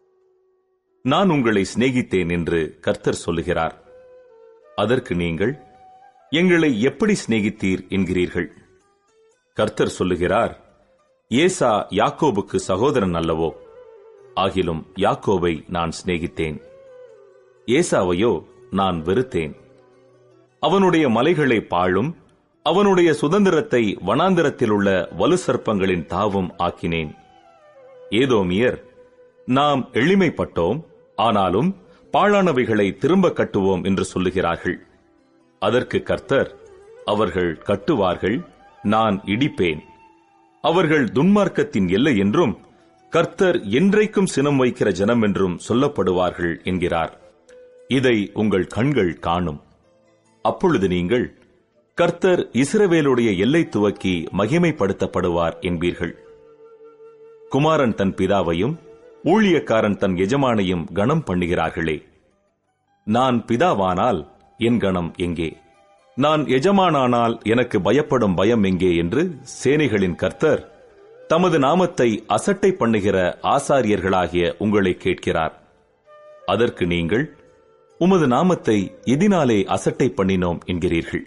B: நான் உங்களை சிநேகித்தேன் என்று கர்த்தர் சொல்லுகிறார் அதற்கு நீங்கள் எங்களை எப்படி சிநேகித்தீர் என்கிறீர்கள் கர்த்தர் சொல்லுகிறார் ஏசா யாக்கோபுக்கு சகோதரன் அல்லவோ ஆகிலும் யாக்கோபை நான் சிநேகித்தேன் ஏசாவையோ நான் வெறுத்தேன் அவனுடைய மலைகளை பாழும் அவனுடைய சுதந்திரத்தை வனாந்திரத்தில் உள்ள வலு சர்ப்பங்களின் தாவும் ஆக்கினேன் ஏதோமியர் நாம் எளிமைப்பட்டோம் ஆனாலும் பாழானவைகளை திரும்ப கட்டுவோம் என்று சொல்லுகிறார்கள் அதற்கு கர்த்தர் அவர்கள் கட்டுவார்கள் நான் இடிப்பேன் அவர்கள் துன்மார்க்கத்தின் எல்லை என்றும் கர்த்தர் என்றைக்கும் சினம் வைக்கிற ஜனம் என்றும் சொல்லப்படுவார்கள் என்கிறார் இதை உங்கள் கண்கள் காணும் அப்பொழுது நீங்கள் கர்த்தர் இஸ்ரவேலுடைய எல்லை துவக்கி மகிமைப்படுத்தப்படுவார் என்பீர்கள் குமாரன் தன் பிதாவையும் ஊழியக்காரன் தன் எஜமானையும் கணம் பண்ணுகிறார்களே நான் பிதாவானால் என் கணம் எங்கே நான் எஜமானானால் எனக்கு பயப்படும் பயம் எங்கே என்று சேனைகளின் கர்த்தர் தமது நாமத்தை அசட்டை பண்ணுகிற ஆசாரியர்களாகிய உங்களை கேட்கிறார் அதற்கு நீங்கள் உமது நாமத்தை எதினாலே அசட்டை பண்ணினோம் என்கிறீர்கள்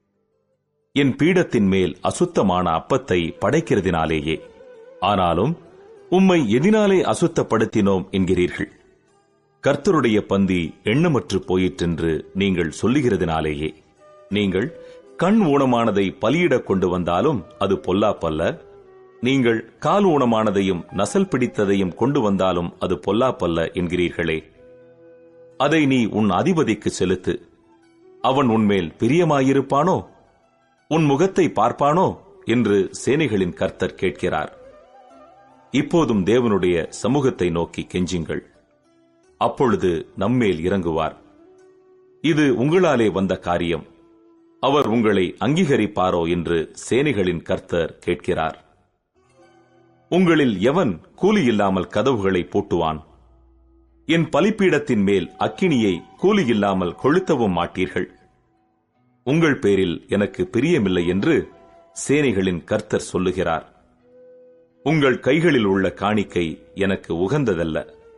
B: என் பீடத்தின் மேல் அசுத்தமான அப்பத்தை படைக்கிறதினாலேயே ஆனாலும் உம்மை எதினாலே அசுத்தப்படுத்தினோம் என்கிறீர்கள் கர்த்தருடைய பந்தி எண்ணமற்று போயிற்றென்று நீங்கள் சொல்லுகிறதினாலேயே நீங்கள் கண் ஊனமானதை பலியிடக் கொண்டு வந்தாலும் அது பொல்லாப்பல்ல நீங்கள் கால் ஊனமானதையும் நசல் பிடித்ததையும் கொண்டு வந்தாலும் அது பொல்லாப்பல்ல என்கிறீர்களே அதை நீ உன் அதிபதிக்கு செலுத்து அவன் உன்மேல் பிரியமாயிருப்பானோ உன் முகத்தை பார்ப்பானோ என்று சேனைகளின் கர்த்தர் கேட்கிறார் இப்போதும் தேவனுடைய சமூகத்தை நோக்கி கெஞ்சுங்கள் அப்பொழுது நம்மேல் இறங்குவார் இது உங்களாலே வந்த காரியம் அவர் உங்களை அங்கீகரிப்பாரோ என்று சேனைகளின் கர்த்தர் கேட்கிறார் உங்களில் எவன் கூலி இல்லாமல் கதவுகளை பூட்டுவான் என் பலிப்பீடத்தின் மேல் அக்கினியை கூலி இல்லாமல் கொளுத்தவும் மாட்டீர்கள் உங்கள் பேரில் எனக்கு பிரியமில்லை என்று சேனைகளின் கர்த்தர் சொல்லுகிறார் உங்கள் கைகளில் உள்ள காணிக்கை எனக்கு உகந்ததல்ல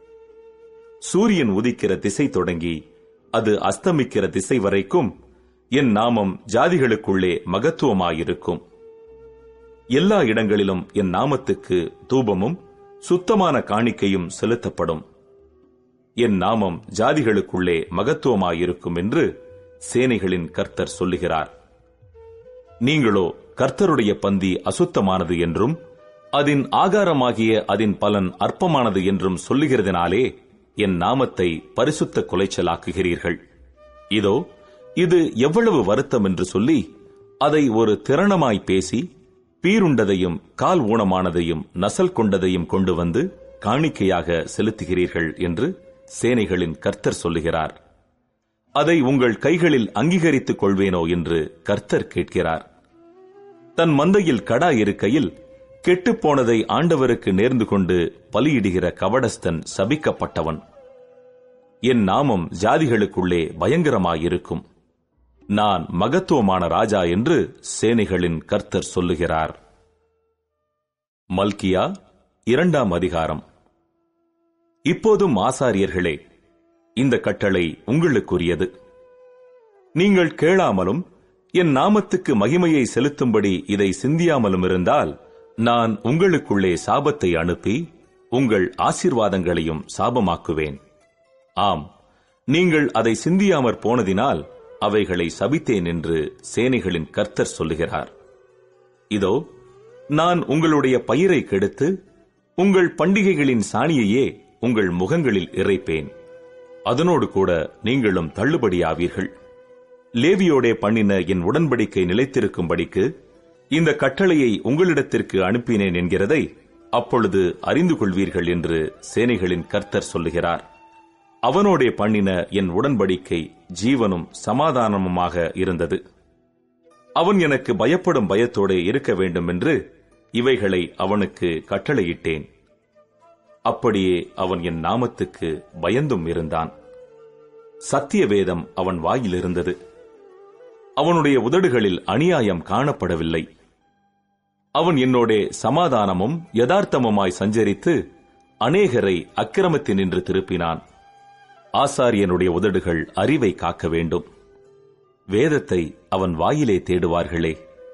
B: சூரியன் உதிக்கிற திசை தொடங்கி அது அஸ்தமிக்கிற திசை வரைக்கும் என் நாமம் ஜாதிகளுக்குள்ளே மகத்துவமாயிருக்கும் எல்லா இடங்களிலும் என் நாமத்துக்கு தூபமும் சுத்தமான காணிக்கையும் செலுத்தப்படும் என் நாமம் ஜாதிகளுக்குள்ளே மகத்துவமாயிருக்கும் என்று சேனைகளின் கர்த்தர் சொல்லுகிறார் நீங்களோ கர்த்தருடைய பந்தி அசுத்தமானது என்றும் அதன் ஆகாரமாகிய அதன் பலன் அற்பமானது என்றும் சொல்லுகிறதினாலே என் நாமத்தை பரிசுத்த குலைச்சலாக்குகிறீர்கள் இதோ இது எவ்வளவு வருத்தம் என்று சொல்லி அதை ஒரு திறனமாய் பேசி பீருண்டதையும் கால் ஊனமானதையும் நசல் கொண்டதையும் கொண்டு வந்து காணிக்கையாக செலுத்துகிறீர்கள் என்று சேனைகளின் கர்த்தர் சொல்லுகிறார் அதை உங்கள் கைகளில் அங்கீகரித்துக் கொள்வேனோ என்று கர்த்தர் கேட்கிறார் தன் மந்தையில் கடா இருக்கையில் கெட்டுப்போனதை ஆண்டவருக்கு நேர்ந்து கொண்டு பலியிடுகிற கவடஸ்தன் சபிக்கப்பட்டவன் என் நாமம் ஜாதிகளுக்குள்ளே பயங்கரமாயிருக்கும் நான் மகத்துவமான ராஜா என்று சேனைகளின் கர்த்தர் சொல்லுகிறார் மல்கியா இரண்டாம் அதிகாரம் இப்போதும் ஆசாரியர்களே இந்த கட்டளை உங்களுக்குரியது நீங்கள் கேளாமலும் என் நாமத்துக்கு மகிமையை செலுத்தும்படி இதை சிந்தியாமலும் இருந்தால் நான் உங்களுக்குள்ளே சாபத்தை அனுப்பி உங்கள் ஆசீர்வாதங்களையும் சாபமாக்குவேன் ஆம் நீங்கள் அதை சிந்தியாமற் போனதினால் அவைகளை சபித்தேன் என்று சேனைகளின் கர்த்தர் சொல்லுகிறார் இதோ நான் உங்களுடைய பயிரை கெடுத்து உங்கள் பண்டிகைகளின் சாணியையே உங்கள் முகங்களில் இறைப்பேன் அதனோடு கூட நீங்களும் தள்ளுபடியாவீர்கள் லேவியோடே பண்ணின என் உடன்படிக்கை நிலைத்திருக்கும்படிக்கு இந்த கட்டளையை உங்களிடத்திற்கு அனுப்பினேன் என்கிறதை அப்பொழுது அறிந்து கொள்வீர்கள் என்று சேனைகளின் கர்த்தர் சொல்லுகிறார் அவனோடே பண்ணின என் உடன்படிக்கை ஜீவனும் சமாதானமுமாக இருந்தது அவன் எனக்கு பயப்படும் பயத்தோடே இருக்க வேண்டும் என்று இவைகளை அவனுக்கு கட்டளையிட்டேன் அப்படியே அவன் என் நாமத்துக்கு பயந்தும் இருந்தான் சத்திய வேதம் அவன் வாயில் இருந்தது அவனுடைய உதடுகளில் அநியாயம் காணப்படவில்லை அவன் என்னோடே சமாதானமும் யதார்த்தமுமாய் சஞ்சரித்து அநேகரை அக்கிரமத்தினின்று திருப்பினான் ஆசாரியனுடைய உதடுகள் அறிவை காக்க வேண்டும் வேதத்தை அவன் வாயிலே தேடுவார்களே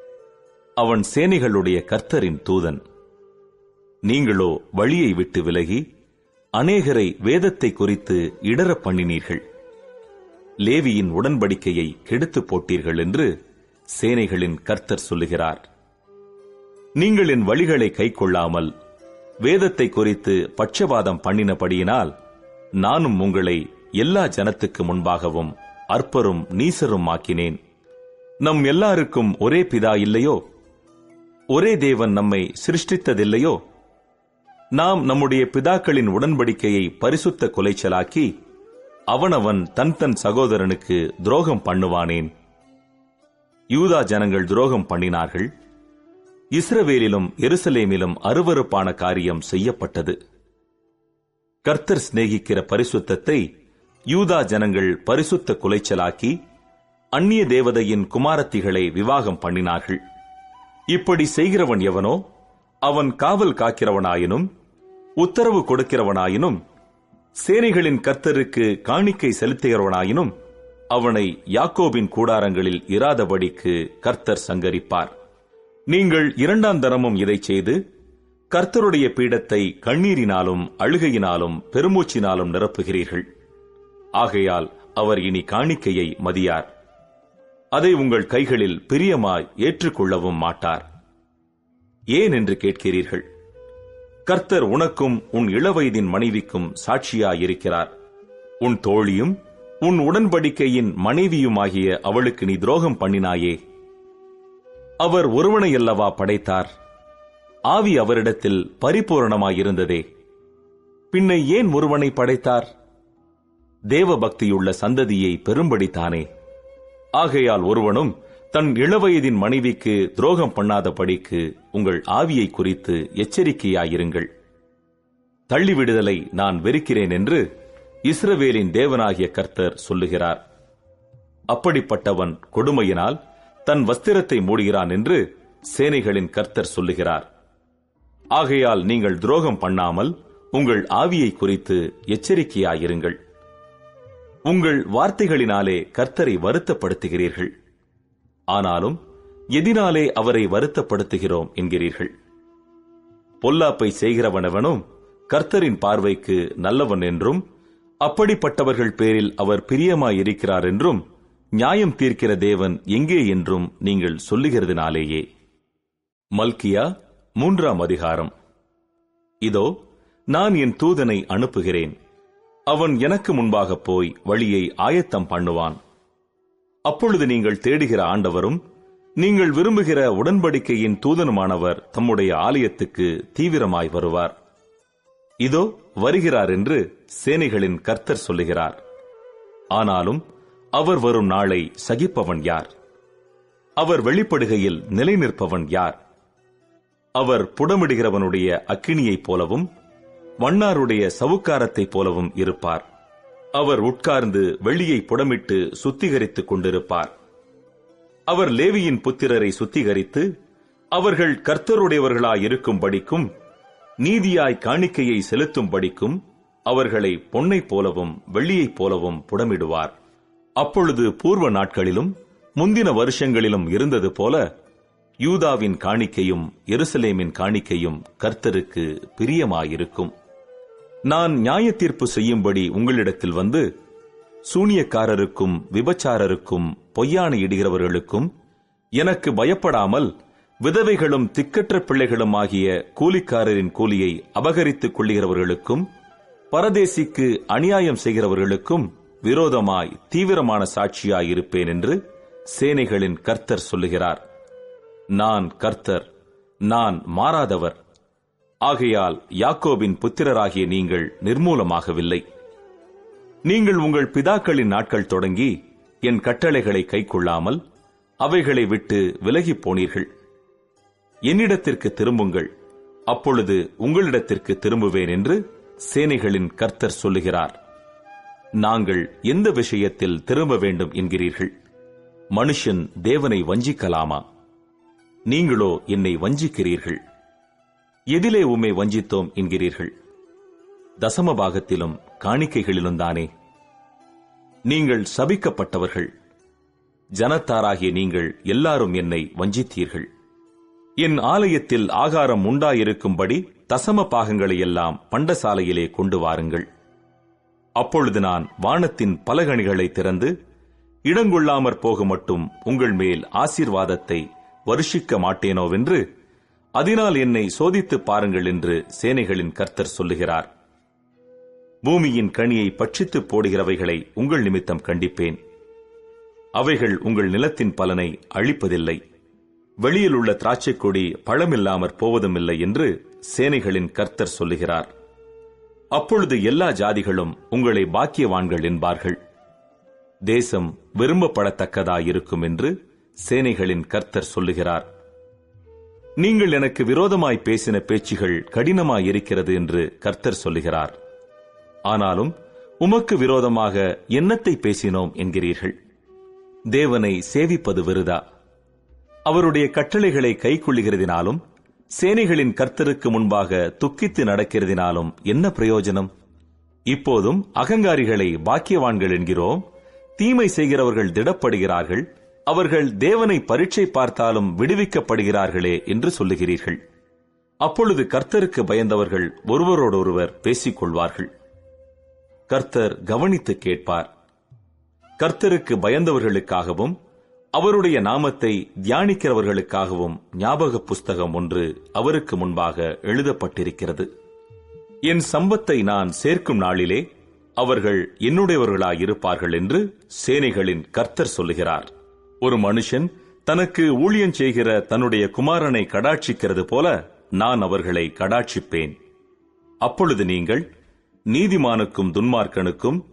B: அவன் சேனைகளுடைய கர்த்தரின் தூதன் நீங்களோ வழியை விட்டு விலகி அநேகரை வேதத்தை குறித்து இடரப் பண்ணினீர்கள் லேவியின் உடன்படிக்கையை கெடுத்து போட்டீர்கள் என்று சேனைகளின் கர்த்தர் சொல்லுகிறார் நீங்கள் என் வழிகளை கைக்கொள்ளாமல் வேதத்தை குறித்து பட்சபாதம் பண்ணினபடியினால் நானும் உங்களை எல்லா ஜனத்துக்கு முன்பாகவும் அற்பரும் நீசரும் ஆக்கினேன் நம் எல்லாருக்கும் ஒரே பிதா இல்லையோ ஒரே தேவன் நம்மை சிருஷ்டித்ததில்லையோ நாம் நம்முடைய பிதாக்களின் உடன்படிக்கையை பரிசுத்த குலைச்சலாக்கி அவனவன் தன் தன் சகோதரனுக்கு துரோகம் பண்ணுவானேன் யூதா ஜனங்கள் துரோகம் பண்ணினார்கள் இஸ்ரவேலிலும் எருசலேமிலும் அருவருப்பான காரியம் செய்யப்பட்டது கர்த்தர் சிநேகிக்கிற பரிசுத்தத்தை யூதா ஜனங்கள் பரிசுத்த குலைச்சலாக்கி அந்நிய தேவதையின் குமாரத்திகளை விவாகம் பண்ணினார்கள் இப்படி செய்கிறவன் எவனோ அவன் காவல் காக்கிறவனாயினும் உத்தரவு கொடுக்கிறவனாயினும் சேனைகளின் கர்த்தருக்கு காணிக்கை செலுத்துகிறவனாயினும் அவனை யாக்கோபின் கூடாரங்களில் இராதபடிக்கு கர்த்தர் சங்கரிப்பார் நீங்கள் இரண்டாம் தரமும் இதை செய்து கர்த்தருடைய பீடத்தை கண்ணீரினாலும் அழுகையினாலும் பெருமூச்சினாலும் நிரப்புகிறீர்கள் ஆகையால் அவர் இனி காணிக்கையை மதியார் அதை உங்கள் கைகளில் பிரியமாய் ஏற்றுக்கொள்ளவும் மாட்டார் ஏன் என்று கேட்கிறீர்கள் கர்த்தர் உனக்கும் உன் இளவயதின் மனைவிக்கும் சாட்சியாயிருக்கிறார் உன் தோழியும் உன் உடன்படிக்கையின் மனைவியுமாகிய அவளுக்கு நீ துரோகம் பண்ணினாயே அவர் ஒருவனையல்லவா படைத்தார் ஆவி அவரிடத்தில் பரிபூரணமாயிருந்ததே பின்ன ஏன் ஒருவனை படைத்தார் தேவ பக்தியுள்ள சந்ததியை பெரும்படித்தானே ஆகையால் ஒருவனும் தன் இளவயதின் மனைவிக்கு துரோகம் பண்ணாதபடிக்கு உங்கள் ஆவியை குறித்து எச்சரிக்கையாயிருங்கள் தள்ளிவிடுதலை நான் வெறுக்கிறேன் என்று இஸ்ரவேலின் தேவனாகிய கர்த்தர் சொல்லுகிறார் அப்படிப்பட்டவன் கொடுமையினால் தன் வஸ்திரத்தை மூடுகிறான் என்று சேனைகளின் கர்த்தர் சொல்லுகிறார் ஆகையால் நீங்கள் துரோகம் பண்ணாமல் உங்கள் ஆவியை குறித்து எச்சரிக்கையாயிருங்கள் உங்கள் வார்த்தைகளினாலே கர்த்தரை வருத்தப்படுத்துகிறீர்கள் ஆனாலும் எதினாலே அவரை வருத்தப்படுத்துகிறோம் என்கிறீர்கள் பொல்லாப்பை செய்கிறவனவனும் கர்த்தரின் பார்வைக்கு நல்லவன் என்றும் அப்படிப்பட்டவர்கள் பேரில் அவர் பிரியமாயிருக்கிறார் என்றும் நியாயம் தீர்க்கிற தேவன் எங்கே என்றும் நீங்கள் சொல்லுகிறதுனாலேயே மல்கியா மூன்றாம் அதிகாரம் இதோ நான் என் தூதனை அனுப்புகிறேன் அவன் எனக்கு முன்பாக போய் வழியை ஆயத்தம் பண்ணுவான் அப்பொழுது நீங்கள் தேடுகிற ஆண்டவரும் நீங்கள் விரும்புகிற உடன்படிக்கையின் தூதனுமானவர் தம்முடைய ஆலயத்துக்கு தீவிரமாய் வருவார் இதோ வருகிறார் என்று சேனைகளின் கர்த்தர் சொல்லுகிறார் ஆனாலும் அவர் வரும் நாளை சகிப்பவன் யார் அவர் வெளிப்படுகையில் நிலை நிற்பவன் யார் அவர் புடமிடுகிறவனுடைய அக்கினியைப் போலவும் வண்ணாருடைய சவுக்காரத்தைப் போலவும் இருப்பார் அவர் உட்கார்ந்து வெள்ளியை புடமிட்டு சுத்திகரித்துக் கொண்டிருப்பார் அவர் லேவியின் புத்திரரை சுத்திகரித்து அவர்கள் கர்த்தருடையவர்களாயிருக்கும்படிக்கும் நீதியாய் காணிக்கையை செலுத்தும்படிக்கும் அவர்களை பொன்னைப் போலவும் வெள்ளியைப் போலவும் புடமிடுவார் அப்பொழுது பூர்வ நாட்களிலும் முந்தின வருஷங்களிலும் இருந்தது போல யூதாவின் காணிக்கையும் எருசலேமின் காணிக்கையும் கர்த்தருக்கு பிரியமாயிருக்கும் நான் நியாய தீர்ப்பு செய்யும்படி உங்களிடத்தில் வந்து சூனியக்காரருக்கும் விபச்சாரருக்கும் பொய்யான இடுகிறவர்களுக்கும் எனக்கு பயப்படாமல் விதவைகளும் திக்கற்ற பிள்ளைகளும் ஆகிய கூலிக்காரரின் கூலியை அபகரித்துக் கொள்ளுகிறவர்களுக்கும் பரதேசிக்கு அநியாயம் செய்கிறவர்களுக்கும் விரோதமாய் தீவிரமான சாட்சியாய் இருப்பேன் என்று சேனைகளின் கர்த்தர் சொல்லுகிறார் நான் கர்த்தர் நான் மாறாதவர் ஆகையால் யாக்கோபின் புத்திரராகிய நீங்கள் நிர்மூலமாகவில்லை நீங்கள் உங்கள் பிதாக்களின் நாட்கள் தொடங்கி என் கட்டளைகளை கைக்கொள்ளாமல் அவைகளை விட்டு விலகிப் போனீர்கள் என்னிடத்திற்கு திரும்புங்கள் அப்பொழுது உங்களிடத்திற்கு திரும்புவேன் என்று சேனைகளின் கர்த்தர் சொல்லுகிறார் நாங்கள் எந்த விஷயத்தில் திரும்ப வேண்டும் என்கிறீர்கள் மனுஷன் தேவனை வஞ்சிக்கலாமா நீங்களோ என்னை வஞ்சிக்கிறீர்கள் எதிலே உம்மை வஞ்சித்தோம் என்கிறீர்கள் தசம பாகத்திலும் காணிக்கைகளிலும் தானே நீங்கள் சபிக்கப்பட்டவர்கள் ஜனத்தாராகிய நீங்கள் எல்லாரும் என்னை வஞ்சித்தீர்கள் என் ஆலயத்தில் ஆகாரம் உண்டாயிருக்கும்படி தசம பாகங்களை எல்லாம் பண்டசாலையிலே கொண்டு வாருங்கள் அப்பொழுது நான் வானத்தின் பலகணிகளை திறந்து இடங்கொள்ளாமற் போக மட்டும் உங்கள் மேல் ஆசீர்வாதத்தை வருஷிக்க மாட்டேனோவென்று அதனால் என்னை சோதித்துப் பாருங்கள் என்று சேனைகளின் கர்த்தர் சொல்லுகிறார் பூமியின் கனியை பட்சித்துப் போடுகிறவைகளை உங்கள் நிமித்தம் கண்டிப்பேன் அவைகள் உங்கள் நிலத்தின் பலனை அழிப்பதில்லை வெளியில் உள்ள திராட்சைக் கொடி பழமில்லாமற் போவதுமில்லை என்று சேனைகளின் கர்த்தர் சொல்லுகிறார் அப்பொழுது எல்லா ஜாதிகளும் உங்களை பாக்கியவான்கள் என்பார்கள் தேசம் விரும்பப்படத்தக்கதாயிருக்கும் என்று சேனைகளின் கர்த்தர் சொல்லுகிறார் நீங்கள் எனக்கு விரோதமாய் பேசின பேச்சுகள் கடினமாயிருக்கிறது என்று கர்த்தர் சொல்லுகிறார் ஆனாலும் உமக்கு விரோதமாக என்னத்தை பேசினோம் என்கிறீர்கள் தேவனை சேவிப்பது விருதா அவருடைய கட்டளைகளை கைக்கொள்ளுகிறதினாலும் சேனைகளின் கர்த்தருக்கு முன்பாக துக்கித்து நடக்கிறதினாலும் என்ன பிரயோஜனம் இப்போதும் அகங்காரிகளை பாக்கியவான்கள் என்கிறோம் தீமை செய்கிறவர்கள் திடப்படுகிறார்கள் அவர்கள் தேவனை பரீட்சை பார்த்தாலும் விடுவிக்கப்படுகிறார்களே என்று சொல்லுகிறீர்கள் அப்பொழுது கர்த்தருக்கு பயந்தவர்கள் ஒருவரோடொருவர் பேசிக் கொள்வார்கள் கர்த்தர் கவனித்து கேட்பார் கர்த்தருக்கு பயந்தவர்களுக்காகவும் அவருடைய நாமத்தை தியானிக்கிறவர்களுக்காகவும் ஞாபக புஸ்தகம் ஒன்று அவருக்கு முன்பாக எழுதப்பட்டிருக்கிறது என் சம்பத்தை நான் சேர்க்கும் நாளிலே அவர்கள் என்னுடையவர்களாயிருப்பார்கள் என்று சேனைகளின் கர்த்தர் சொல்லுகிறார் ஒரு மனுஷன் தனக்கு ஊழியம் செய்கிற தன்னுடைய குமாரனை கடாட்சிக்கிறது போல நான் அவர்களை கடாட்சிப்பேன் அப்பொழுது நீங்கள் நீதிமானுக்கும் துன்மார்க்கனுக்கும்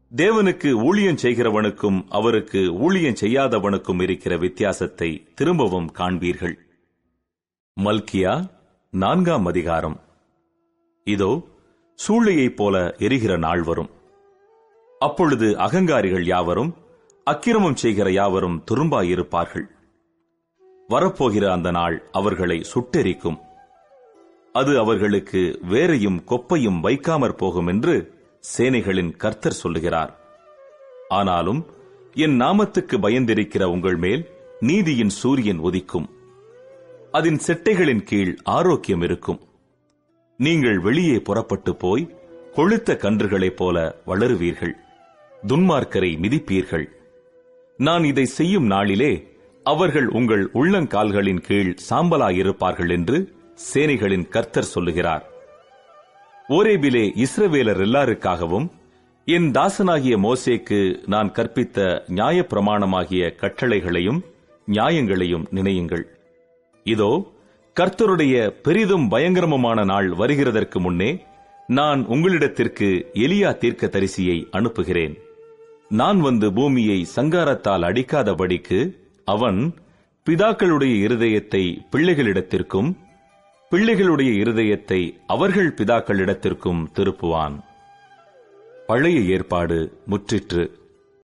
B: தேவனுக்கு ஊழியம் செய்கிறவனுக்கும் அவருக்கு ஊழியம் செய்யாதவனுக்கும் இருக்கிற வித்தியாசத்தை திரும்பவும் காண்பீர்கள் மல்கியா நான்காம் அதிகாரம் இதோ சூளையைப் போல எரிகிற நாள் வரும் அப்பொழுது அகங்காரிகள் யாவரும் அக்கிரமம் செய்கிற யாவரும் துரும்பாயிருப்பார்கள் வரப்போகிற அந்த நாள் அவர்களை சுட்டெரிக்கும் அது அவர்களுக்கு வேரையும் கொப்பையும் வைக்காமற் போகும் என்று சேனைகளின் கர்த்தர் சொல்லுகிறார் ஆனாலும் என் நாமத்துக்கு பயந்திருக்கிற உங்கள் மேல் நீதியின் சூரியன் உதிக்கும் அதன் செட்டைகளின் கீழ் ஆரோக்கியம் இருக்கும் நீங்கள் வெளியே புறப்பட்டு போய் கொழுத்த கன்றுகளைப் போல வளருவீர்கள் துன்மார்க்கரை மிதிப்பீர்கள் நான் இதை செய்யும் நாளிலே அவர்கள் உங்கள் உள்ளங்கால்களின் கீழ் சாம்பலாயிருப்பார்கள் என்று சேனைகளின் கர்த்தர் சொல்லுகிறார் ஓரேபிலே இஸ்ரவேலர் எல்லாருக்காகவும் என் தாசனாகிய மோசேக்கு நான் கற்பித்த நியாயப்பிரமாணமாகிய கட்டளைகளையும் நியாயங்களையும் நினையுங்கள் இதோ கர்த்தருடைய பெரிதும் பயங்கரமுமான நாள் வருகிறதற்கு முன்னே நான் உங்களிடத்திற்கு எலியா தீர்க்க தரிசியை அனுப்புகிறேன் நான் வந்து பூமியை சங்காரத்தால் அடிக்காதபடிக்கு அவன் பிதாக்களுடைய இருதயத்தை பிள்ளைகளிடத்திற்கும் பிள்ளைகளுடைய இருதயத்தை அவர்கள் பிதாக்களிடத்திற்கும் திருப்புவான் பழைய ஏற்பாடு முற்றிற்று